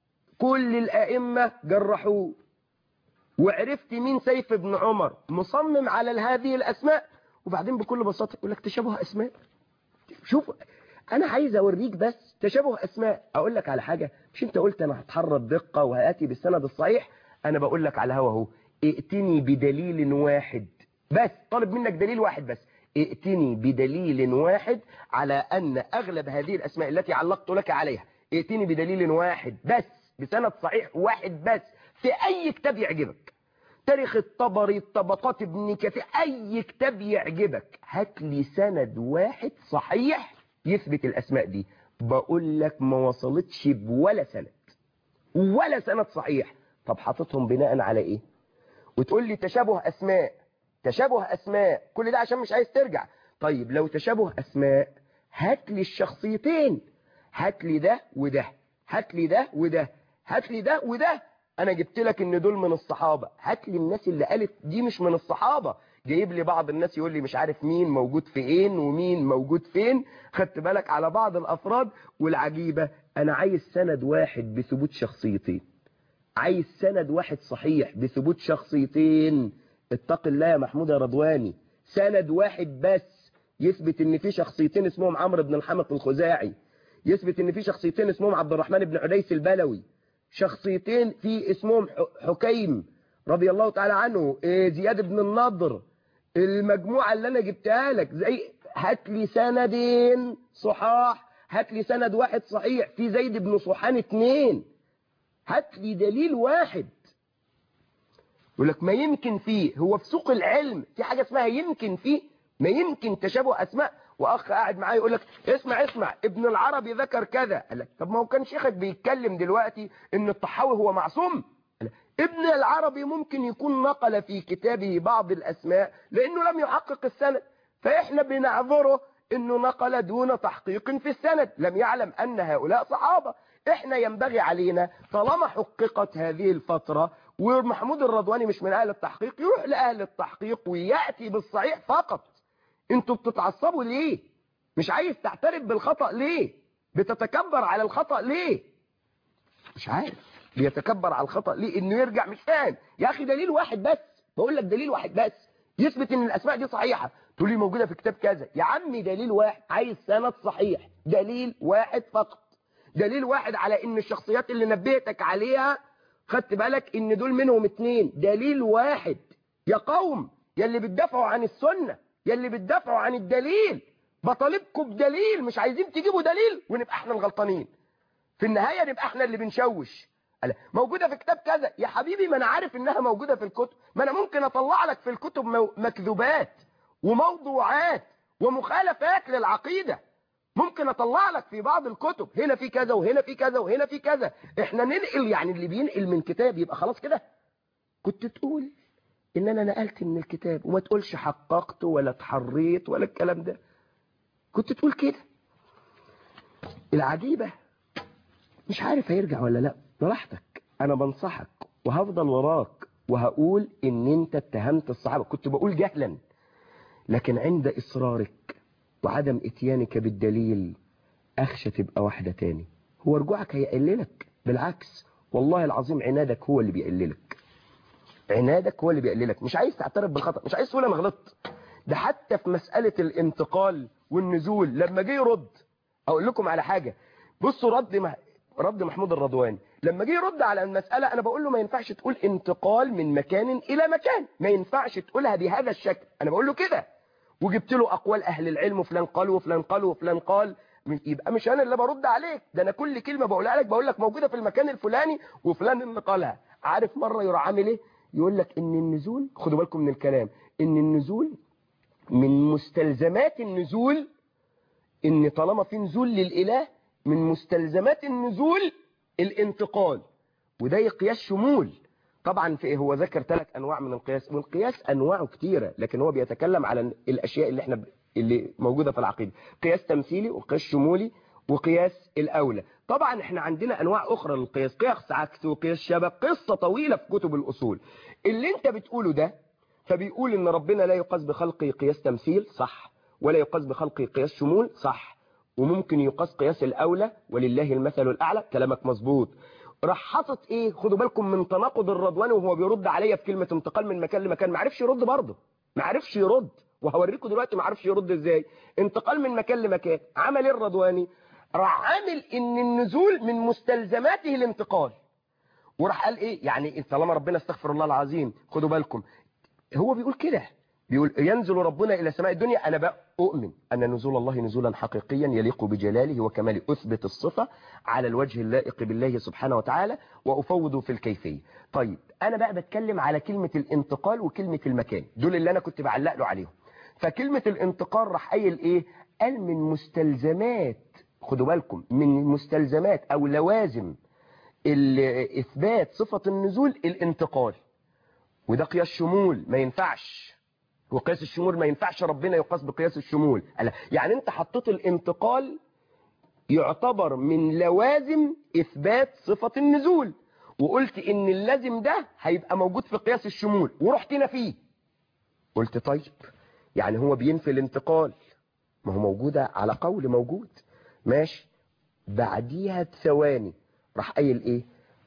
كل الأئمة جرحوه وعرفت مين سيف بن عمر مصمم على هذه الأسماء وبعدين بكل بساطة يقول لك تشابه أسماء شوف أنا عايز أوريك بس تشابه أسماء أقول لك على حاجة مش أنت قلت أنا هتحرى الدقة وهاتي بالسند الصحيح أنا بقول لك على هوا اهو ائتني بدليل واحد بس طالب منك دليل واحد بس ائتني بدليل واحد على أن أغلب هذه الأسماء التي علقت لك عليها ائتني بدليل واحد بس بسند صحيح واحد بس في أي كتاب يعجبك تاريخ الطبري الطبقات ابن كثير أي كتاب يعجبك هات لي سند واحد صحيح يثبت الأسماء دي بقول لك ما وصلتش بولا سند ولا سند صحيح طب حاططهم بناء على ايه وتقول لي تشابه أسماء تشابه أسماء كل ده عشان مش عايز ترجع طيب لو تشابه أسماء هات لي الشخصيتين هات لي ده وده هات لي ده وده هات لي ده وده انا جبت لك ان دول من الصحابة هات لي الناس اللي قالت دي مش من الصحابة جايب لي بعض الناس يقول لي مش عارف مين موجود فين ومين موجود فين خدت بالك على بعض الافراد والعجيبة انا عايز سند واحد بثبوت شخصيتين عايز سند واحد صحيح بثبوت شخصيتين اتق الله يا محمود يا رضواني سند واحد بس يثبت ان في شخصيتين اسمهم عمرو بن الحمق الخزاعي يثبت ان في شخصيتين اسمهم عبد الرحمن بن عديس البلوي شخصيتين في اسمهم حكيم رضي الله تعالى عنه زياد بن النضر المجموعة اللي انا جبتها لك زي هات لي سندين صحاح هات لي سند واحد صحيح في زيد بن صحان اتنين هات لي دليل واحد يقول لك ما يمكن فيه هو في سوق العلم في حاجة اسمها يمكن فيه ما يمكن تشابه أسماء وأخ قاعد معايا يقول لك اسمع اسمع ابن العربي ذكر كذا قال لك طب ما هو كان شيخك بيتكلم دلوقتي ان الطحاوي هو معصوم قال لك ابن العربي ممكن يكون نقل في كتابه بعض الأسماء لأنه لم يحقق السند فإحنا بنعذره انه نقل دون تحقيق في السند لم يعلم ان هؤلاء صحابة احنا ينبغي علينا طالما حققت هذه الفترة ومحمود الرضواني مش من اهل التحقيق يروح لاهل التحقيق ويأتي بالصحيح فقط انتوا بتتعصبوا ليه مش عايز تعترف بالخطأ ليه بتتكبر على الخطأ ليه مش عارف بيتكبر على الخطأ ليه انه يرجع مش فاهم يا اخي دليل واحد بس بقول لك دليل واحد بس يثبت ان الاسماء دي صحيحة تقول لي موجودة في كتاب كذا يا عمي دليل واحد عايز سند صحيح دليل واحد فقط دليل واحد على ان الشخصيات اللي نبهتك عليها خدت بالك ان دول منهم اتنين دليل واحد يا قوم يا اللي بتدافعوا عن السنة يا اللي بتدافعوا عن الدليل بطالبكم بدليل مش عايزين تجيبوا دليل ونبقى احنا الغلطانين في النهاية نبقى احنا اللي بنشوش قال موجودة في كتاب كذا يا حبيبي ما انا عارف انها موجودة في الكتب ما انا ممكن اطلع لك في الكتب مكذوبات وموضوعات ومخالفات للعقيدة ممكن اطلع لك في بعض الكتب هنا في كذا وهنا في كذا وهنا في كذا احنا ننقل يعني اللي بينقل من كتاب يبقى خلاص كده كنت تقول ان انا نقلت من الكتاب وما تقولش حققت ولا اتحريت ولا الكلام ده كنت تقول كده العجيبة مش عارف هيرجع ولا لا براحتك انا بنصحك وهفضل وراك وهقول ان انت اتهمت الصحابة كنت بقول جهلا لكن عند اصرارك وعدم اتيانك بالدليل اخشى تبقى واحدة تاني هو رجوعك هيقللك بالعكس والله العظيم عنادك هو اللي بيقللك عنادك هو اللي بيقللك مش عايز تعترف بالخطأ مش عايز تقول انا غلطت ده حتى في مسألة الانتقال والنزول لما جه يرد اقول لكم على حاجة بصوا رد مح... رد محمود الرضواني لما جه يرد على المسألة انا بقول له ما ينفعش تقول انتقال من مكان الى مكان ما ينفعش تقولها بهذا الشكل انا بقول له كده وجبت له اقوال اهل العلم وفلان قال وفلان قال وفلان قال يبقى مش انا اللي برد عليك ده انا كل كلمة بقولها لك بقول لك موجودة في المكان الفلاني وفلان اللي قالها عارف مرة يروح عامل ايه يقول لك ان النزول خدوا بالكم من الكلام ان النزول من مستلزمات النزول ان طالما في نزول للاله من مستلزمات النزول الانتقال وده قياس شمول طبعا في هو ذكر ثلاث انواع من القياس والقياس انواعه كتيره لكن هو بيتكلم على الاشياء اللي احنا اللي موجوده في العقيده قياس تمثيلي وقياس شمولي وقياس الاولى طبعا احنا عندنا انواع اخرى للقياس قياس عكس وقياس شبه قصه طويله في كتب الاصول اللي انت بتقوله ده فبيقول ان ربنا لا يقاس بخلقه قياس تمثيل صح ولا يقاس بخلقه قياس شمول صح وممكن يقاس قياس الاولى ولله المثل الاعلى كلامك مظبوط راح حاطط ايه خدوا بالكم من تناقض الرضواني وهو بيرد عليا في كلمه انتقال من مكان لمكان ما عرفش يرد برضه ما عرفش يرد وهوريكم دلوقتي ما عرفش يرد ازاي انتقال من مكان لمكان عمل ايه الرضواني راح عامل ان النزول من مستلزماته الانتقال وراح قال ايه يعني طالما ربنا استغفر الله العظيم خدوا بالكم هو بيقول كده بيقول ينزل ربنا إلى سماء الدنيا أنا بقى أؤمن أن نزول الله نزولا حقيقيا يليق بجلاله وكماله أثبت الصفة على الوجه اللائق بالله سبحانه وتعالى وأفوض في الكيفية طيب أنا بقى بتكلم على كلمة الانتقال وكلمة المكان دول اللي أنا كنت بعلق له عليهم فكلمة الانتقال راح قايل إيه قال من مستلزمات خدوا بالكم من مستلزمات أو لوازم إثبات صفة النزول الانتقال وده قياس شمول ما ينفعش وقياس الشمول ما ينفعش ربنا يقاس بقياس الشمول يعني انت حطيت الانتقال يعتبر من لوازم اثبات صفة النزول وقلت ان اللازم ده هيبقى موجود في قياس الشمول ورحتنا فيه قلت طيب يعني هو بينفي الانتقال ما هو موجودة على قول موجود ماشي بعديها بثواني راح قايل ايه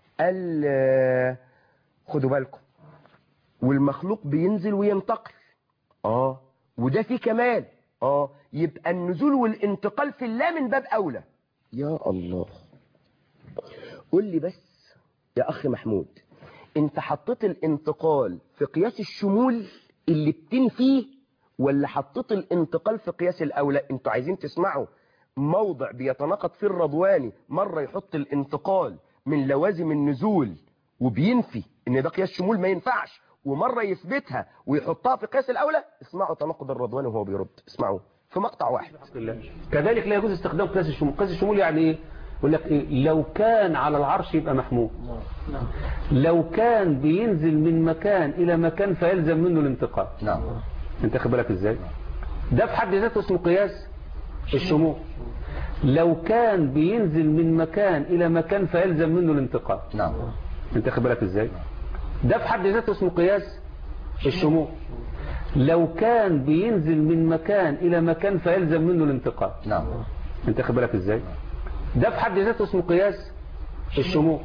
قال خدوا بالكم والمخلوق بينزل وينتقل اه وده فيه كمال اه يبقى النزول والانتقال في الله من باب اولى يا الله قول لي بس يا اخي محمود انت حطيت الانتقال في قياس الشمول اللي بتنفيه ولا حطيت الانتقال في قياس الاولى انتوا عايزين تسمعوا موضع بيتناقض فيه الرضواني مرة يحط الانتقال من لوازم النزول وبينفي ان ده قياس شمول ما ينفعش ومرة يثبتها ويحطها في قياس الأولى اسمعوا تناقض الرضواني وهو بيرد اسمعوا في مقطع واحد كذلك لا يجوز استخدام قياس الشمول قياس الشمول يعني ايه يقول لك إيه؟ لو كان على العرش يبقى محمود لو كان بينزل من مكان الى مكان فيلزم منه الانتقال نعم انت خد بالك ازاي ده في حد ذاته اسمه قياس الشمول لو كان بينزل من مكان الى مكان فيلزم منه الانتقال نعم انت خد بالك ازاي ده في حد ذاته اسمه قياس الشمول لو كان بينزل من مكان الى مكان فيلزم منه الانتقال نعم انت خد بالك ازاي ده في حد ذاته اسمه قياس الشمول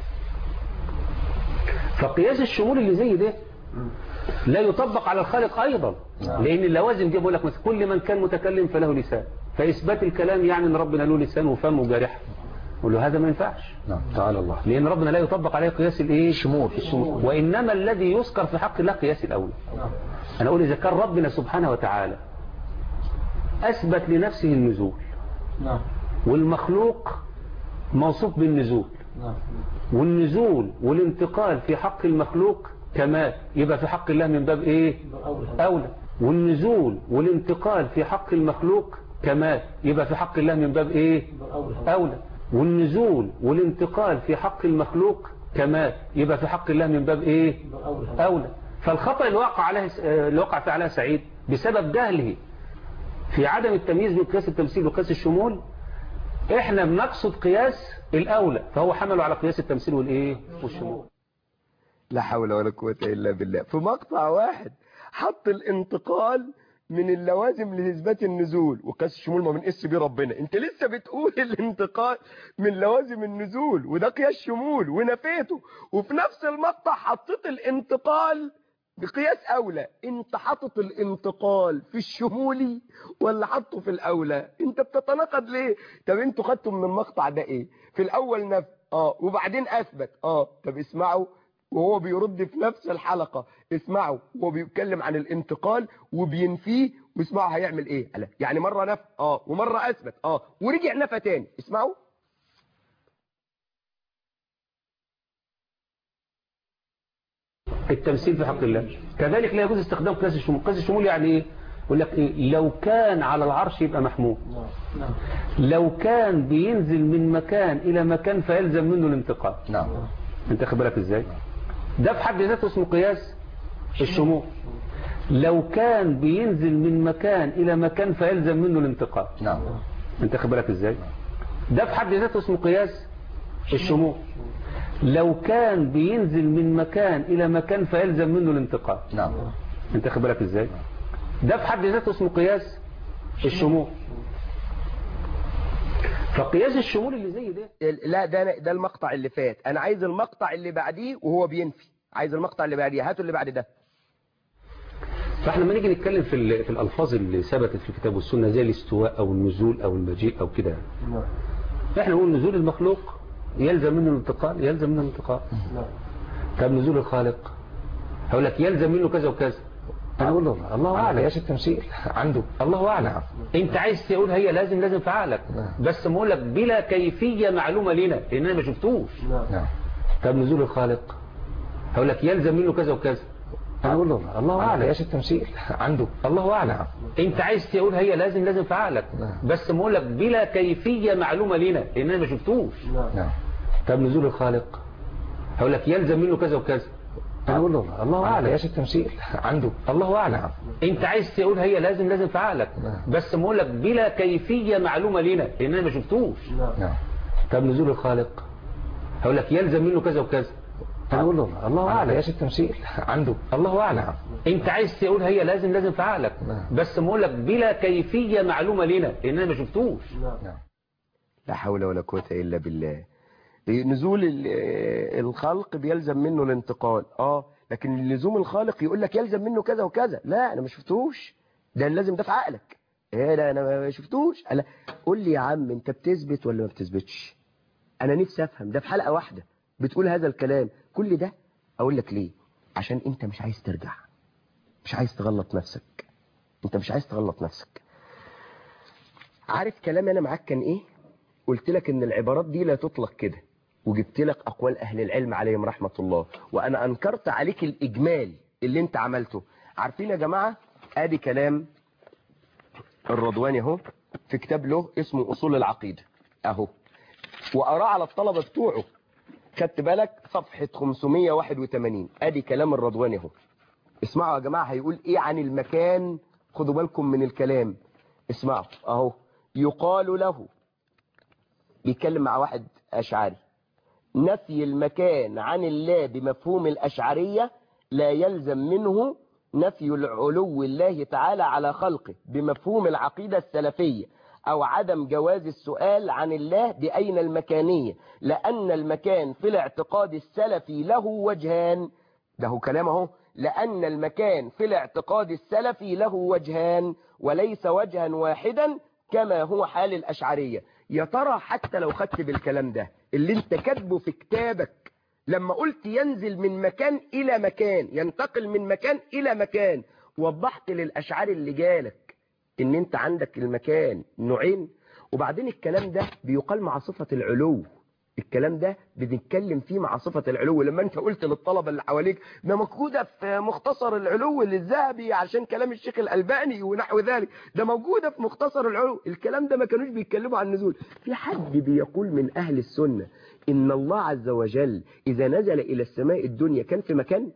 فقياس الشمول اللي زي ده لا يطبق على الخالق ايضا لان اللوازم دي بقول لك مثلا كل من كان متكلم فله لسان فاثبات الكلام يعني ان ربنا له لسان وفم وجارحه قول له هذا ما ينفعش نعم تعالى الله لان ربنا لا يطبق عليه قياس الايه الشمول الشمول وانما الذي يذكر في حق الله قياس الاول انا اقول اذا كان ربنا سبحانه وتعالى اثبت لنفسه النزول نعم والمخلوق موصوف بالنزول نعم والنزول والانتقال في حق المخلوق كمال يبقى في حق الله من باب ايه اولى والنزول والانتقال في حق المخلوق كمال يبقى في حق الله من باب ايه اولى والنزول والانتقال في حق المخلوق كمال يبقى في حق الله من باب ايه اولى فالخطأ اللي وقع عليه اللي وقع فيه عليها سعيد بسبب جهله في عدم التمييز بين قياس التمثيل وقياس الشمول احنا بنقصد قياس الاولى فهو حمله على قياس التمثيل والايه والشمول لا حول ولا قوة إلا بالله في مقطع واحد حط الانتقال من اللوازم لإثبات النزول وقياس الشمول ما بنقيس بيه ربنا انت لسه بتقول الانتقال من لوازم النزول وده قياس شمول ونفيته وفي نفس المقطع حطيت الانتقال بقياس أولى انت حاطط الانتقال في الشمولي ولا حطه في الأولى انت بتتناقض ليه طب انتوا خدتوا من المقطع ده ايه في الأول نفي اه وبعدين أثبت اه طب اسمعوا وهو بيرد في نفس الحلقة اسمعوا وهو بيتكلم عن الانتقال وبينفيه واسمعوا هيعمل ايه قال يعني مرة نفى اه ومرة اثبت اه ورجع نفى تاني اسمعوا التمثيل في حق الله كذلك لا يجوز استخدام قياس الشمول قياس الشمول يعني ايه يقول لك إيه؟ لو كان على العرش يبقى محمود لو كان بينزل من مكان الى مكان فيلزم منه الانتقال نعم انت خد بالك ازاي ده في حد ذاته اسمه قياس الشمول لو كان بينزل من مكان الى مكان فيلزم منه الانتقال نعم انت خد بالك ازاي ده في حد ذاته اسمه قياس الشمول لو كان بينزل من مكان الى مكان فيلزم منه الانتقال نعم انت خد بالك ازاي ده في حد ذاته اسمه قياس الشمول فقياس الشمول اللي زي ده لا ده ده المقطع اللي فات انا عايز المقطع اللي بعديه وهو بينفي عايز المقطع اللي بعديه هاتوا اللي بعد ده فاحنا لما نيجي نتكلم في ال- في الالفاظ اللي ثبتت في الكتاب والسنه زي الاستواء او النزول او المجيء او كده احنا نقول نزول المخلوق يلزم منه الانتقال يلزم منه الانتقال طب نزول الخالق هقول لك يلزم منه كذا وكذا انا اقول له الله اعلم قياس التمثيل عنده الله اعلم انت عايز تقول هي لازم لازم في عقلك بس بقول لك بلا كيفيه معلومه لنا لان انا ما شفتوش نعم طب نزول الخالق هقول لك يلزم منه كذا وكذا انا اقول له الله اعلم قياس التمثيل عنده الله اعلم انت عايز تقول هي لازم لازم في عقلك بس بقول لك بلا كيفيه معلومه لنا لان انا ما شفتوش نعم طب نزول الخالق هقول لك يلزم منه كذا وكذا انا اقول له الله اعلم قياس التمثيل عنده الله اعلم انت عايز تقول هي لازم لازم في عقلك بس بقول لك بلا كيفيه معلومه لنا لان انا ما شفتوش نعم طب نزول الخالق هقول لك يلزم منه كذا وكذا انا اقول له الله اعلم قياس التمثيل عنده الله اعلم انت عايز تقول هي لازم لازم في عقلك بس بقول لك بلا كيفيه معلومه لنا لان انا ما شفتوش نعم لا حول ولا قوة إلا بالله نزول ال- الخلق بيلزم منه الانتقال اه لكن لزوم الخالق يقول لك يلزم منه كذا وكذا لا انا ما شفتوش ده لازم ده في عقلك ايه لا انا ما شفتوش ألا قول لي يا عم انت بتثبت ولا ما بتثبتش انا نفسي افهم ده في حلقة واحدة بتقول هذا الكلام كل ده اقول لك ليه عشان انت مش عايز ترجع مش عايز تغلط نفسك انت مش عايز تغلط نفسك عارف كلامي انا معاك كان ايه قلت لك ان العبارات دي لا تطلق كده وجبت لك اقوال اهل العلم عليهم رحمة الله وانا انكرت عليك الاجمال اللي انت عملته عارفين يا جماعة ادي كلام الرضواني اهو في كتاب له اسمه اصول العقيدة اهو وقراه على الطلبة بتوعه خدت بالك صفحة 581 ادي كلام الرضواني اهو اسمعوا يا جماعة هيقول ايه عن المكان خدوا بالكم من الكلام اسمعوا اهو يقال له بيتكلم مع واحد اشعري نفي المكان عن الله بمفهوم الاشعرية لا يلزم منه نفي العلو الله تعالى على خلقه بمفهوم العقيدة السلفية أو عدم جواز السؤال عن الله بأين المكانية لأن المكان في الاعتقاد السلفي له وجهان ده هو كلام اهو لأن المكان في الاعتقاد السلفي له وجهان وليس وجها واحدا كما هو حال الأشعرية يا ترى حتى لو خدت بالكلام ده اللي انت كاتبه في كتابك لما قلت ينزل من مكان إلى مكان ينتقل من مكان إلى مكان وضحت للأشعار اللي جالك ان انت عندك المكان نوعين وبعدين الكلام ده بيقال مع صفة العلو الكلام ده بنتكلم فيه مع صفة العلو لما انت قلت للطلبة اللي حواليك ده موجودة في مختصر العلو للذهبي عشان كلام الشيخ الألباني ونحو ذلك ده موجودة في مختصر العلو الكلام ده ما كانوش بيتكلموا عن النزول في حد بيقول من أهل السنة إن الله عز وجل إذا نزل إلى السماء الدنيا كان في مكان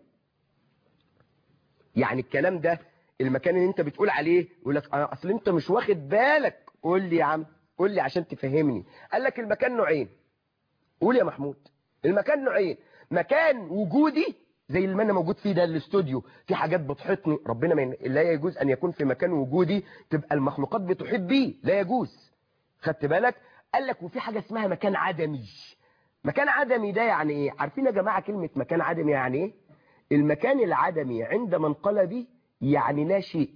يعني الكلام ده المكان اللي انت بتقول عليه يقول لك اه اصل انت مش واخد بالك قول لي يا عم قول لي عشان تفهمني قال لك المكان نوعين قول يا محمود المكان نوعين مكان وجودي زي اللي انا موجود فيه ده الاستوديو في حاجات بتحيطني ربنا من لا يجوز ان يكون في مكان وجودي تبقى المخلوقات بتحيط بيه لا يجوز خدت بالك قال لك وفي حاجه اسمها مكان عدمي مكان عدمي ده يعني ايه عارفين يا جماعه كلمه مكان عدمي يعني ايه المكان العدمي عند منقلبه يعني لا شيء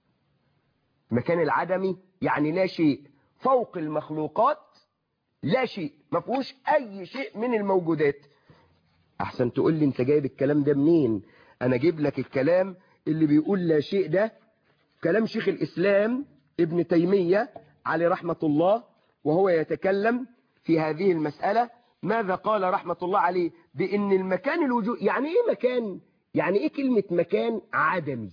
مكان العدمي يعني لا شيء فوق المخلوقات لا شيء ما فيهوش اي شيء من الموجودات احسن تقول لي انت جايب الكلام ده منين انا اجيب لك الكلام اللي بيقول لا شيء ده كلام شيخ الاسلام ابن تيمية عليه رحمة الله وهو يتكلم في هذه المسألة ماذا قال رحمة الله عليه بان المكان الوجود يعني ايه مكان يعني ايه كلمة مكان عدمي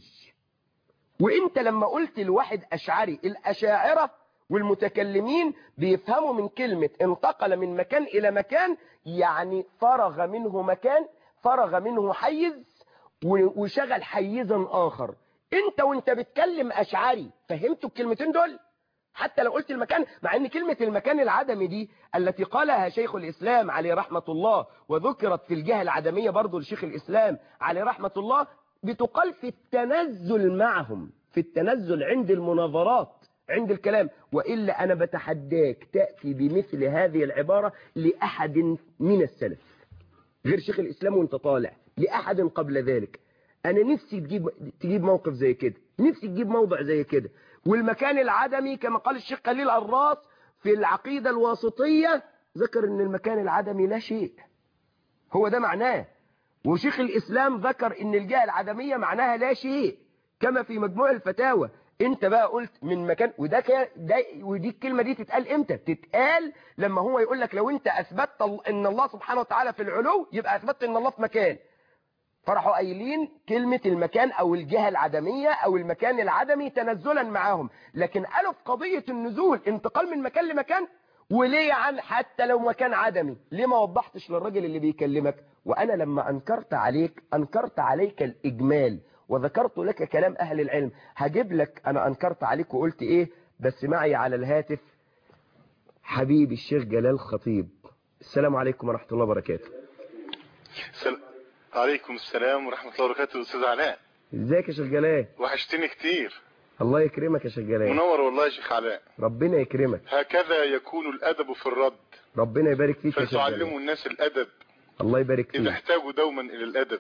وانت لما قلت لواحد اشعري الاشاعرة والمتكلمين بيفهموا من كلمة انتقل من مكان الى مكان يعني فرغ منه مكان فرغ منه حيز وشغل حيزا اخر انت وانت بتكلم اشعري فهمتوا الكلمتين دول حتى لو قلت المكان مع ان كلمة المكان العدمي دي التي قالها شيخ الاسلام عليه رحمة الله وذكرت في الجهة العدمية برضو لشيخ الاسلام عليه رحمة الله بتقال في التنزل معهم في التنزل عند المناظرات عند الكلام وإلا أنا بتحداك تأتي بمثل هذه العبارة لأحد من السلف غير شيخ الإسلام وانت طالع لأحد قبل ذلك أنا نفسي تجيب, تجيب موقف زي كده نفسي تجيب موضع زي كده والمكان العدمي كما قال الشيخ خليل الراس في العقيدة الواسطية ذكر ان المكان العدمي لا شيء هو ده معناه وشيخ الإسلام ذكر ان الجهة العدمية معناها لا شيء كما في مجموع الفتاوى انت بقى قلت من مكان وده كان ده ودي الكلمة دي تتقال امتى تتقال لما هو يقول لك لو انت اثبتت ان الله سبحانه وتعالى في العلو يبقى اثبتت ان الله في مكان فرحوا قايلين كلمة المكان او الجهة العدمية او المكان العدمي تنزلا معاهم لكن قالوا في قضية النزول انتقال من مكان لمكان وليه عن حتى لو مكان عدمي ليه ما وضحتش للراجل اللي بيكلمك وانا لما انكرت عليك انكرت عليك الاجمال وذكرت لك كلام أهل العلم هجيب لك أنا أنكرت عليك وقلت إيه بس معي على الهاتف حبيبي الشيخ جلال خطيب السلام عليكم ورحمة الله وبركاته سل... عليكم السلام ورحمة الله وبركاته أستاذ علاء ازيك يا شيخ جلال وحشتني كتير الله يكرمك يا شيخ جلال منور والله يا شيخ علاء ربنا يكرمك هكذا يكون الأدب في الرد ربنا يبارك فيك يا شيخ فلتعلموا جلال الناس الأدب الله يبارك إذا فيك احتاجوا دوما إلى الأدب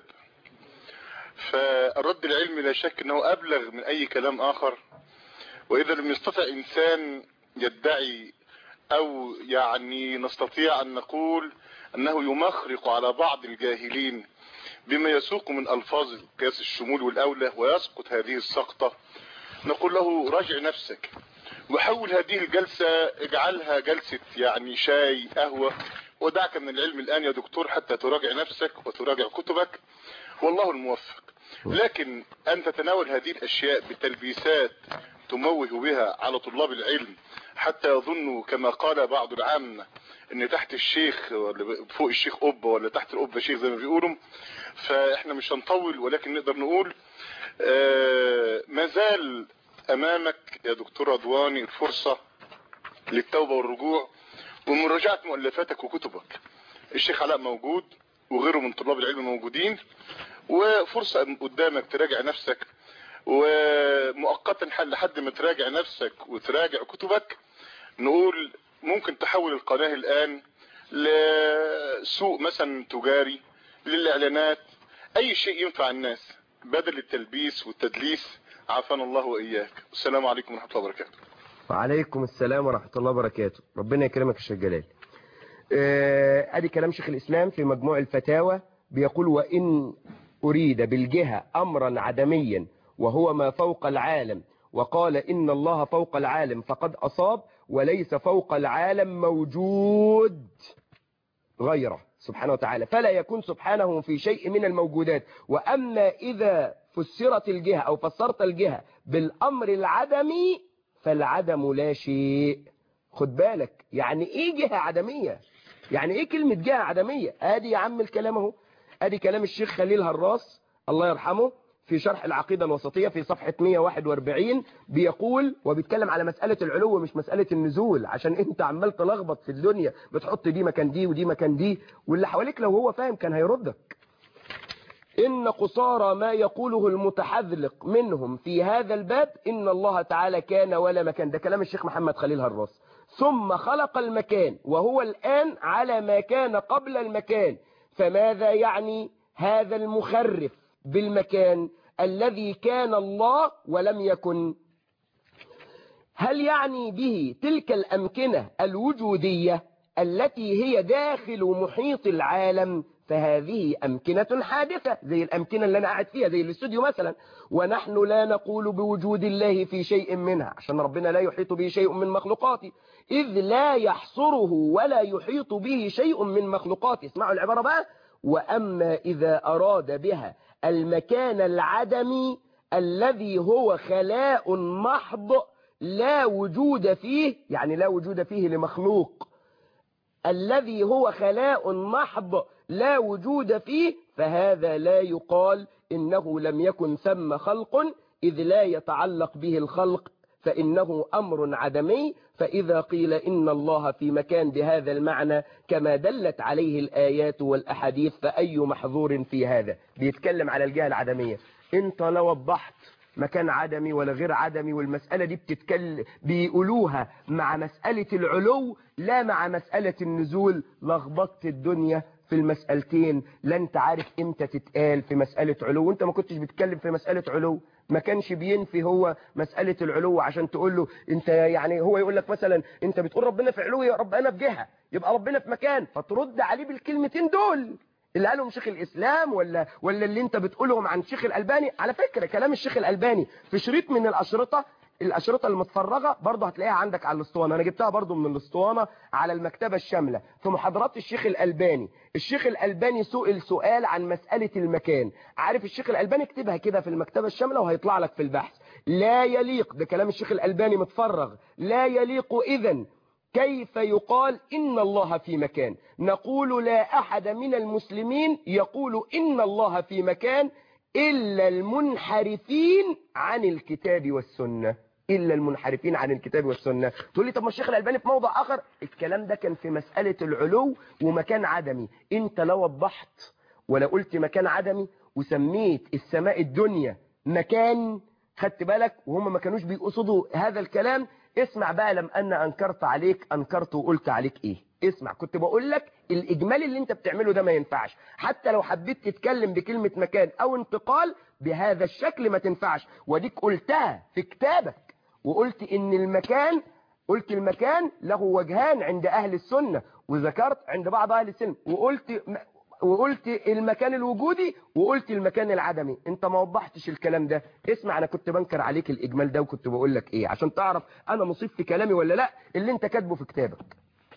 فالرد العلمي لا شك أنه أبلغ من أي كلام آخر وإذا لم يستطع إنسان يدعي أو يعني نستطيع أن نقول أنه يمخرق على بعض الجاهلين بما يسوق من ألفاظ قياس الشمول والأولى ويسقط هذه السقطة نقول له راجع نفسك وحول هذه الجلسة اجعلها جلسة يعني شاي قهوة ودعك من العلم الآن يا دكتور حتى تراجع نفسك وتراجع كتبك والله الموفق لكن أن تتناول هذه الأشياء بتلبيسات تموه بها على طلاب العلم حتى يظنوا كما قال بعض العامة ان تحت الشيخ ولا فوق الشيخ قبة ولا تحت القبة شيخ زي ما بيقولوا فاحنا مش هنطول ولكن نقدر نقول آه ما زال امامك يا دكتور رضواني الفرصة للتوبة والرجوع ومراجعة مؤلفاتك وكتبك الشيخ علاء موجود وغيره من طلاب العلم موجودين وفرصة قدامك تراجع نفسك ومؤقتا حل لحد ما تراجع نفسك وتراجع كتبك نقول ممكن تحول القناة الآن لسوق مثلا تجاري للإعلانات أي شيء ينفع الناس بدل التلبيس والتدليس عافانا الله وإياك السلام عليكم ورحمة الله وبركاته وعليكم السلام ورحمة الله وبركاته ربنا يكرمك يا شيخ جلال آه، ادي كلام شيخ الاسلام في مجموع الفتاوى بيقول وان اريد بالجهة امرا عدميا وهو ما فوق العالم وقال ان الله فوق العالم فقد اصاب وليس فوق العالم موجود غيره سبحانه وتعالى فلا يكون سبحانه في شيء من الموجودات واما اذا فسرت الجهة او فسرت الجهة بالامر العدمي فالعدم لا شيء خد بالك يعني ايه جهة عدمية يعني ايه كلمة جهة عدمية ادي يا عم الكلام اهو ادي كلام الشيخ خليل هراس الله يرحمه في شرح العقيدة الوسطية في صفحة 141 بيقول وبيتكلم على مسألة العلو مش مسألة النزول عشان انت عمال تلخبط في الدنيا بتحط دي مكان دي ودي مكان دي واللي حواليك لو هو فاهم كان هيردك إن قصارى ما يقوله المتحذلق منهم في هذا الباب إن الله تعالى كان ولا مكان ده كلام الشيخ محمد خليل هراس ثم خلق المكان وهو الآن على ما كان قبل المكان فماذا يعني هذا المخرف بالمكان الذي كان الله ولم يكن هل يعني به تلك الأمكنة الوجودية التي هي داخل محيط العالم فهذه أمكنة حادثة زي الأمكنة اللي أنا قاعد فيها زي الاستوديو مثلا ونحن لا نقول بوجود الله في شيء منها عشان ربنا لا يحيط به شيء من مخلوقاته إذ لا يحصره ولا يحيط به شيء من مخلوقاته اسمعوا العبارة بقى وأما إذا أراد بها المكان العدمي الذي هو خلاء محض لا وجود فيه يعني لا وجود فيه لمخلوق الذي هو خلاء محض لا وجود فيه فهذا لا يقال إنه لم يكن ثم خلق إذ لا يتعلق به الخلق فإنه أمر عدمي فإذا قيل إن الله في مكان بهذا المعنى كما دلت عليه الآيات والأحاديث فأي محظور في هذا بيتكلم على الجهة العدمية انت لو وضحت مكان عدمي ولا غير عدمي والمسألة دي بتتكلم بيقولوها مع مسألة العلو لا مع مسألة النزول لخبطت الدنيا في المسألتين لا انت عارف امتى تتقال في مسألة علو وانت ما كنتش بتتكلم في مسألة علو ما كانش بينفي هو مسألة العلو عشان تقول له انت يعني هو يقول لك مثلا انت بتقول ربنا في علو يا رب انا في جهة يبقى ربنا في مكان فترد عليه بالكلمتين دول اللي قالهم شيخ الإسلام ولا ولا اللي انت بتقولهم عن شيخ الألباني على فكرة كلام الشيخ الألباني في شريط من الأشرطة الأشرطة المتفرغة برضه هتلاقيها عندك على الاسطوانة أنا جبتها برضه من الاسطوانة على المكتبة الشاملة في محاضرات الشيخ الألباني الشيخ الألباني سئل سؤال عن مسألة المكان عارف الشيخ الألباني اكتبها كده في المكتبة الشاملة وهيطلع لك في البحث لا يليق ده كلام الشيخ الألباني متفرغ لا يليق إذن كيف يقال إن الله في مكان نقول لا أحد من المسلمين يقول إن الله في مكان إلا المنحرفين عن الكتاب والسنة إلا المنحرفين عن الكتاب والسنة تقول لي طب ما الشيخ الألباني في موضع آخر الكلام ده كان في مسألة العلو ومكان عدمي انت لو وضحت ولا قلت مكان عدمي وسميت السماء الدنيا مكان خدت بالك وهم ما كانوش بيقصدوا هذا الكلام اسمع بقى لم أن أنكرت عليك أنكرت وقلت عليك إيه اسمع كنت بقول لك الإجمالي اللي انت بتعمله ده ما ينفعش حتى لو حبيت تتكلم بكلمة مكان أو انتقال بهذا الشكل ما تنفعش وديك قلتها في كتابك وقلت إن المكان قلت المكان له وجهان عند أهل السنة وذكرت عند بعض أهل السنة وقلت وقلت المكان الوجودي وقلت المكان العدمي انت ما وضحتش الكلام ده اسمع انا كنت بنكر عليك الاجمال ده وكنت بقول لك ايه عشان تعرف انا مصيب في كلامي ولا لا اللي انت كاتبه في كتابك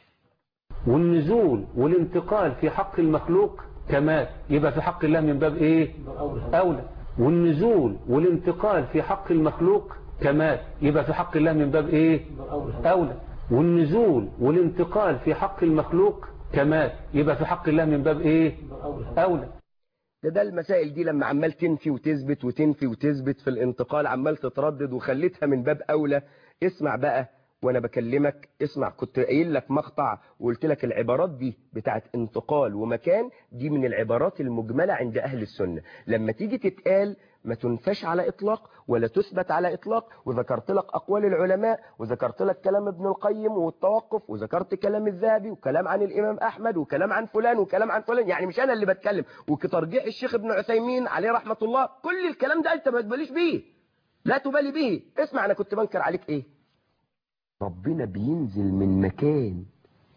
والنزول والانتقال في حق المخلوق كمال يبقى في حق الله من باب ايه اولى والنزول والانتقال في حق المخلوق كمال يبقى في حق الله من باب ايه اولى والنزول والانتقال في حق المخلوق كمال يبقى في حق الله من باب ايه اولى ده ده المسائل دي لما عمال تنفي وتثبت وتنفي وتثبت في الانتقال عمال تتردد وخليتها من باب اولى اسمع بقى وانا بكلمك اسمع كنت قايل لك مقطع وقلت لك العبارات دي بتاعت انتقال ومكان دي من العبارات المجملة عند اهل السنة لما تيجي تتقال ما تنفش على اطلاق ولا تثبت على اطلاق وذكرت لك اقوال العلماء وذكرت لك كلام ابن القيم والتوقف وذكرت كلام الذهبي وكلام عن الامام احمد وكلام عن فلان وكلام عن فلان يعني مش انا اللي بتكلم وكترجيح الشيخ ابن عثيمين عليه رحمة الله كل الكلام ده انت ما تباليش بيه لا تبالي بيه اسمع انا كنت بنكر عليك ايه ربنا بينزل من مكان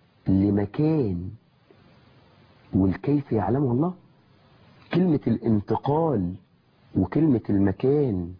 لمكان والكيف يعلمه الله كلمة الانتقال وكلمة المكان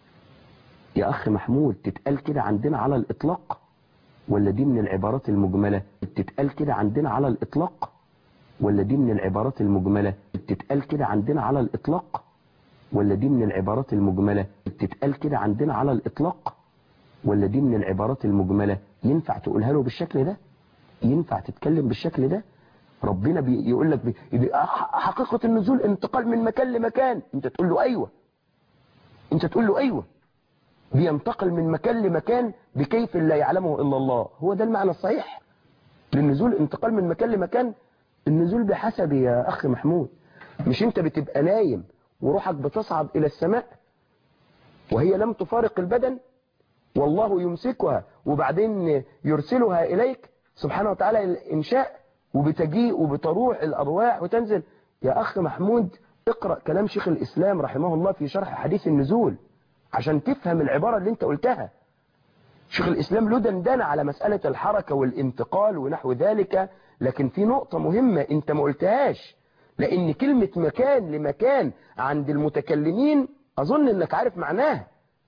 يا أخ محمود تتقال كده عندنا على الإطلاق ولا دي من العبارات المجملة تتقال كده عندنا على الإطلاق ولا دي من العبارات المجملة تتقال كده عندنا على الإطلاق ولا دي من العبارات المجملة تتقال كده عندنا على الإطلاق ولا دي من العبارات المجملة ينفع تقولها له بالشكل ده ينفع تتكلم بالشكل ده ربنا بيقول لك بي... بي... حقيقة النزول انتقال من مكان لمكان انت تقول له ايوه انت تقول له ايوه بينتقل من مكان لمكان بكيف لا يعلمه الا الله هو ده المعنى الصحيح للنزول انتقال من مكان لمكان النزول بحسب يا اخ محمود مش انت بتبقى نايم وروحك بتصعد الى السماء وهي لم تفارق البدن والله يمسكها وبعدين يرسلها إليك سبحانه وتعالى الإنشاء وبتجيء وبتروح الأرواح وتنزل يا أخ محمود اقرأ كلام شيخ الإسلام رحمه الله في شرح حديث النزول عشان تفهم العبارة اللي انت قلتها شيخ الإسلام له دندنة على مسألة الحركة والانتقال ونحو ذلك لكن في نقطة مهمة انت ما قلتهاش لأن كلمة مكان لمكان عند المتكلمين أظن انك عارف معناها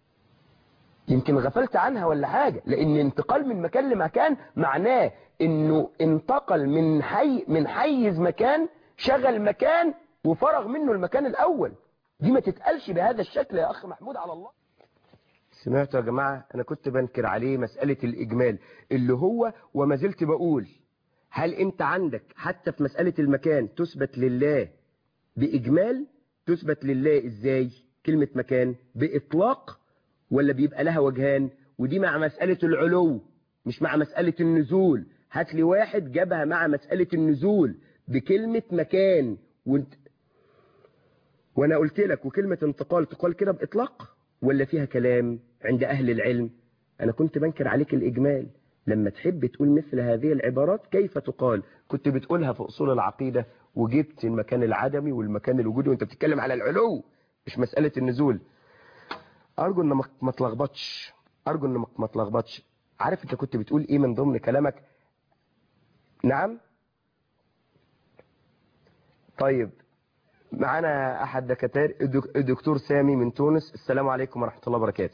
يمكن غفلت عنها ولا حاجة لان انتقال من مكان لمكان معناه انه انتقل من حي من حيز مكان شغل مكان وفرغ منه المكان الاول دي ما تتقالش بهذا الشكل يا اخ محمود على الله سمعتوا يا جماعة انا كنت بنكر عليه مسألة الاجمال اللي هو وما زلت بقول هل انت عندك حتى في مسألة المكان تثبت لله باجمال تثبت لله ازاي كلمة مكان باطلاق ولا بيبقى لها وجهان ودي مع مسألة العلو مش مع مسألة النزول هات لي واحد جابها مع مسألة النزول بكلمة مكان وانت وانا قلت لك وكلمة انتقال تقال كده بإطلاق ولا فيها كلام عند أهل العلم أنا كنت بنكر عليك الإجمال لما تحب تقول مثل هذه العبارات كيف تقال كنت بتقولها في أصول العقيدة وجبت المكان العدمي والمكان الوجودي وانت بتتكلم على العلو مش مسألة النزول ارجو ان ما تلخبطش ارجو ان ما تلخبطش عارف انت كنت بتقول ايه من ضمن كلامك نعم طيب معانا احد دكاتره الدكتور سامي من تونس السلام عليكم ورحمه الله وبركاته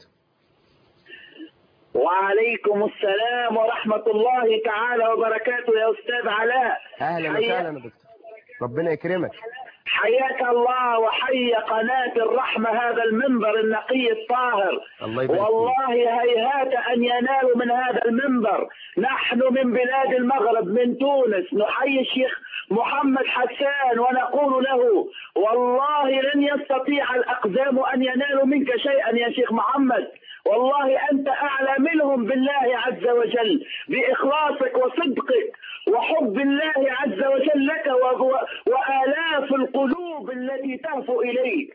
وعليكم السلام ورحمة الله تعالى وبركاته يا أستاذ علاء أهلا وسهلا يا دكتور ربنا يكرمك حياك الله وحي قناة الرحمة هذا المنبر النقي الطاهر الله يبارك والله هيهات أن ينالوا من هذا المنبر نحن من بلاد المغرب من تونس نحيي الشيخ محمد حسان ونقول له والله لن يستطيع الأقدام أن ينالوا منك شيئا يا شيخ محمد والله أنت أعلى منهم بالله عز وجل بإخلاصك وصدقك وحب الله عز وجل لك وآلاف القلوب التي تهفو إليك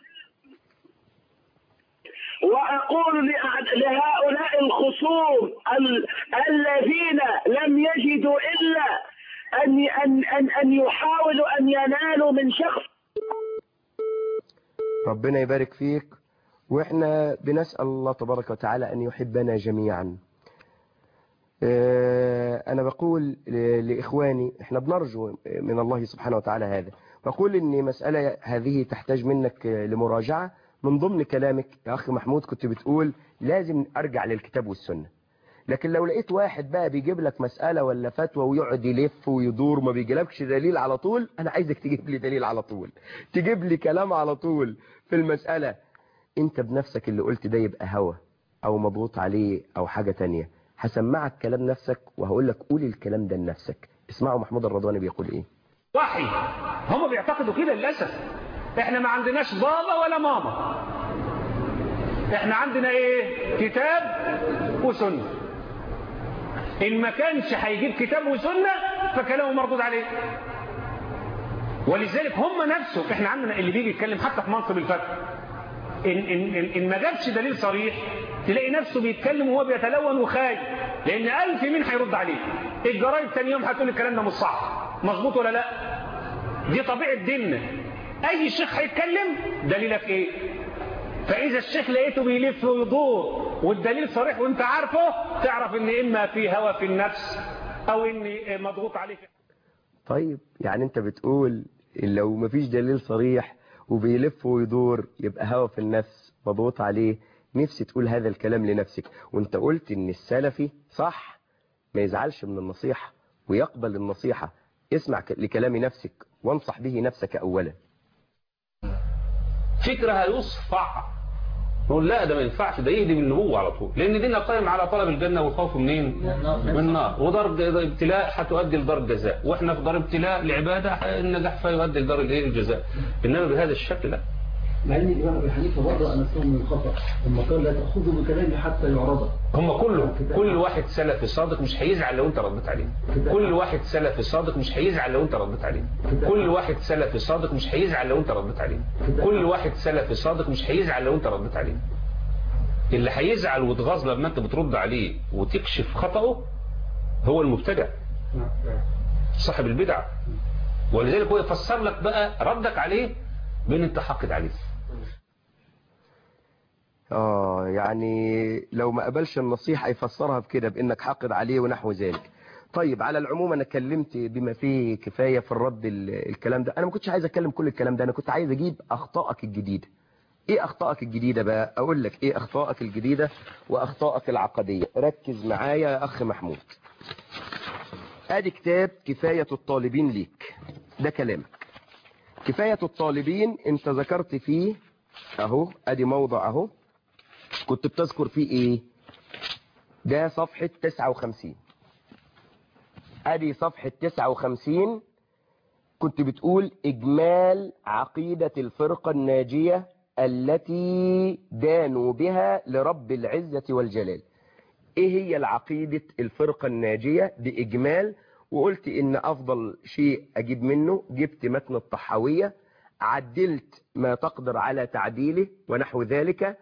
وأقول لهؤلاء الخصوم الذين لم يجدوا إلا أن, أن, أن, أن يحاولوا أن ينالوا من شخص ربنا يبارك فيك واحنا بنسأل الله تبارك وتعالى أن يحبنا جميعا أنا بقول لإخواني احنا بنرجو من الله سبحانه وتعالى هذا فقول ان مسألة هذه تحتاج منك لمراجعة من ضمن كلامك يا أخي محمود كنت بتقول لازم أرجع للكتاب والسنة لكن لو لقيت واحد بقى بيجيب لك مسألة ولا فتوى ويقعد يلف ويدور ما بيجيلكش دليل على طول أنا عايزك تجيب لي دليل على طول تجيب لي كلام على طول في المسألة أنت بنفسك اللي قلت ده يبقى هوا أو مضغوط عليه أو حاجة تانية هسمعك كلام نفسك وهقول لك قول الكلام ده لنفسك اسمعوا محمود الرضواني بيقول إيه وحي هم بيعتقدوا كده للأسف احنا ما عندناش بابا ولا ماما احنا عندنا ايه كتاب وسنة ان ما كانش هيجيب كتاب وسنة فكلامه مردود عليه ولذلك هم نفسه احنا عندنا اللي بيجي يتكلم حتى في منصب الفتح إن, إن, إن, إن ما جابش دليل صريح تلاقي نفسه بيتكلم وهو بيتلون وخايف لأن ألف مين هيرد عليه الجرايد تاني يوم هتقول الكلام ده مش صح مظبوط ولا لا دي طبيعة ديننا أي شيخ هيتكلم دليلك إيه فإذا الشيخ لقيته بيلف ويدور والدليل صريح وانت عارفه تعرف ان إما في هوى في النفس أو إن مضغوط عليك طيب يعني انت بتقول لو مفيش دليل صريح وبيلف ويدور يبقى هوى في النفس مضغوط عليه نفسي تقول هذا الكلام لنفسك وانت قلت ان السلفي صح ما يزعلش من النصيحة ويقبل النصيحة اسمع لكلام نفسك وانصح به نفسك اولا فكرة هيصفع نقول لا ده ما ينفعش ده يهدم النبوة على طول لان ديننا قائم على طلب الجنة والخوف منين من النار ودار ابتلاء هتؤدي لدار الجزاء واحنا في دار ابتلاء لعبادة النجاح فيؤدي لدار الايه الجزاء انما بهذا الشكل لا مع ان الامام ابي حنيفه برضه نفسه من الخطا لما قال لا تاخذوا بكلامي حتى يعرض هم كله كل واحد سلفي صادق مش هيزعل لو انت رديت عليه كل واحد سلفي صادق مش هيزعل لو انت رديت عليه كل واحد سلفي صادق مش هيزعل لو انت رديت عليه كل واحد سلفي صادق مش هيزعل لو انت رديت عليه اللي هيزعل ويتغاظ لما انت بترد عليه وتكشف خطأه هو المبتدع صاحب البدع ولذلك هو يفسر لك بقى ردك عليه بين انت حقد عليه اه يعني لو ما قبلش النصيحة يفسرها بكده بانك حاقد عليه ونحو ذلك طيب على العموم انا اتكلمت بما فيه كفاية في الرد الكلام ده انا ما كنتش عايز اتكلم كل الكلام ده انا كنت عايز اجيب اخطائك الجديدة ايه اخطائك الجديدة بقى اقول لك ايه اخطائك الجديدة واخطائك العقدية ركز معايا يا اخ محمود ادي كتاب كفاية الطالبين ليك ده كلامك كفاية الطالبين انت ذكرت فيه اهو ادي موضع اهو كنت بتذكر فيه ايه ده صفحة 59 ادي صفحة 59 كنت بتقول اجمال عقيدة الفرقة الناجية التي دانوا بها لرب العزة والجلال ايه هي العقيدة الفرقة الناجية بإجمال وقلت ان افضل شيء اجيب منه جبت متن الطحاوية عدلت ما تقدر على تعديله ونحو ذلك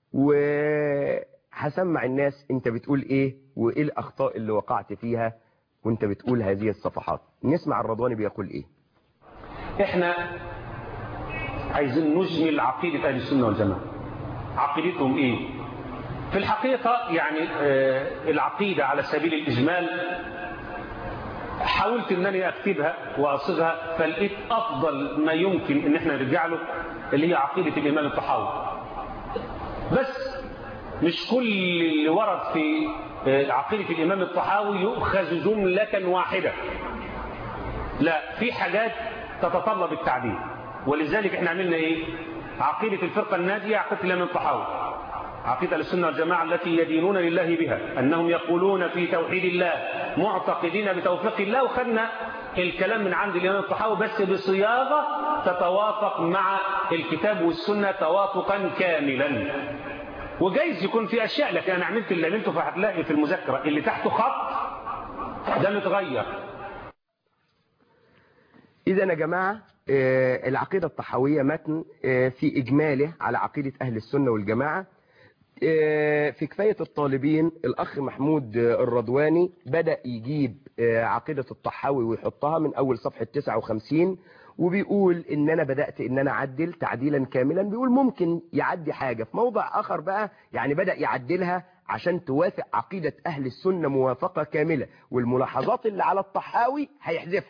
وهسمع الناس انت بتقول ايه وايه الاخطاء اللي وقعت فيها وانت بتقول هذه الصفحات نسمع الرضواني بيقول ايه احنا عايزين نجمل عقيدة اهل السنة والجماعة عقيدتهم ايه في الحقيقة يعني آه العقيدة على سبيل الإجمال حاولت أنني أكتبها وأصغها فلقيت أفضل ما يمكن أن احنا نرجع له اللي هي عقيدة الإمام الطحاوي بس مش كل اللي ورد في آه عقيدة الإمام الطحاوي يؤخذ جملة واحدة لا في حاجات تتطلب التعديل ولذلك احنا عملنا ايه عقيدة الفرقة الناجية عقيدة الإمام الطحاوي عقيدة السنة والجماعة التي يدينون لله بها أنهم يقولون في توحيد الله معتقدين بتوفيق الله وخدنا الكلام من عند الإمام الطحاوي بس بصياغة تتوافق مع الكتاب والسنة توافقا كاملا وجايز يكون في أشياء لكن أنا عملت اللي عملته فهتلاقي في المذكرة اللي تحته خط ده متغير إذا يا جماعة العقيدة الطحاوية متن في إجماله على عقيدة أهل السنة والجماعة في كفاية الطالبين الأخ محمود الرضواني بدأ يجيب عقيدة الطحاوي ويحطها من أول صفحة 59 وبيقول إن أنا بدأت إن أنا أعدل تعديلا كاملا بيقول ممكن يعدي حاجة في موضع آخر بقى يعني بدأ يعدلها عشان توافق عقيدة أهل السنة موافقة كاملة والملاحظات اللي على الطحاوي هيحذفها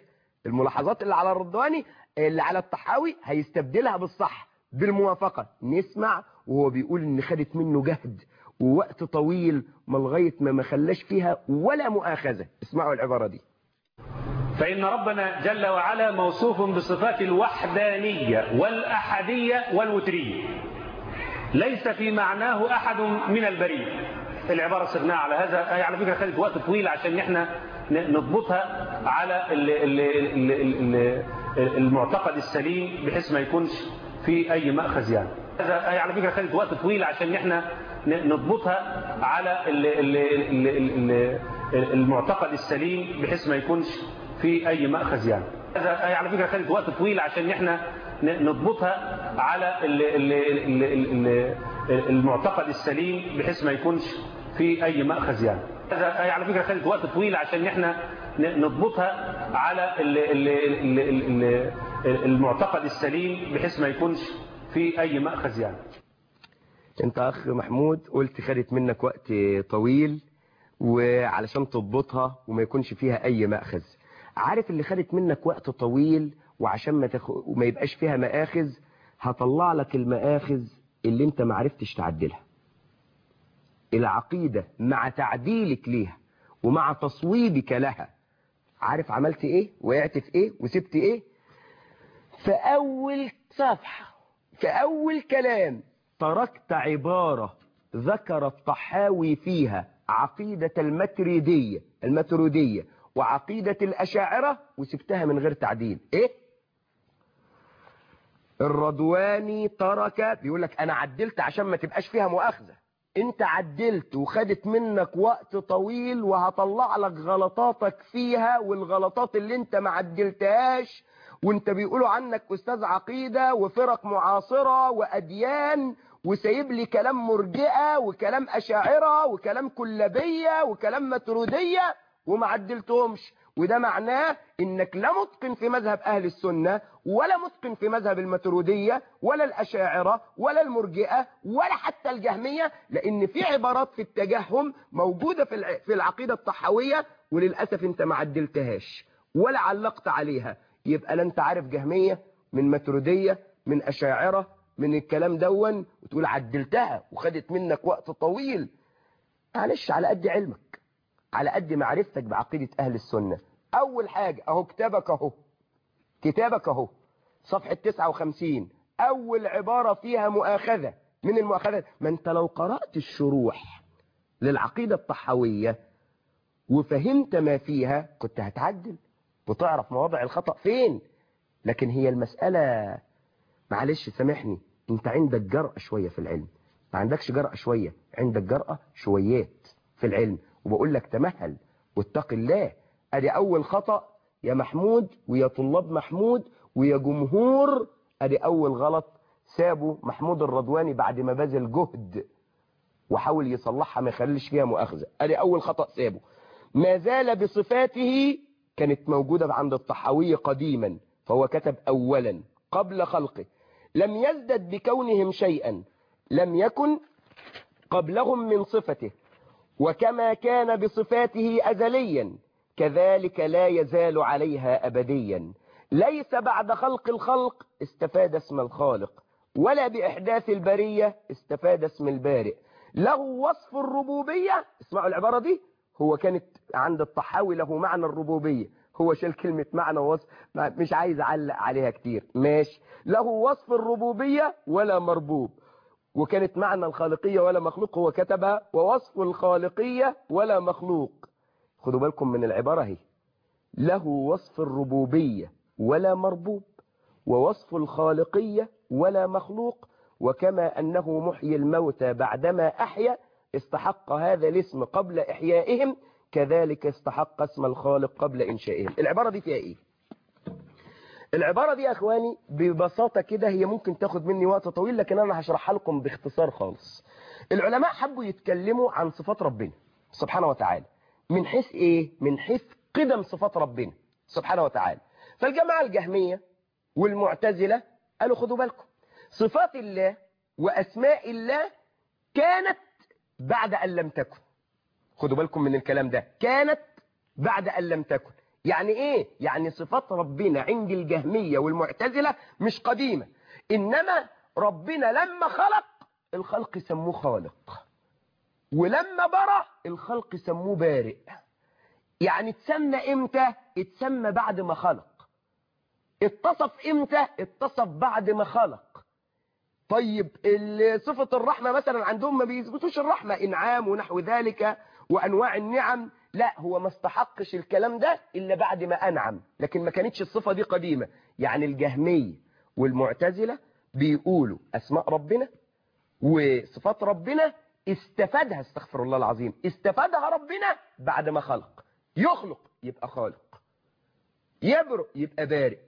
الملاحظات اللي على الرضواني اللي على الطحاوي هيستبدلها بالصح بالموافقة نسمع وهو بيقول ان خدت منه جهد ووقت طويل ما لغايه ما ما خلاش فيها ولا مؤاخذة اسمعوا العبارة دي فإن ربنا جل وعلا موصوف بصفات الوحدانية والأحدية والوترية ليس في معناه أحد من البرية العبارة صرناها على هذا هي على فكرة خدت وقت طويل عشان احنا نضبطها على ال ال ال ال المعتقد السليم بحيث ما يكونش في أي مأخذ يعني هذا هي على فكرة خدت وقت طويل عشان احنا نضبطها على ال ال ال المعتقد السليم بحيث ما يكونش في أي مأخذ يعني هذا هي على فكرة خدت وقت طويل عشان احنا نضبطها على ال ال ال ال المعتقد السليم بحيث ما يكونش في أي مأخذ يعني هذا هي على فكرة خدت وقت طويل عشان احنا نضبطها على ال ال ال ال المعتقد السليم بحيث ما يكونش في أي مأخذ يعني انت اخ محمود قلت خدت منك وقت طويل وعلشان تضبطها وما يكونش فيها اي مأخذ عارف اللي خدت منك وقت طويل وعشان ما, تخ... وما يبقاش فيها مآخذ هطلع لك المآخذ اللي انت ما عرفتش تعدلها العقيدة مع تعديلك ليها ومع تصويبك لها عارف عملت ايه وقعت في ايه وسبت ايه في اول صفحة في اول كلام تركت عبارة ذكر الطحاوي فيها عقيدة المتريدية المترودية وعقيدة الأشاعرة وسبتها من غير تعديل ايه الرضواني ترك بيقول لك انا عدلت عشان ما تبقاش فيها مؤاخذة انت عدلت وخدت منك وقت طويل وهطلع لك غلطاتك فيها والغلطات اللي انت ما عدلتهاش وانت بيقولوا عنك استاذ عقيدة وفرق معاصرة واديان وسايب لي كلام مرجئة وكلام اشاعرة وكلام كلابية وكلام مترودية وما عدلتهمش وده معناه انك لا متقن في مذهب اهل السنة ولا متقن في مذهب المترودية ولا الاشاعرة ولا المرجئة ولا حتى الجهمية لان في عبارات في التجهم موجودة في في العقيدة الطحاوية وللأسف انت ما عدلتهاش ولا علقت عليها يبقى لا انت عارف جهمية من مترودية من اشاعرة من الكلام دون وتقول عدلتها وخدت منك وقت طويل معلش على قد علمك على قد معرفتك بعقيدة أهل السنة أول حاجة أهو كتابك أهو كتابك أهو صفحة 59 أول عبارة فيها مؤاخذة من المؤاخذات ما أنت لو قرأت الشروح للعقيدة الطحاوية وفهمت ما فيها كنت هتعدل وتعرف مواضع الخطأ فين لكن هي المسألة معلش سامحني انت عندك جرأة شوية في العلم ما عندكش جرأة شوية عندك جرأة شويات في العلم وبقول لك تمهل واتق الله ادي اول خطأ يا محمود ويا طلاب محمود ويا جمهور ادي اول غلط سابوا محمود الرضواني بعد ما بذل جهد وحاول يصلحها ما يخليش فيها مؤاخذة ادي اول خطأ سابه ما زال بصفاته كانت موجودة عند الطحاوي قديما فهو كتب اولا قبل خلقه لم يزدد بكونهم شيئا لم يكن قبلهم من صفته وكما كان بصفاته أزليا كذلك لا يزال عليها أبديا ليس بعد خلق الخلق استفاد اسم الخالق ولا بإحداث البرية استفاد اسم البارئ له وصف الربوبية اسمعوا العبارة دي هو كانت عند الطحاوي له معنى الربوبية هو شال كلمة معنى وصف مش عايز أعلق عليها كتير ماشي له وصف الربوبية ولا مربوب وكانت معنى الخالقية ولا مخلوق هو كتبها ووصف الخالقية ولا مخلوق خدوا بالكم من العبارة هي له وصف الربوبية ولا مربوب ووصف الخالقية ولا مخلوق وكما أنه محيي الموتى بعدما أحيا استحق هذا الاسم قبل إحيائهم كذلك استحق اسم الخالق قبل إنشائهم العبارة دي فيها إيه العبارة دي يا أخواني ببساطة كده هي ممكن تاخد مني وقت طويل لكن أنا هشرحها لكم باختصار خالص العلماء حبوا يتكلموا عن صفات ربنا سبحانه وتعالى من حيث إيه؟ من حيث قدم صفات ربنا سبحانه وتعالى فالجماعة الجهمية والمعتزلة قالوا خدوا بالكم صفات الله وأسماء الله كانت بعد أن لم تكن خدوا بالكم من الكلام ده كانت بعد أن لم تكن يعني ايه يعني صفات ربنا عند الجهمية والمعتزلة مش قديمة انما ربنا لما خلق الخلق سموه خالق ولما برى الخلق سموه بارئ يعني اتسمى امتى اتسمى بعد ما خلق اتصف امتى اتصف بعد ما خلق طيب صفة الرحمة مثلا عندهم ما بيثبتوش الرحمة انعام ونحو ذلك وانواع النعم لا هو ما استحقش الكلام ده الا بعد ما انعم لكن ما كانتش الصفة دي قديمة يعني الجهمية والمعتزلة بيقولوا اسماء ربنا وصفات ربنا استفادها استغفر الله العظيم استفادها ربنا بعد ما خلق يخلق يبقى خالق يبرئ يبقى بارئ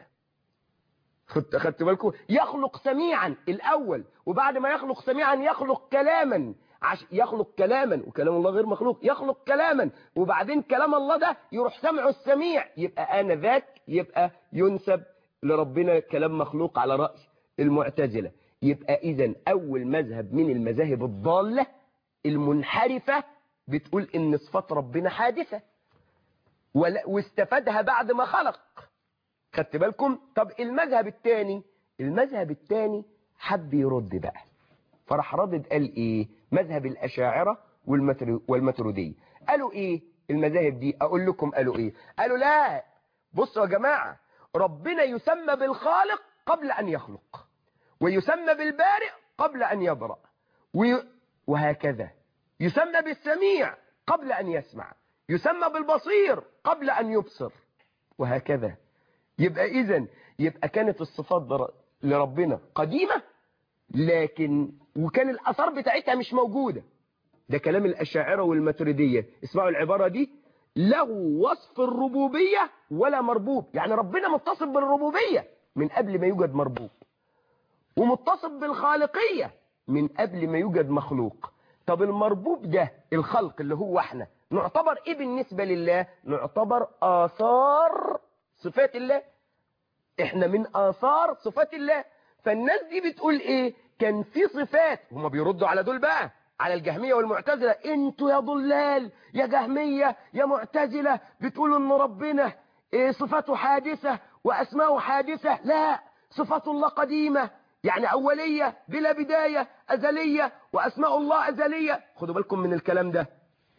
خدت خدت بالكم يخلق سميعا الاول وبعد ما يخلق سميعا يخلق كلاما عش يخلق كلاما وكلام الله غير مخلوق يخلق كلاما وبعدين كلام الله ده يروح سمعه السميع يبقى انا ذاك يبقى ينسب لربنا كلام مخلوق على رأي المعتزلة يبقى اذا اول مذهب من المذاهب الضالة المنحرفة بتقول ان صفات ربنا حادثة واستفادها بعد ما خلق خدت بالكم طب المذهب الثاني المذهب الثاني حب يرد بقى فراح ردد قال ايه مذهب الاشاعره والمتروديه قالوا ايه المذاهب دي اقول لكم قالوا ايه قالوا لا بصوا يا جماعه ربنا يسمى بالخالق قبل ان يخلق ويسمى بالبارئ قبل ان يبرأ وهكذا يسمى بالسميع قبل ان يسمع يسمى بالبصير قبل ان يبصر وهكذا يبقى اذا يبقى كانت الصفات لربنا قديمة لكن وكان الأثار بتاعتها مش موجودة ده كلام الأشاعرة والماتريدية اسمعوا العبارة دي له وصف الربوبية ولا مربوب يعني ربنا متصف بالربوبية من قبل ما يوجد مربوب ومتصف بالخالقية من قبل ما يوجد مخلوق طب المربوب ده الخلق اللي هو احنا نعتبر ايه بالنسبة لله نعتبر آثار صفات الله احنا من آثار صفات الله فالناس دي بتقول ايه كان في صفات هم بيردوا على دول بقى على الجهمية والمعتزلة انتوا يا ضلال يا جهمية يا معتزلة بتقولوا ان ربنا إيه صفاته حادثة واسماءه حادثة لا صفات الله قديمة يعني أولية بلا بداية أزلية وأسماء الله أزلية خدوا بالكم من الكلام ده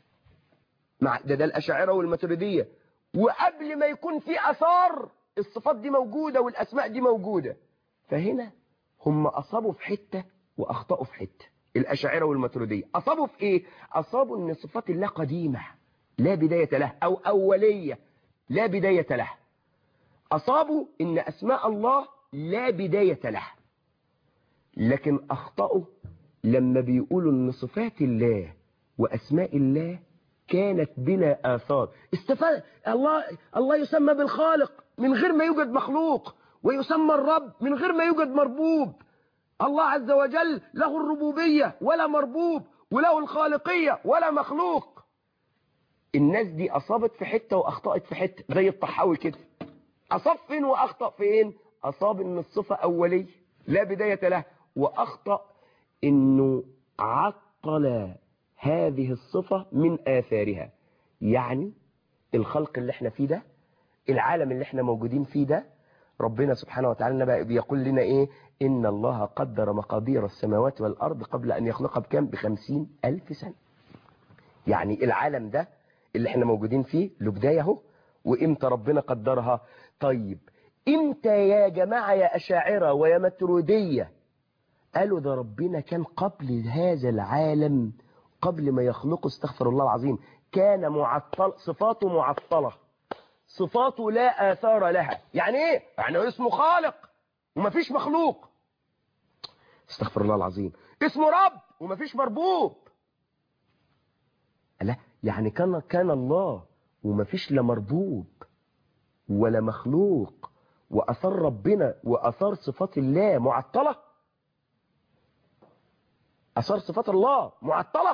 مع ده ده الأشاعرة والماتريدية وقبل ما يكون في أثار الصفات دي موجودة والأسماء دي موجودة فهنا هم أصابوا في حتة وأخطأوا في حتة الأشاعرة والماتريدية أصابوا في إيه؟ أصابوا أن صفات الله قديمة لا بداية لها أو أولية لا بداية لها أصابوا أن أسماء الله لا بداية لها لكن أخطأوا لما بيقولوا أن صفات الله وأسماء الله كانت بلا آثار استفاد الله الله يسمى بالخالق من غير ما يوجد مخلوق ويسمى الرب من غير ما يوجد مربوب الله عز وجل له الربوبية ولا مربوب وله الخالقية ولا مخلوق الناس دي أصابت في حتة وأخطأت في حتة زي الطحاوي كده أصاب فين وأخطأ فين أصاب إن الصفة أولية لا بداية له وأخطأ إنه عطل هذه الصفة من آثارها يعني الخلق اللي احنا فيه ده العالم اللي احنا موجودين فيه ده ربنا سبحانه وتعالى بيقول لنا ايه ان الله قدر مقادير السماوات والارض قبل ان يخلقها بكام بخمسين الف سنة يعني العالم ده اللي احنا موجودين فيه له بداية اهو وامتى ربنا قدرها طيب امتى يا جماعة يا اشاعرة ويا مترودية قالوا ده ربنا كان قبل هذا العالم قبل ما يخلقه استغفر الله العظيم كان معطل صفاته معطلة صفاته لا آثار لها يعني ايه يعني اسمه خالق ومفيش مخلوق استغفر الله العظيم اسمه رب ومفيش مربوب لا يعني كان كان الله ومفيش لا مربوب ولا مخلوق وأثار ربنا وأثار صفات الله معطلة أثار صفات الله معطلة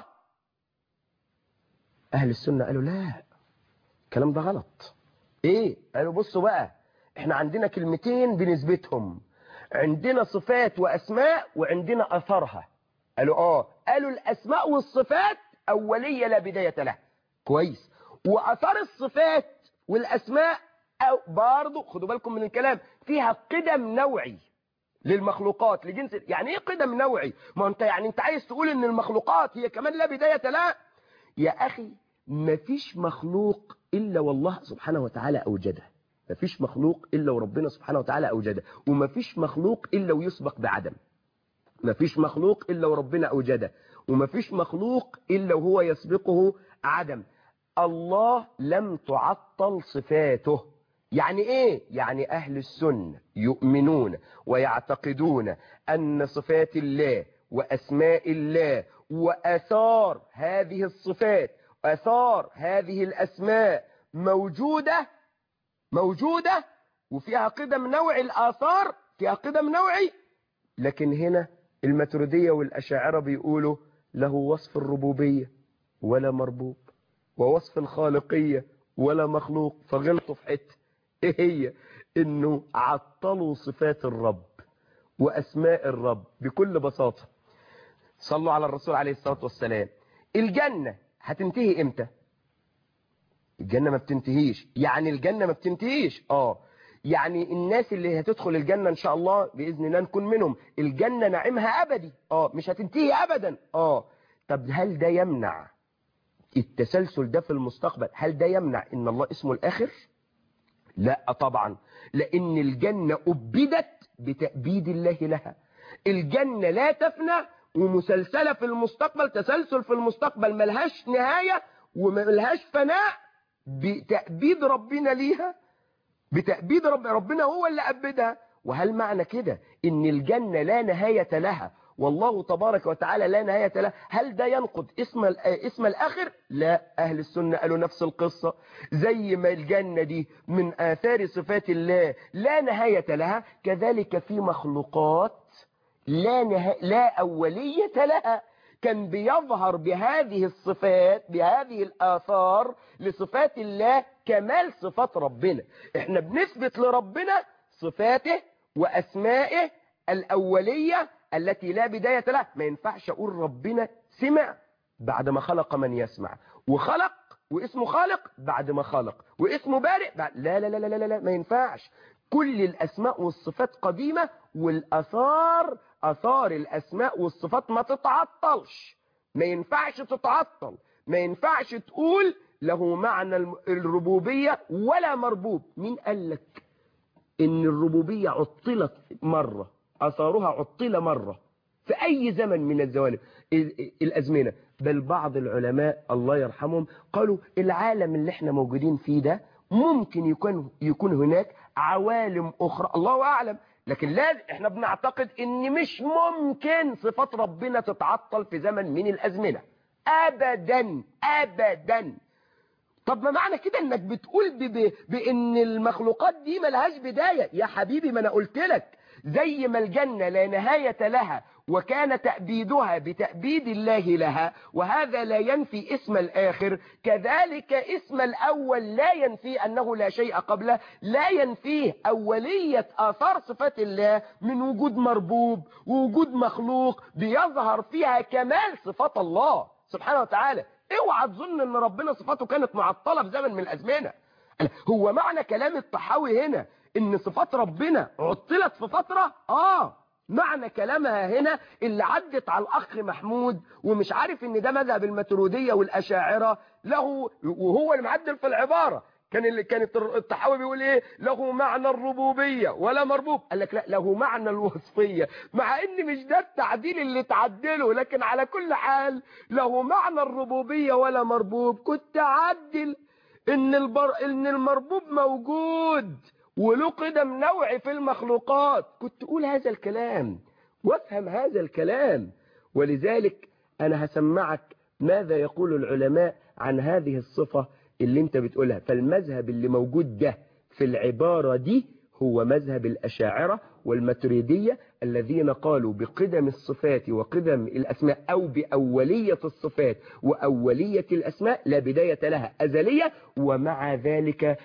أهل السنة قالوا لا الكلام ده غلط إيه قالوا بصوا بقى إحنا عندنا كلمتين بنسبتهم عندنا صفات وأسماء وعندنا أثرها قالوا آه قالوا الأسماء والصفات أولية لا بداية لها كويس وأثر الصفات والأسماء أو برضو خدوا بالكم من الكلام فيها قدم نوعي للمخلوقات لجنس يعني ايه قدم نوعي ما انت يعني انت عايز تقول ان المخلوقات هي كمان لا بداية لا يا اخي مفيش مخلوق الا والله سبحانه وتعالى اوجده مفيش مخلوق الا وربنا سبحانه وتعالى اوجده ومفيش مخلوق الا ويسبق بعدم مفيش مخلوق الا وربنا اوجده ومفيش مخلوق الا وهو يسبقه عدم الله لم تعطل صفاته يعني ايه يعني اهل السنة يؤمنون ويعتقدون ان صفات الله واسماء الله واثار هذه الصفات اثار هذه الاسماء موجودة موجودة وفيها قدم نوعي الاثار فيها قدم نوعي لكن هنا الماتريدية والاشاعرة بيقولوا له وصف الربوبية ولا مربوب ووصف الخالقية ولا مخلوق فغلطوا في حته ايه هي انه عطلوا صفات الرب واسماء الرب بكل بساطة صلوا على الرسول عليه الصلاة والسلام الجنة هتنتهي امتى الجنة ما بتنتهيش يعني الجنة ما بتنتهيش اه يعني الناس اللي هتدخل الجنة ان شاء الله بإذن الله نكون منهم الجنة نعيمها ابدي اه مش هتنتهي ابدا اه طب هل ده يمنع التسلسل ده في المستقبل هل ده يمنع ان الله اسمه الاخر لا طبعا لان الجنة ابدت بتأبيد الله لها الجنة لا تفنى ومسلسلة في المستقبل تسلسل في المستقبل ملهاش نهاية وملهاش فناء بتأبيد ربنا ليها بتأبيد رب ربنا هو اللي أبدها وهل معنى كده ان الجنة لا نهاية لها والله تبارك وتعالى لا نهاية له هل ده ينقض اسم اسم الآخر لا أهل السنة قالوا نفس القصة زي ما الجنة دي من آثار صفات الله لا نهاية لها كذلك في مخلوقات لا, نها... لا أولية لها كان بيظهر بهذه الصفات بهذه الآثار لصفات الله كمال صفات ربنا احنا بنثبت لربنا صفاته وأسمائه الأولية التي لا بداية لها ما ينفعش أقول ربنا سمع بعد ما خلق من يسمع وخلق واسمه خالق بعد ما خلق واسمه بارئ بعد لا لا لا لا لا, لا ما ينفعش كل الأسماء والصفات قديمة والأثار أثار الأسماء والصفات ما تتعطلش ما ينفعش تتعطل ما ينفعش تقول له معنى الربوبية ولا مربوب مين قال لك ان الربوبية عطلت مرة أثارها عطل مرة في أي زمن من الزوالم الأزمنة بل بعض العلماء الله يرحمهم قالوا العالم اللي احنا موجودين فيه ده ممكن يكون يكون هناك عوالم أخرى الله أعلم لكن لا احنا بنعتقد ان مش ممكن صفات ربنا تتعطل في زمن من الأزمنة أبدا أبدا طب ما معنى كده انك بتقول ب ب بان المخلوقات دي ملهاش بداية يا حبيبي ما انا قلت لك زي ما الجنة لا نهاية لها وكان تأبيدها بتأبيد الله لها وهذا لا ينفي اسم الآخر كذلك اسم الأول لا ينفي أنه لا شيء قبله لا ينفيه أولية آثار صفات الله من وجود مربوب ووجود مخلوق بيظهر فيها كمال صفات الله سبحانه وتعالى اوعى تظن ان ربنا صفاته كانت معطلة في زمن من الأزمنة هو معنى كلام الطحاوي هنا ان صفات ربنا عطلت في فترة اه معنى كلامها هنا اللي عدت على الاخ محمود ومش عارف ان ده مذهب الماترودية والاشاعرة له وهو اللي معدل في العبارة كان اللي كانت الطحاوي بيقول ايه له معنى الربوبية ولا مربوب قال لك لا له معنى الوصفية مع ان مش ده التعديل اللي تعدله لكن على كل حال له معنى الربوبية ولا مربوب كنت عدل ان البر... ان المربوب موجود وله قدم نوعي في المخلوقات كنت تقول هذا الكلام وافهم هذا الكلام ولذلك انا هسمعك ماذا يقول العلماء عن هذه الصفة اللي انت بتقولها فالمذهب اللي موجود ده في العبارة دي هو مذهب الأشاعرة والماتريدية الذين قالوا بقدم الصفات وقدم الأسماء أو بأولية الصفات وأولية الأسماء لا بداية لها أزلية ومع ذلك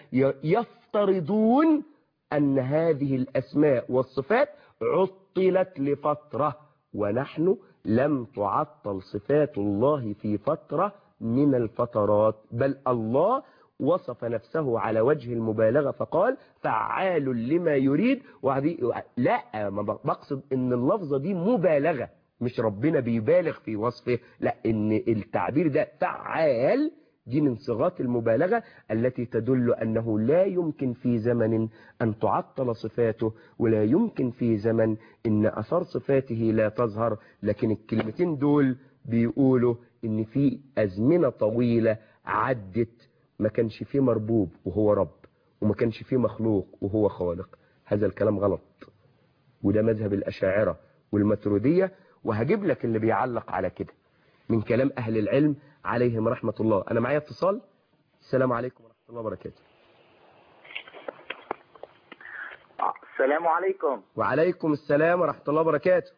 يفترضون أن هذه الأسماء والصفات عطلت لفترة ونحن لم تعطل صفات الله في فترة من الفترات بل الله وصف نفسه على وجه المبالغة فقال فعال لما يريد وهذه لا ما بقصد ان اللفظة دي مبالغة مش ربنا بيبالغ في وصفه لا ان التعبير ده فعال دي من صيغات المبالغة التي تدل أنه لا يمكن في زمن أن تعطل صفاته ولا يمكن في زمن أن أثار صفاته لا تظهر لكن الكلمتين دول بيقولوا أن في أزمنة طويلة عدت ما كانش فيه مربوب وهو رب وما كانش فيه مخلوق وهو خالق هذا الكلام غلط وده مذهب الأشاعرة والمترودية وهجيب لك اللي بيعلق على كده من كلام أهل العلم عليهم رحمة الله أنا معايا اتصال السلام عليكم ورحمة الله وبركاته السلام عليكم وعليكم السلام ورحمة الله وبركاته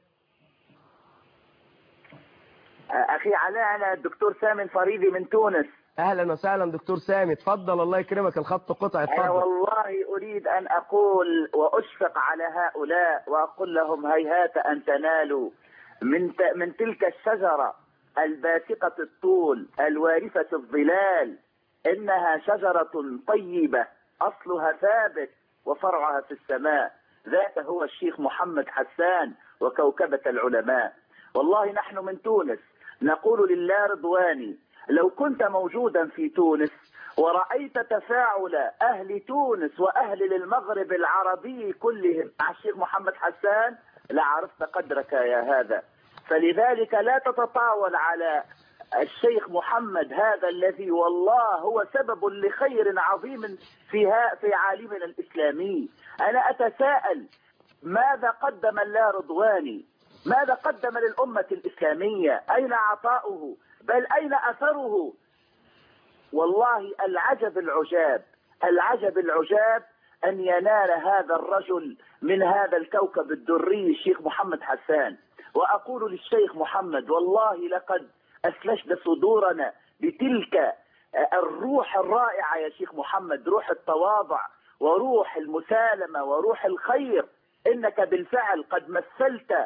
أخي علاء أنا الدكتور سامي الفريدي من تونس أهلا وسهلا دكتور سامي اتفضل الله يكرمك الخط قطع أنا اتفضل والله أريد أن أقول وأشفق على هؤلاء وأقول لهم هيهات أن تنالوا من ت- من تلك الشجرة الباسقة الطول الوارفة الظلال إنها شجرة طيبة أصلها ثابت وفرعها في السماء ذاك هو الشيخ محمد حسان وكوكبة العلماء والله نحن من تونس نقول لله رضواني لو كنت موجودا في تونس ورأيت تفاعل أهل تونس وأهل المغرب العربي كلهم مع الشيخ محمد حسان لعرفت قدرك يا هذا فلذلك لا تتطاول على الشيخ محمد هذا الذي والله هو سبب لخير عظيم فيها في عالمنا الإسلامي أنا أتساءل ماذا قدم الله رضواني ماذا قدم للأمة الإسلامية أين عطاؤه بل أين أثره والله العجب العجاب العجب العجاب أن ينال هذا الرجل من هذا الكوكب الدري الشيخ محمد حسان وأقول للشيخ محمد والله لقد أسلشت صدورنا بتلك الروح الرائعة يا شيخ محمد روح التواضع وروح المسالمة وروح الخير إنك بالفعل قد مثلت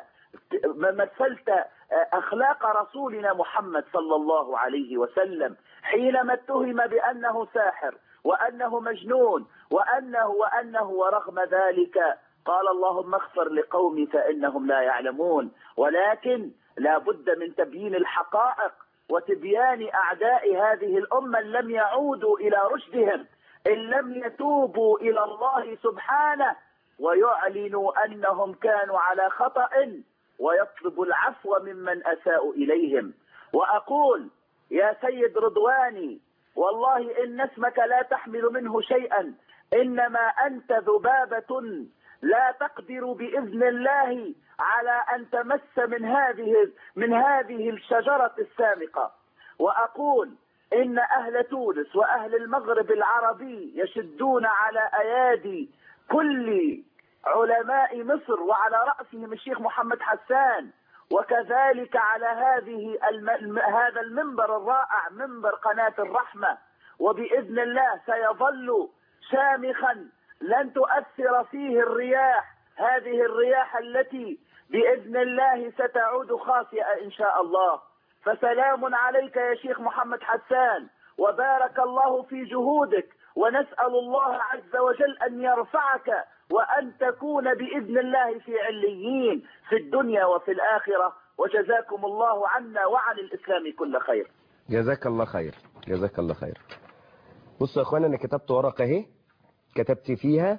مثلت أخلاق رسولنا محمد صلى الله عليه وسلم حينما اتهم بأنه ساحر وأنه مجنون وأنه وأنه ورغم ذلك قال اللهم اغفر لقومي فإنهم لا يعلمون ولكن لا بد من تبيين الحقائق وتبيان أعداء هذه الأمة إن لم يعودوا إلى رشدهم إن لم يتوبوا إلى الله سبحانه ويعلنوا أنهم كانوا على خطأ ويطلب العفو ممن أساءوا إليهم وأقول يا سيد رضواني والله إن اسمك لا تحمل منه شيئا إنما أنت ذبابة لا تقدر بإذن الله على أن تمس من هذه من هذه الشجرة السامقة وأقول إن أهل تونس وأهل المغرب العربي يشدون على أيادي كل علماء مصر وعلى رأسهم الشيخ محمد حسان وكذلك على هذه الم... هذا المنبر الرائع منبر قناة الرحمة وبإذن الله سيظل شامخا لن تؤثر فيه الرياح هذه الرياح التي بإذن الله ستعود خاسئة إن شاء الله فسلام عليك يا شيخ محمد حسان وبارك الله في جهودك ونسأل الله عز وجل أن يرفعك وأن تكون بإذن الله في عليين في الدنيا وفي الآخرة وجزاكم الله عنا وعن الإسلام كل خير جزاك الله خير جزاك الله خير بصوا يا اخوانا انا كتبت ورقه اهي كتبت فيها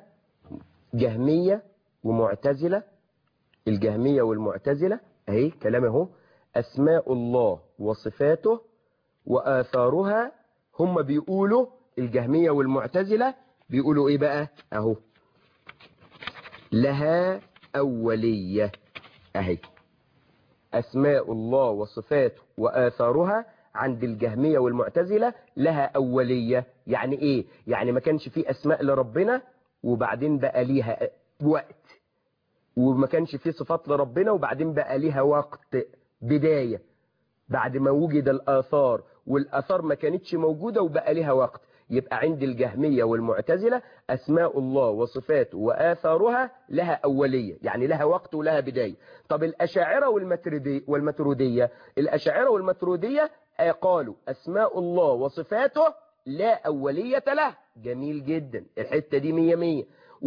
جهمية ومعتزلة الجهمية والمعتزلة اهي كلام اهو اسماء الله وصفاته واثارها هم بيقولوا الجهمية والمعتزلة بيقولوا ايه بقى اهو لها اولية اهي اسماء الله وصفاته واثارها عند الجهمية والمعتزلة لها أولية يعني إيه؟ يعني ما كانش فيه أسماء لربنا وبعدين بقى ليها وقت وما كانش فيه صفات لربنا وبعدين بقى ليها وقت بداية بعد ما وجد الآثار والآثار ما كانتش موجودة وبقى ليها وقت يبقى عند الجهمية والمعتزلة أسماء الله وصفاته وآثارها لها أولية يعني لها وقت ولها بداية طب الأشاعرة والمتردي والمترودية الأشاعرة والمترودية قالوا أسماء الله وصفاته لا أولية له جميل جدا الحتة دي مية مية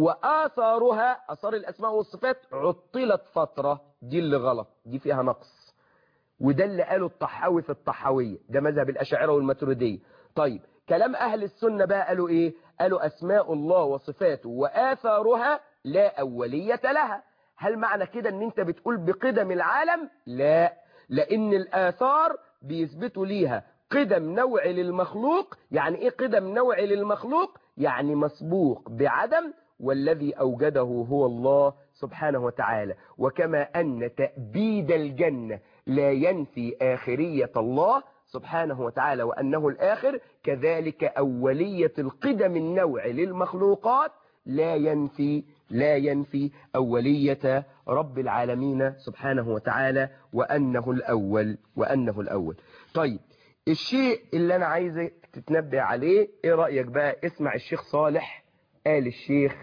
وآثارها أثار الأسماء والصفات عطلت فترة دي اللي غلط دي فيها نقص وده اللي قاله الطحاوي في الطحاوية ده مذهب الأشاعرة والماتريدية طيب كلام أهل السنة بقى قالوا إيه قالوا أسماء الله وصفاته وآثارها لا أولية لها هل معنى كده ان انت بتقول بقدم العالم لا لان الآثار بيثبتوا ليها قدم نوع للمخلوق يعني ايه قدم نوع للمخلوق يعني مسبوق بعدم والذي أوجده هو الله سبحانه وتعالى وكما أن تأبيد الجنة لا ينفي آخرية الله سبحانه وتعالى وأنه الآخر كذلك أولية القدم النوع للمخلوقات لا ينفي لا ينفي أولية رب العالمين سبحانه وتعالى وأنه الأول وأنه الأول طيب الشيء اللي أنا عايزك تتنبه عليه إيه رأيك بقى اسمع الشيخ صالح قال الشيخ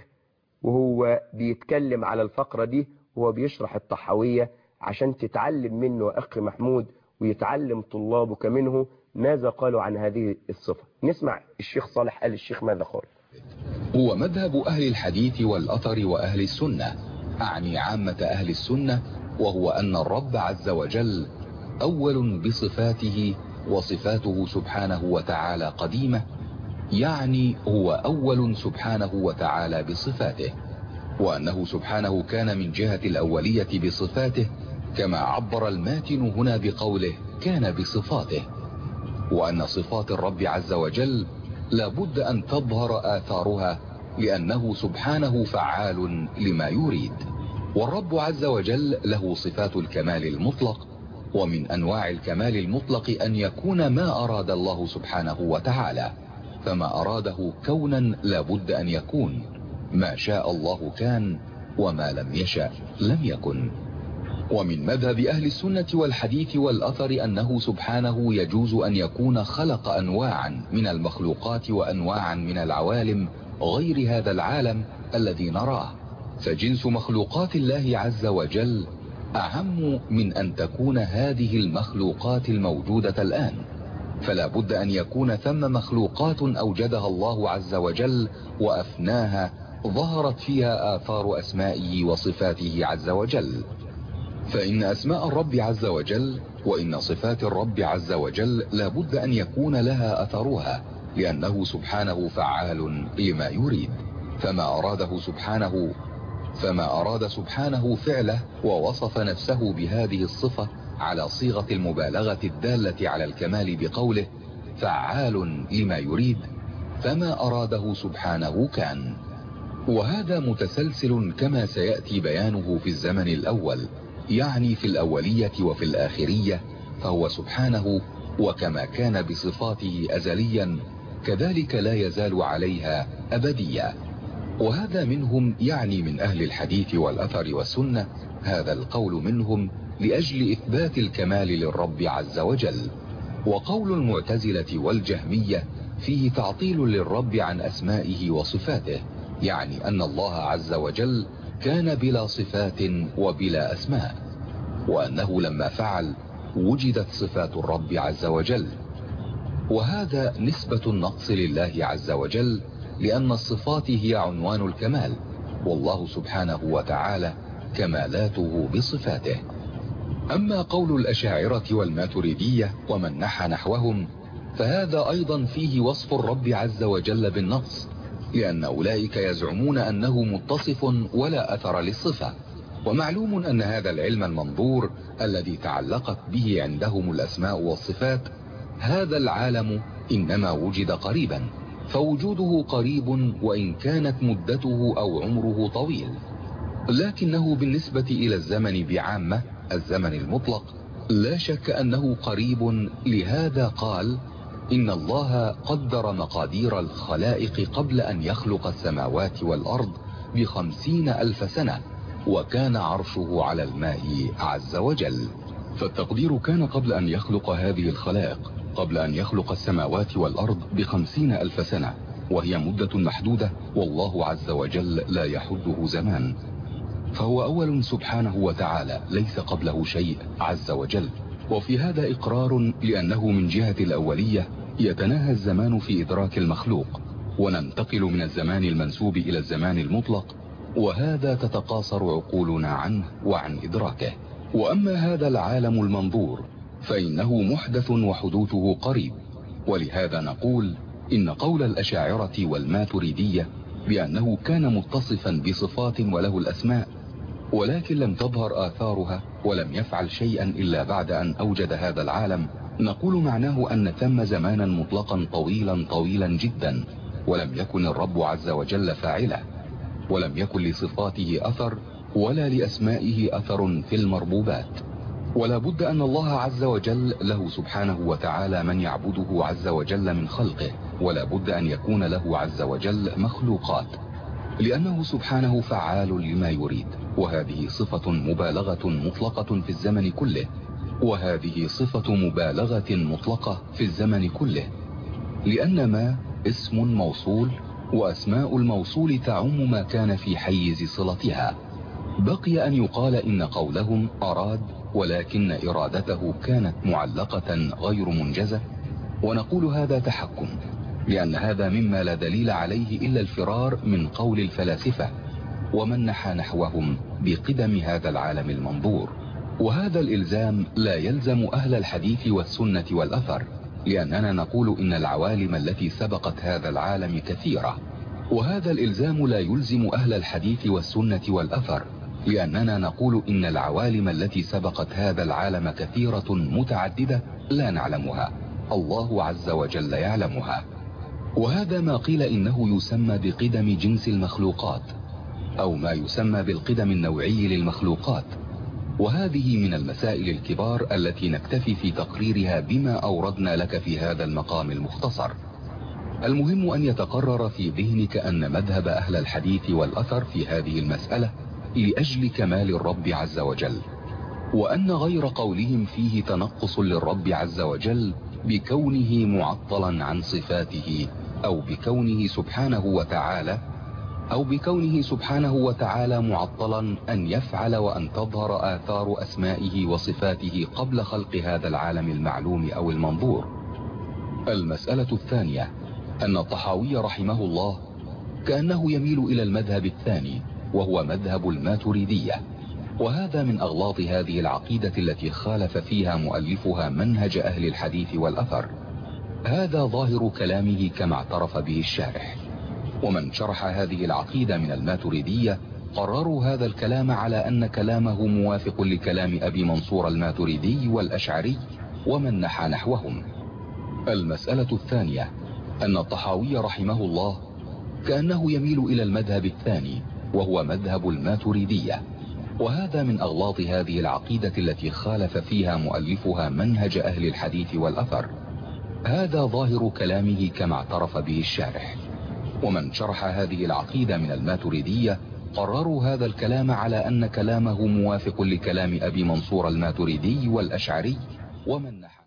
وهو بيتكلم على الفقرة دي وهو بيشرح الطحاوية عشان تتعلم منه أخي محمود ويتعلم طلابك منه ماذا قالوا عن هذه الصفة نسمع الشيخ صالح قال الشيخ ماذا قال هو مذهب أهل الحديث والأثر وأهل السنة أعني عامة أهل السنة وهو أن الرب عز وجل أول بصفاته وصفاته سبحانه وتعالى قديمة يعني هو أول سبحانه وتعالى بصفاته وأنه سبحانه كان من جهة الأولية بصفاته كما عبر الماتن هنا بقوله كان بصفاته وأن صفات الرب عز وجل لابد أن تظهر آثارها لأنه سبحانه فعال لما يريد والرب عز وجل له صفات الكمال المطلق ومن أنواع الكمال المطلق أن يكون ما أراد الله سبحانه وتعالى فما أراده كونا لابد أن يكون ما شاء الله كان وما لم يشاء لم يكن ومن مذهب أهل السنة والحديث والأثر أنه سبحانه يجوز أن يكون خلق أنواعا من المخلوقات وأنواعا من العوالم غير هذا العالم الذي نراه فجنس مخلوقات الله عز وجل أهم من أن تكون هذه المخلوقات الموجودة الآن فلا بد أن يكون ثم مخلوقات أوجدها الله عز وجل وأفناها ظهرت فيها آثار أسمائه وصفاته عز وجل فإن أسماء الرب عز وجل وإن صفات الرب عز وجل لا بد أن يكون لها أثرها لأنه سبحانه فعال لما يريد فما أراده سبحانه فما أراد سبحانه فعله ووصف نفسه بهذه الصفة على صيغة المبالغة الدالة على الكمال بقوله فعال لما يريد فما أراده سبحانه كان وهذا متسلسل كما سيأتي بيانه في الزمن الأول يعني في الأولية وفي الآخرية فهو سبحانه وكما كان بصفاته أزليا كذلك لا يزال عليها أبديا وهذا منهم يعني من أهل الحديث والأثر والسنة هذا القول منهم لأجل إثبات الكمال للرب عز وجل وقول المعتزلة والجهمية فيه تعطيل للرب عن أسمائه وصفاته يعني أن الله عز وجل كان بلا صفات وبلا أسماء وأنه لما فعل وجدت صفات الرب عز وجل وهذا نسبة النقص لله عز وجل لأن الصفات هي عنوان الكمال والله سبحانه وتعالى كمالاته بصفاته أما قول الأشاعرة والماتريدية ومن نحى نحوهم فهذا أيضا فيه وصف الرب عز وجل بالنقص لأن أولئك يزعمون أنه متصف ولا أثر للصفة ومعلوم أن هذا العلم المنظور الذي تعلقت به عندهم الأسماء والصفات هذا العالم إنما وجد قريبا فوجوده قريب وإن كانت مدته أو عمره طويل لكنه بالنسبة إلى الزمن بعامة الزمن المطلق لا شك أنه قريب لهذا قال إن الله قدر مقادير الخلائق قبل أن يخلق السماوات والأرض بخمسين ألف سنة وكان عرشه على الماء عز وجل فالتقدير كان قبل أن يخلق هذه الخلائق قبل أن يخلق السماوات والأرض بخمسين ألف سنة وهي مدة محدودة والله عز وجل لا يحده زمان فهو أول سبحانه وتعالى ليس قبله شيء عز وجل وفي هذا إقرار لأنه من جهة الأولية يتناهى الزمان في إدراك المخلوق وننتقل من الزمان المنسوب إلى الزمان المطلق وهذا تتقاصر عقولنا عنه وعن إدراكه وأما هذا العالم المنظور فإنه محدث وحدوثه قريب ولهذا نقول إن قول الأشاعرة والماتريدية بأنه كان متصفا بصفات وله الأسماء ولكن لم تظهر آثارها ولم يفعل شيئا إلا بعد أن أوجد هذا العالم نقول معناه أن ثم زمانا مطلقا طويلا طويلا جدا ولم يكن الرب عز وجل فاعله ولم يكن لصفاته أثر ولا لأسمائه أثر في المربوبات ولا بد أن الله عز وجل له سبحانه وتعالى من يعبده عز وجل من خلقه ولا بد أن يكون له عز وجل مخلوقات لأنه سبحانه فعال لما يريد وهذه صفة مبالغة مطلقة في الزمن كله وهذه صفة مبالغة مطلقة في الزمن كله لأن ما اسم موصول وأسماء الموصول تعم ما كان في حيز صلتها بقي أن يقال إن قولهم أراد ولكن إرادته كانت معلقة غير منجزة ونقول هذا تحكم لأن هذا مما لا دليل عليه إلا الفرار من قول الفلاسفة ومن نحى نحوهم بقدم هذا العالم المنظور وهذا الإلزام لا يلزم أهل الحديث والسنة والأثر لأننا نقول إن العوالم التي سبقت هذا العالم كثيرة وهذا الإلزام لا يلزم أهل الحديث والسنة والأثر لأننا نقول إن العوالم التي سبقت هذا العالم كثيرة متعددة لا نعلمها الله عز وجل يعلمها وهذا ما قيل إنه يسمى بقدم جنس المخلوقات أو ما يسمى بالقدم النوعي للمخلوقات وهذه من المسائل الكبار التي نكتفي في تقريرها بما أوردنا لك في هذا المقام المختصر المهم أن يتقرر في ذهنك أن مذهب أهل الحديث والأثر في هذه المسألة لأجل كمال الرب عز وجل وأن غير قولهم فيه تنقص للرب عز وجل بكونه معطلا عن صفاته أو بكونه سبحانه وتعالى أو بكونه سبحانه وتعالى معطلا أن يفعل وأن تظهر آثار أسمائه وصفاته قبل خلق هذا العالم المعلوم أو المنظور المسألة الثانية أن الطحاوي رحمه الله كأنه يميل إلى المذهب الثاني وهو مذهب الماتريدية وهذا من أغلاط هذه العقيدة التي خالف فيها مؤلفها منهج أهل الحديث والأثر هذا ظاهر كلامه كما اعترف به الشارح ومن شرح هذه العقيدة من الماتريدية قرروا هذا الكلام على أن كلامه موافق لكلام أبي منصور الماتريدي والأشعري ومن نحى نحوهم المسألة الثانية أن الطحاوي رحمه الله كأنه يميل إلى المذهب الثاني وهو مذهب الماتريدية وهذا من أغلاط هذه العقيدة التي خالف فيها مؤلفها منهج أهل الحديث والأثر هذا ظاهر كلامه كما اعترف به الشارح ومن شرح هذه العقيدة من الماتريدية قرروا هذا الكلام على أن كلامه موافق لكلام أبي منصور الماتريدي والأشعري ومن نحى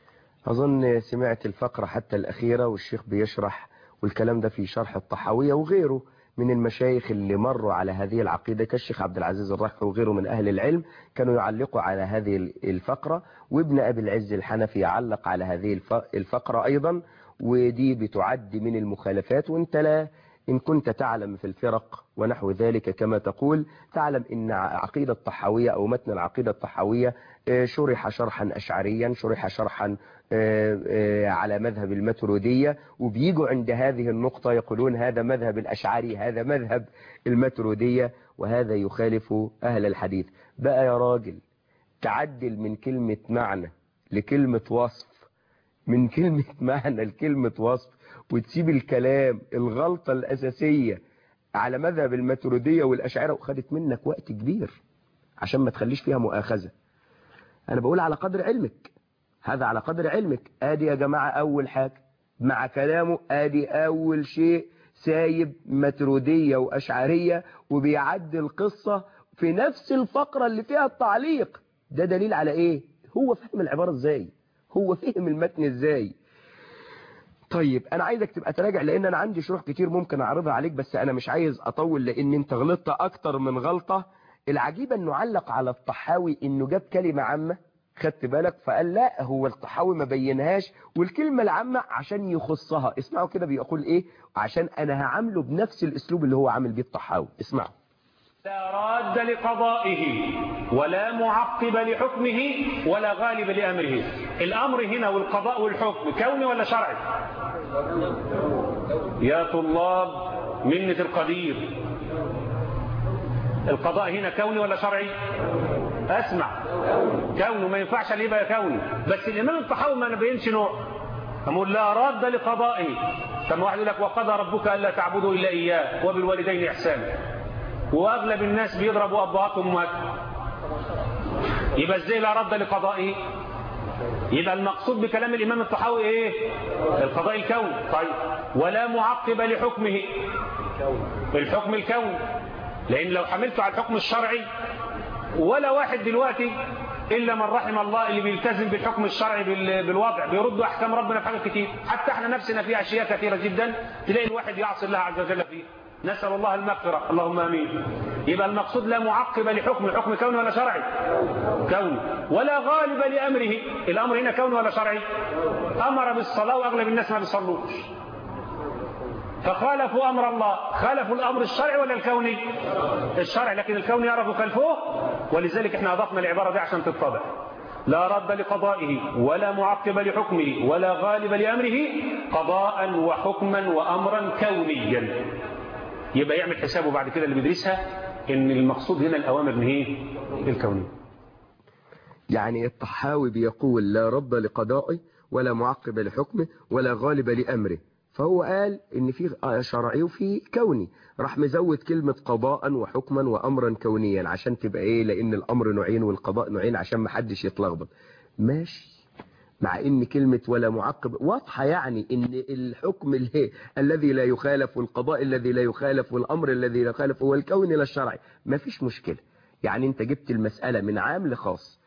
أظن سمعت الفقرة حتى الأخيرة والشيخ بيشرح والكلام ده في شرح الطحاوية وغيره من المشايخ اللي مروا على هذه العقيدة كالشيخ عبد العزيز الرحمي وغيره من أهل العلم كانوا يعلقوا على هذه الفقرة وابن أبي العز الحنفي يعلق على هذه الفقرة أيضا ودي بتعد من المخالفات وانت لا إن كنت تعلم في الفرق ونحو ذلك كما تقول تعلم إن عقيدة الطحاوية أو متن العقيدة الطحاوية شرح شرحا أشعريا شرح شرحا على مذهب المترودية وبيجوا عند هذه النقطة يقولون هذا مذهب الأشعري هذا مذهب المترودية وهذا يخالف أهل الحديث بقى يا راجل تعدل من كلمة معنى لكلمة وصف من كلمة معنى لكلمة وصف وتسيب الكلام الغلطة الأساسية على مذهب الماتريدية والأشاعرة وخدت منك وقت كبير عشان ما تخليش فيها مؤاخذة أنا بقول على قدر علمك هذا على قدر علمك آدي يا جماعة أول حاجة مع كلامه آدي أول شيء سايب ماتريدية وأشعرية وبيعدي القصة في نفس الفقرة اللي فيها التعليق ده دليل على إيه هو فهم العبارة إزاي هو فهم المتن إزاي طيب انا عايزك تبقى تراجع لان انا عندي شروح كتير ممكن اعرضها عليك بس انا مش عايز اطول لان انت غلطت اكتر من غلطة العجيب انه علق على الطحاوي انه جاب كلمة عامة خدت بالك فقال لا هو الطحاوي ما بينهاش والكلمة العامة عشان يخصها اسمعوا كده بيقول ايه عشان انا هعامله بنفس الاسلوب اللي هو عامل بيه الطحاوي اسمعوا لا راد لقضائه ولا معقب لحكمه ولا غالب لأمره الأمر هنا والقضاء والحكم كوني ولا شرعي يا طلاب منة القدير القضاء هنا كوني ولا شرعي اسمع كونه ما ينفعش اللي يبقى كوني بس الإمام الطحاوي ما نبينش نوع أقول لا راد لقضائه ثم واحد يقول لك وقضى ربك ألا تعبدوا إلا إياه وبالوالدين إحسانا واغلب الناس بيضربوا ابهاتهم وامهاتهم يبقى ازاي لا رد لقضائه يبقى المقصود بكلام الامام الطحاوي ايه القضاء الكوني طيب ولا معقب لحكمه الحكم الكوني لان لو حملته على الحكم الشرعي ولا واحد دلوقتي الا من رحم الله اللي بيلتزم بالحكم الشرعي بالوضع بيردوا احكام ربنا في حاجات كتير حتى احنا نفسنا في اشياء كثيره جدا تلاقي الواحد يعصي الله عز وجل فيه نسأل الله المغفرة اللهم امين يبقى المقصود لا معقب لحكم الحكم كوني ولا شرعي كوني ولا غالب لأمره الأمر هنا كوني ولا شرعي أمر بالصلاة وأغلب الناس ما بيصلوش فخالفوا أمر الله خالفوا الأمر الشرعي ولا الكوني الشرعي لكن الكوني يعرف خلفه ولذلك احنا أضفنا العبارة دي عشان تتضح لا رد لقضائه ولا معقب لحكمه ولا غالب لأمره قضاء وحكما وأمرا كونيا يبقى يعمل حسابه بعد كده اللي بيدرسها ان المقصود هنا الأوامر من ايه الكونية يعني الطحاوي بيقول لا رد لقضائه ولا معقب لحكمه ولا غالب لأمره فهو قال ان في شرعي وفي كوني راح مزود كلمة قضاء وحكما وأمرا كونيا عشان تبقى ايه لأن الأمر نوعين والقضاء نوعين عشان ما حدش يتلخبط ماشي مع ان كلمة ولا معقب واضحة يعني ان الحكم اللي الذي لا يخالف والقضاء الذي لا يخالف والامر الذي لا يخالف هو الكون لا الشرعي ما فيش مشكلة يعني انت جبت المسألة من عام لخاص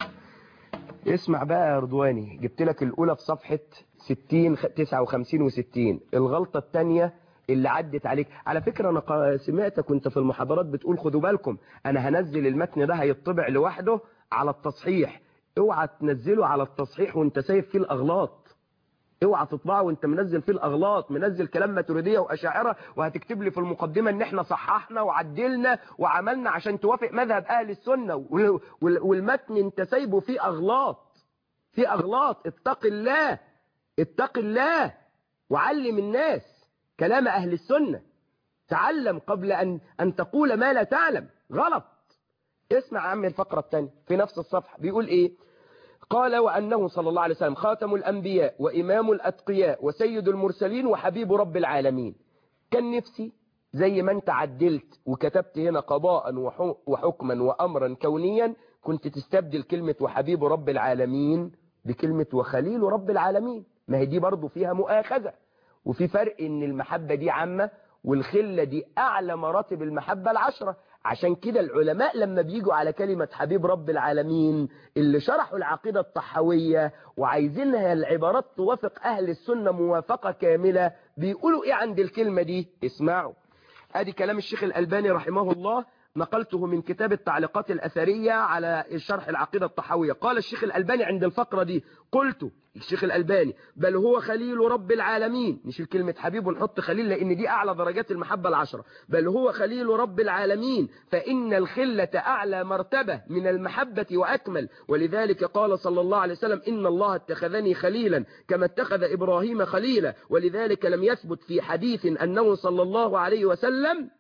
اسمع بقى يا رضواني جبت لك الاولى في صفحة 60 59 و60 الغلطة الثانية اللي عدت عليك على فكرة انا سمعتك وانت في المحاضرات بتقول خدوا بالكم انا هنزل المتن ده هيطبع لوحده على التصحيح اوعى تنزله على التصحيح وانت سايب فيه الاغلاط اوعى تطبعه وانت منزل فيه الاغلاط منزل كلام ماتريديه واشاعره وهتكتب لي في المقدمه ان احنا صححنا وعدلنا وعملنا عشان توافق مذهب اهل السنه والمتن انت سايبه فيه اغلاط فيه اغلاط اتق الله اتق الله وعلم الناس كلام اهل السنه تعلم قبل ان ان تقول ما لا تعلم غلط اسمع عم الفقرة الثانية في نفس الصفحة بيقول ايه قال وأنه صلى الله عليه وسلم خاتم الأنبياء وإمام الأتقياء وسيد المرسلين وحبيب رب العالمين كان نفسي زي ما انت عدلت وكتبت هنا قضاء وحكما وأمرا كونيا كنت تستبدل كلمة وحبيب رب العالمين بكلمة وخليل رب العالمين ما هي دي برضو فيها مؤاخذة وفي فرق ان المحبة دي عامة والخلة دي أعلى مراتب المحبة العشرة عشان كده العلماء لما بيجوا على كلمة حبيب رب العالمين اللي شرحوا العقيدة الطحوية وعايزينها العبارات توافق أهل السنة موافقة كاملة بيقولوا إيه عند الكلمة دي اسمعوا ادي كلام الشيخ الألباني رحمه الله نقلته من كتاب التعليقات الأثرية على الشرح العقيدة الطحوية قال الشيخ الألباني عند الفقرة دي قلت الشيخ الألباني بل هو خليل رب العالمين نشيل كلمة حبيب ونحط خليل لأن دي أعلى درجات المحبة العشرة بل هو خليل رب العالمين فإن الخلة أعلى مرتبة من المحبة وأكمل ولذلك قال صلى الله عليه وسلم إن الله اتخذني خليلا كما اتخذ إبراهيم خليلا ولذلك لم يثبت في حديث أنه صلى الله عليه وسلم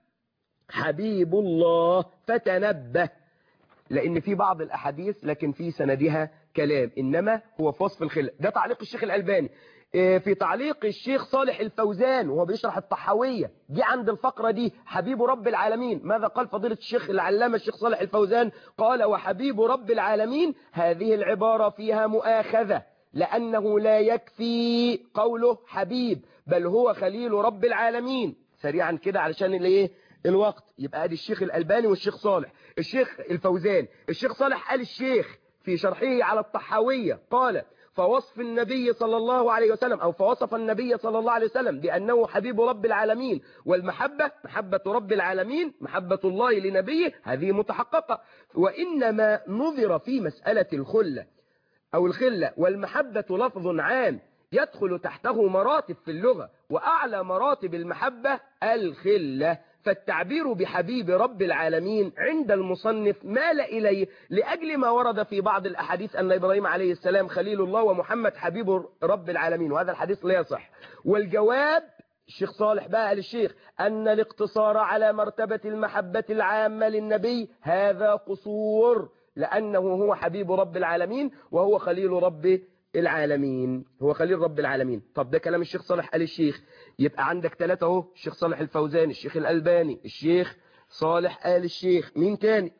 حبيب الله فتنبه لأن في بعض الأحاديث لكن في سندها كلام إنما هو في وصف الخلة ده تعليق الشيخ الألباني في تعليق الشيخ صالح الفوزان وهو بيشرح الطحاوية دي عند الفقرة دي حبيب رب العالمين ماذا قال فضيلة الشيخ العلامة الشيخ صالح الفوزان قال وحبيب رب العالمين هذه العبارة فيها مؤاخذة لأنه لا يكفي قوله حبيب بل هو خليل رب العالمين سريعا كده علشان الايه الوقت يبقى ادي الشيخ الألباني والشيخ صالح الشيخ الفوزان الشيخ صالح قال الشيخ في شرحه على الطحاوية قال فوصف النبي صلى الله عليه وسلم أو فوصف النبي صلى الله عليه وسلم بأنه حبيب رب العالمين والمحبة محبة رب العالمين محبة الله لنبيه هذه متحققة وإنما نظر في مسألة الخلة أو الخلة والمحبة لفظ عام يدخل تحته مراتب في اللغة وأعلى مراتب المحبة الخلة فالتعبير بحبيب رب العالمين عند المصنف مال إليه لأجل ما ورد في بعض الأحاديث أن إبراهيم عليه السلام خليل الله ومحمد حبيب رب العالمين وهذا الحديث لا يصح والجواب الشيخ صالح بقى قال الشيخ أن الاقتصار على مرتبة المحبة العامة للنبي هذا قصور لأنه هو حبيب رب العالمين وهو خليل رب العالمين هو خليل رب العالمين طب ده كلام الشيخ صالح قال الشيخ يبقى عندك ثلاثة اهو الشيخ صالح الفوزاني الشيخ الألباني الشيخ صالح قال الشيخ مين تاني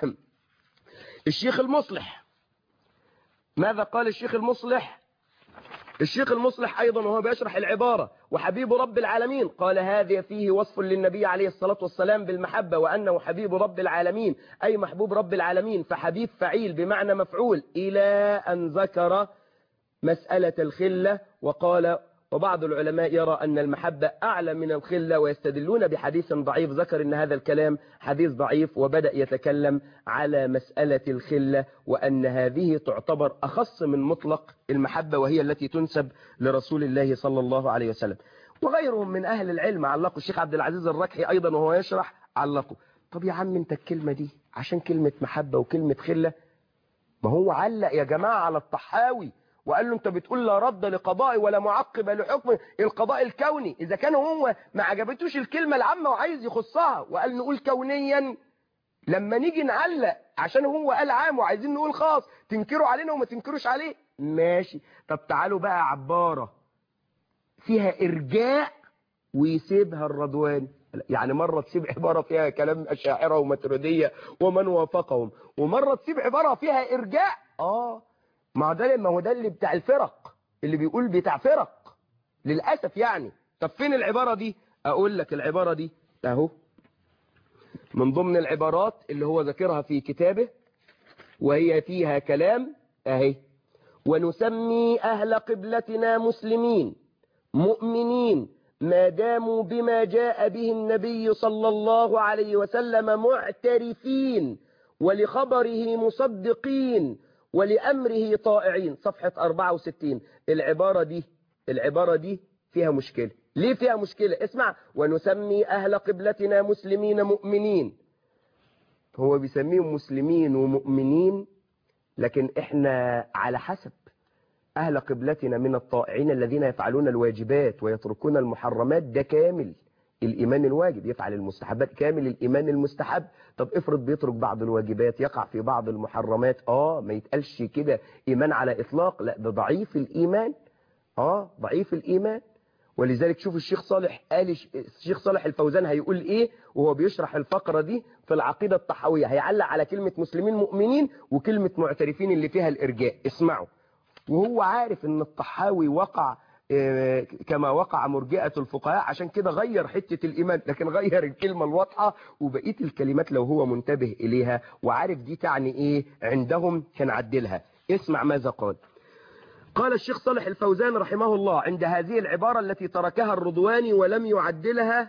الشيخ المصلح ماذا قال الشيخ المصلح الشيخ المصلح أيضا وهو بيشرح العبارة وحبيب رب العالمين قال هذا فيه وصف للنبي عليه الصلاة والسلام بالمحبة وأنه حبيب رب العالمين أي محبوب رب العالمين فحبيب فعيل بمعنى مفعول إلى أن ذكر مسألة الخلة وقال وبعض العلماء يرى أن المحبة أعلى من الخلة ويستدلون بحديث ضعيف ذكر أن هذا الكلام حديث ضعيف وبدأ يتكلم على مسألة الخلة وأن هذه تعتبر أخص من مطلق المحبة وهي التي تنسب لرسول الله صلى الله عليه وسلم وغيرهم من أهل العلم علقوا الشيخ عبد العزيز الركحي أيضا وهو يشرح علقوا طب يا عم انت الكلمة دي عشان كلمة محبة وكلمة خلة ما هو علق يا جماعة على الطحاوي وقال له انت بتقول لا رد لقضاء ولا معقب لحكم القضاء الكوني اذا كان هو ما عجبتوش الكلمة العامة وعايز يخصها وقال نقول كونيا لما نيجي نعلق عشان هو قال عام وعايزين نقول خاص تنكروا علينا وما تنكروش عليه ماشي طب تعالوا بقى عبارة فيها ارجاء ويسيبها الرضوان يعني مرة تسيب عبارة فيها كلام أشاعرة ومتردية ومن وافقهم ومرة تسيب عبارة فيها إرجاء آه ما ده ما هو ده اللي بتاع الفرق اللي بيقول بتاع فرق للأسف يعني طب فين العبارة دي أقول لك العبارة دي أهو من ضمن العبارات اللي هو ذكرها في كتابه وهي فيها كلام أهي ونسمي أهل قبلتنا مسلمين مؤمنين ما داموا بما جاء به النبي صلى الله عليه وسلم معترفين ولخبره مصدقين ولأمره طائعين صفحة 64 العبارة دي العبارة دي فيها مشكلة ليه فيها مشكلة اسمع ونسمي أهل قبلتنا مسلمين مؤمنين هو بيسميهم مسلمين ومؤمنين لكن احنا على حسب أهل قبلتنا من الطائعين الذين يفعلون الواجبات ويتركون المحرمات ده كامل الإيمان الواجب يفعل المستحبات كامل الإيمان المستحب طب افرض بيترك بعض الواجبات يقع في بعض المحرمات آه ما يتقالش كده إيمان على إطلاق لا ده ضعيف الإيمان آه ضعيف الإيمان ولذلك شوف الشيخ صالح قال الشيخ صالح الفوزان هيقول إيه وهو بيشرح الفقرة دي في العقيدة الطحوية هيعلق على كلمة مسلمين مؤمنين وكلمة معترفين اللي فيها الإرجاء اسمعوا وهو عارف ان الطحاوي وقع كما وقع مرجئة الفقهاء عشان كده غير حتة الإيمان لكن غير الكلمة الواضحة وبقية الكلمات لو هو منتبه إليها وعارف دي تعني إيه عندهم هنعدلها اسمع ماذا قال قال الشيخ صالح الفوزان رحمه الله عند هذه العبارة التي تركها الرضواني ولم يعدلها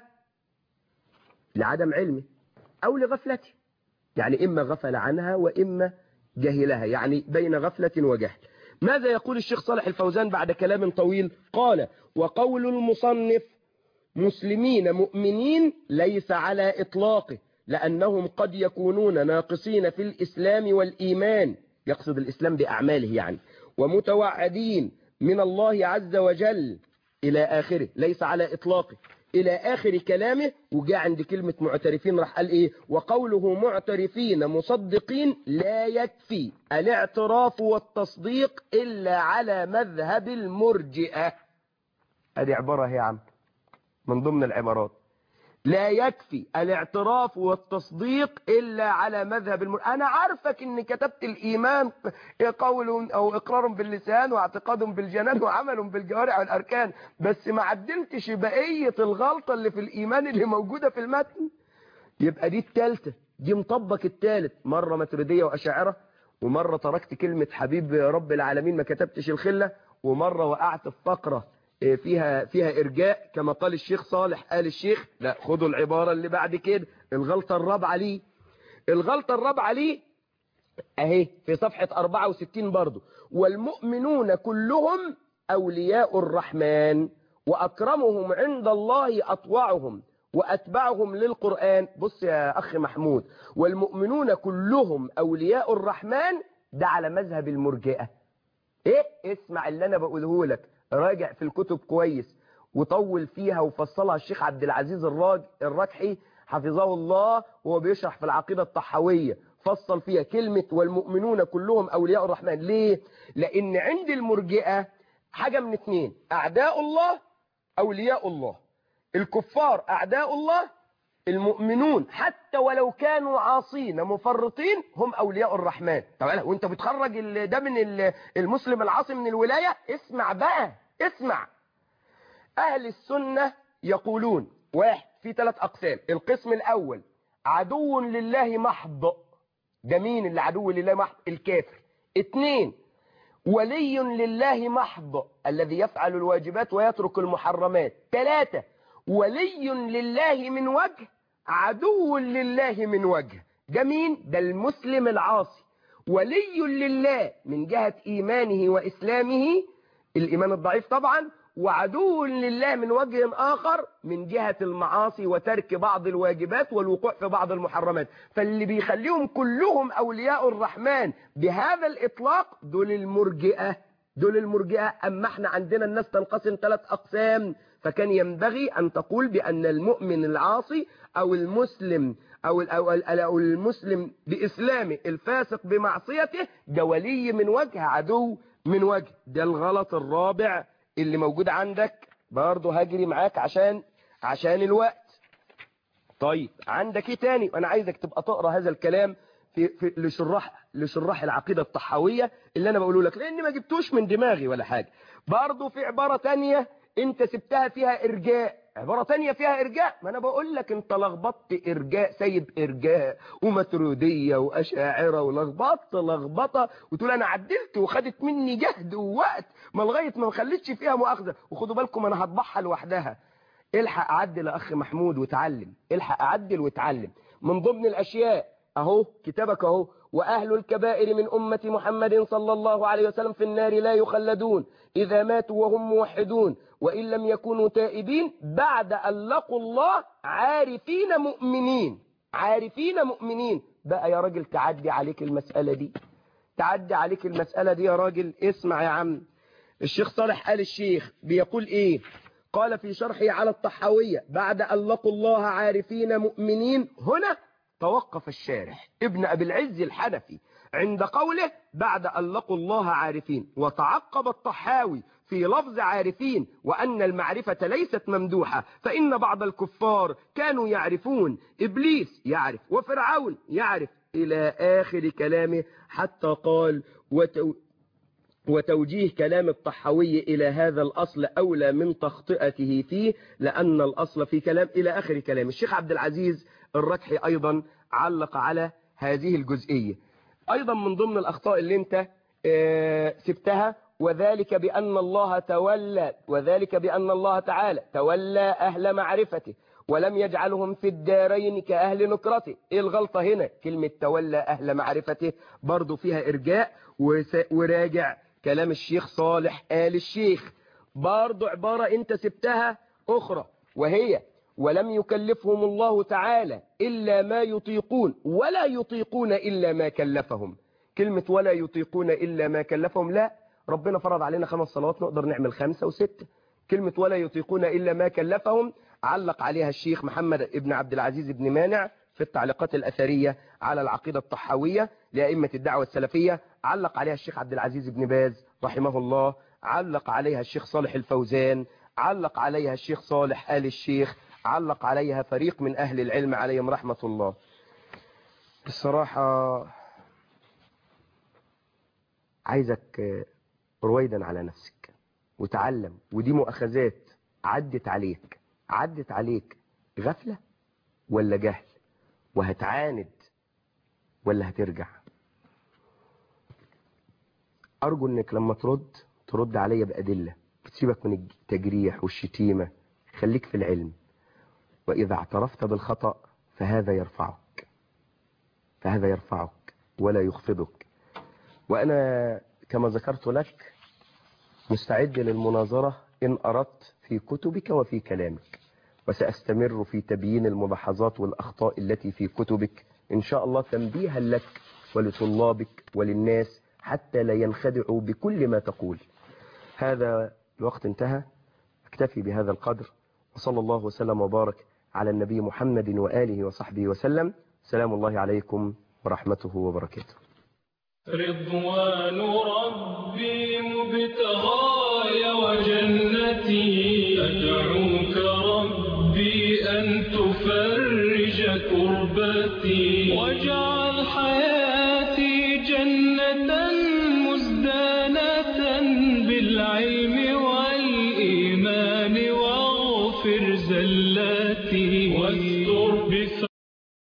لعدم علمه أو لغفلته يعني إما غفل عنها وإما جهلها يعني بين غفلة وجهل ماذا يقول الشيخ صالح الفوزان بعد كلام طويل قال وقول المصنف مسلمين مؤمنين ليس على إطلاقه لأنهم قد يكونون ناقصين في الإسلام والإيمان يقصد الإسلام بأعماله يعني ومتوعدين من الله عز وجل إلى آخره ليس على إطلاقه إلى آخر كلامه وجاء عند كلمة معترفين راح قال إيه وقوله معترفين مصدقين لا يكفي الاعتراف والتصديق إلا على مذهب المرجئة هذه عبارة هي عم من ضمن العبارات لا يكفي الاعتراف والتصديق إلا على مذهب المرجئة أنا عارفك إن كتبت الإيمان قول أو إقرار باللسان واعتقاد بالجنان وعمل بالجوارح والأركان بس ما عدلتش بقية الغلطة اللي في الإيمان اللي موجودة في المتن يبقى دي التالتة دي مطبق التالت مرة متردية وأشاعرة ومرة تركت كلمة حبيب رب العالمين ما كتبتش الخلة ومرة وقعت في فقرة فيها فيها إرجاء كما قال الشيخ صالح قال الشيخ لا خدوا العبارة اللي بعد كده الغلطة الرابعة ليه الغلطة الرابعة ليه اهي في صفحة 64 برضو والمؤمنون كلهم أولياء الرحمن وأكرمهم عند الله أطوعهم وأتبعهم للقرآن بص يا أخي محمود والمؤمنون كلهم أولياء الرحمن ده على مذهب المرجئة إيه اسمع اللي أنا بقوله لك راجع في الكتب كويس وطول فيها وفصلها الشيخ عبد العزيز الراج الركحي حفظه الله وهو بيشرح في العقيدة الطحاوية فصل فيها كلمة والمؤمنون كلهم أولياء الرحمن ليه؟ لأن عند المرجئة حاجة من اتنين أعداء الله أولياء الله الكفار أعداء الله المؤمنون حتى ولو كانوا عاصين مفرطين هم أولياء الرحمن طب وانت بتخرج ال- ده من ال- المسلم العاصي من الولاية اسمع بقى اسمع أهل السنة يقولون واحد في ثلاث أقسام القسم الأول عدو لله محض ده مين اللي عدو لله محض الكافر اتنين ولي لله محض الذي يفعل الواجبات ويترك المحرمات ثلاثة ولي لله من وجه عدو لله من وجه ده مين ده المسلم العاصي ولي لله من جهة إيمانه وإسلامه الإيمان الضعيف طبعا وعدو لله من وجه آخر من جهة المعاصي وترك بعض الواجبات والوقوع في بعض المحرمات فاللي بيخليهم كلهم أولياء الرحمن بهذا الإطلاق دول المرجئة دول المرجئة أما احنا عندنا الناس تنقسم ثلاث أقسام فكان ينبغي أن تقول بأن المؤمن العاصي أو المسلم أو, أو, أو المسلم بإسلامه الفاسق بمعصيته ده ولي من وجه عدو من وجه ده الغلط الرابع اللي موجود عندك برضه هجري معاك عشان عشان الوقت طيب عندك ايه تاني وانا عايزك تبقى تقرا هذا الكلام في, في لشراح لشراح العقيده الطحاويه اللي انا بقوله لك لاني ما جبتوش من دماغي ولا حاجه برضه في عباره تانية انت سبتها فيها ارجاء عبارة تانية فيها إرجاء ما أنا بقول لك أنت لخبطت إرجاء سيد إرجاء ومترودية وأشاعرة ولخبطت لخبطة وتقول أنا عدلت وخدت مني جهد ووقت ما لغاية ما خليتش فيها مؤاخذة وخدوا بالكم أنا هطبعها لوحدها الحق أعدل يا أخي محمود وتعلم الحق أعدل وتعلم من ضمن الأشياء أهو كتابك أهو وأهل الكبائر من أمة محمد صلى الله عليه وسلم في النار لا يخلدون إذا ماتوا وهم موحدون وإن لم يكونوا تائبين بعد أن لقوا الله عارفين مؤمنين عارفين مؤمنين بقى يا راجل تعدي عليك المسألة دي تعدي عليك المسألة دي يا راجل اسمع يا عم الشيخ صالح آل الشيخ بيقول إيه قال في شرحه على الطحاوية بعد أن لقوا الله عارفين مؤمنين هنا توقف الشارح ابن أبي العز الحنفي عند قوله بعد أن لقوا الله عارفين وتعقب الطحاوي في لفظ عارفين وأن المعرفة ليست ممدوحة فإن بعض الكفار كانوا يعرفون إبليس يعرف وفرعون يعرف إلى آخر كلامه حتى قال وتو وتوجيه كلام الطحاوي إلى هذا الأصل أولى من تخطئته فيه لأن الأصل في كلام إلى آخر كلام الشيخ عبد العزيز الركحي أيضا علق على هذه الجزئية أيضا من ضمن الأخطاء اللي انت اه سبتها وذلك بأن الله تولى وذلك بأن الله تعالى تولى أهل معرفته ولم يجعلهم في الدارين كأهل نكرته إيه الغلطة هنا كلمة تولى أهل معرفته برضو فيها إرجاء وراجع كلام الشيخ صالح آل الشيخ برضو عبارة انت سبتها أخرى وهي ولم يكلفهم الله تعالى إلا ما يطيقون ولا يطيقون إلا ما كلفهم كلمة ولا يطيقون إلا ما كلفهم لا ربنا فرض علينا خمس صلوات نقدر نعمل خمسة وستة كلمة ولا يطيقون إلا ما كلفهم علق عليها الشيخ محمد ابن عبد العزيز بن مانع في التعليقات الأثرية على العقيدة الطحاوية لأئمة الدعوة السلفية علق عليها الشيخ عبد العزيز بن باز رحمه الله علق عليها الشيخ صالح الفوزان علق عليها الشيخ صالح آل الشيخ علق عليها فريق من أهل العلم عليهم رحمة الله بصراحة عايزك رويدا على نفسك وتعلم ودي مؤاخذات عدت عليك عدت عليك غفلة ولا جهل وهتعاند ولا هترجع أرجو أنك لما ترد ترد عليا بأدلة بتسيبك من التجريح والشتيمة خليك في العلم وإذا اعترفت بالخطأ فهذا يرفعك فهذا يرفعك ولا يخفضك وأنا كما ذكرت لك مستعد للمناظرة إن أردت في كتبك وفي كلامك وسأستمر في تبيين الملاحظات والأخطاء التي في كتبك إن شاء الله تنبيها لك ولطلابك وللناس حتى لا ينخدعوا بكل ما تقول هذا الوقت انتهى اكتفي بهذا القدر وصلى الله وسلم وبارك على النبي محمد وآله وصحبه وسلم سلام الله عليكم ورحمته وبركاته رضوان ربي مبتغاي وجنتي أدعوك ربي أن تفرج كربتي واجعل حياتي جنة مزدانة بالعلم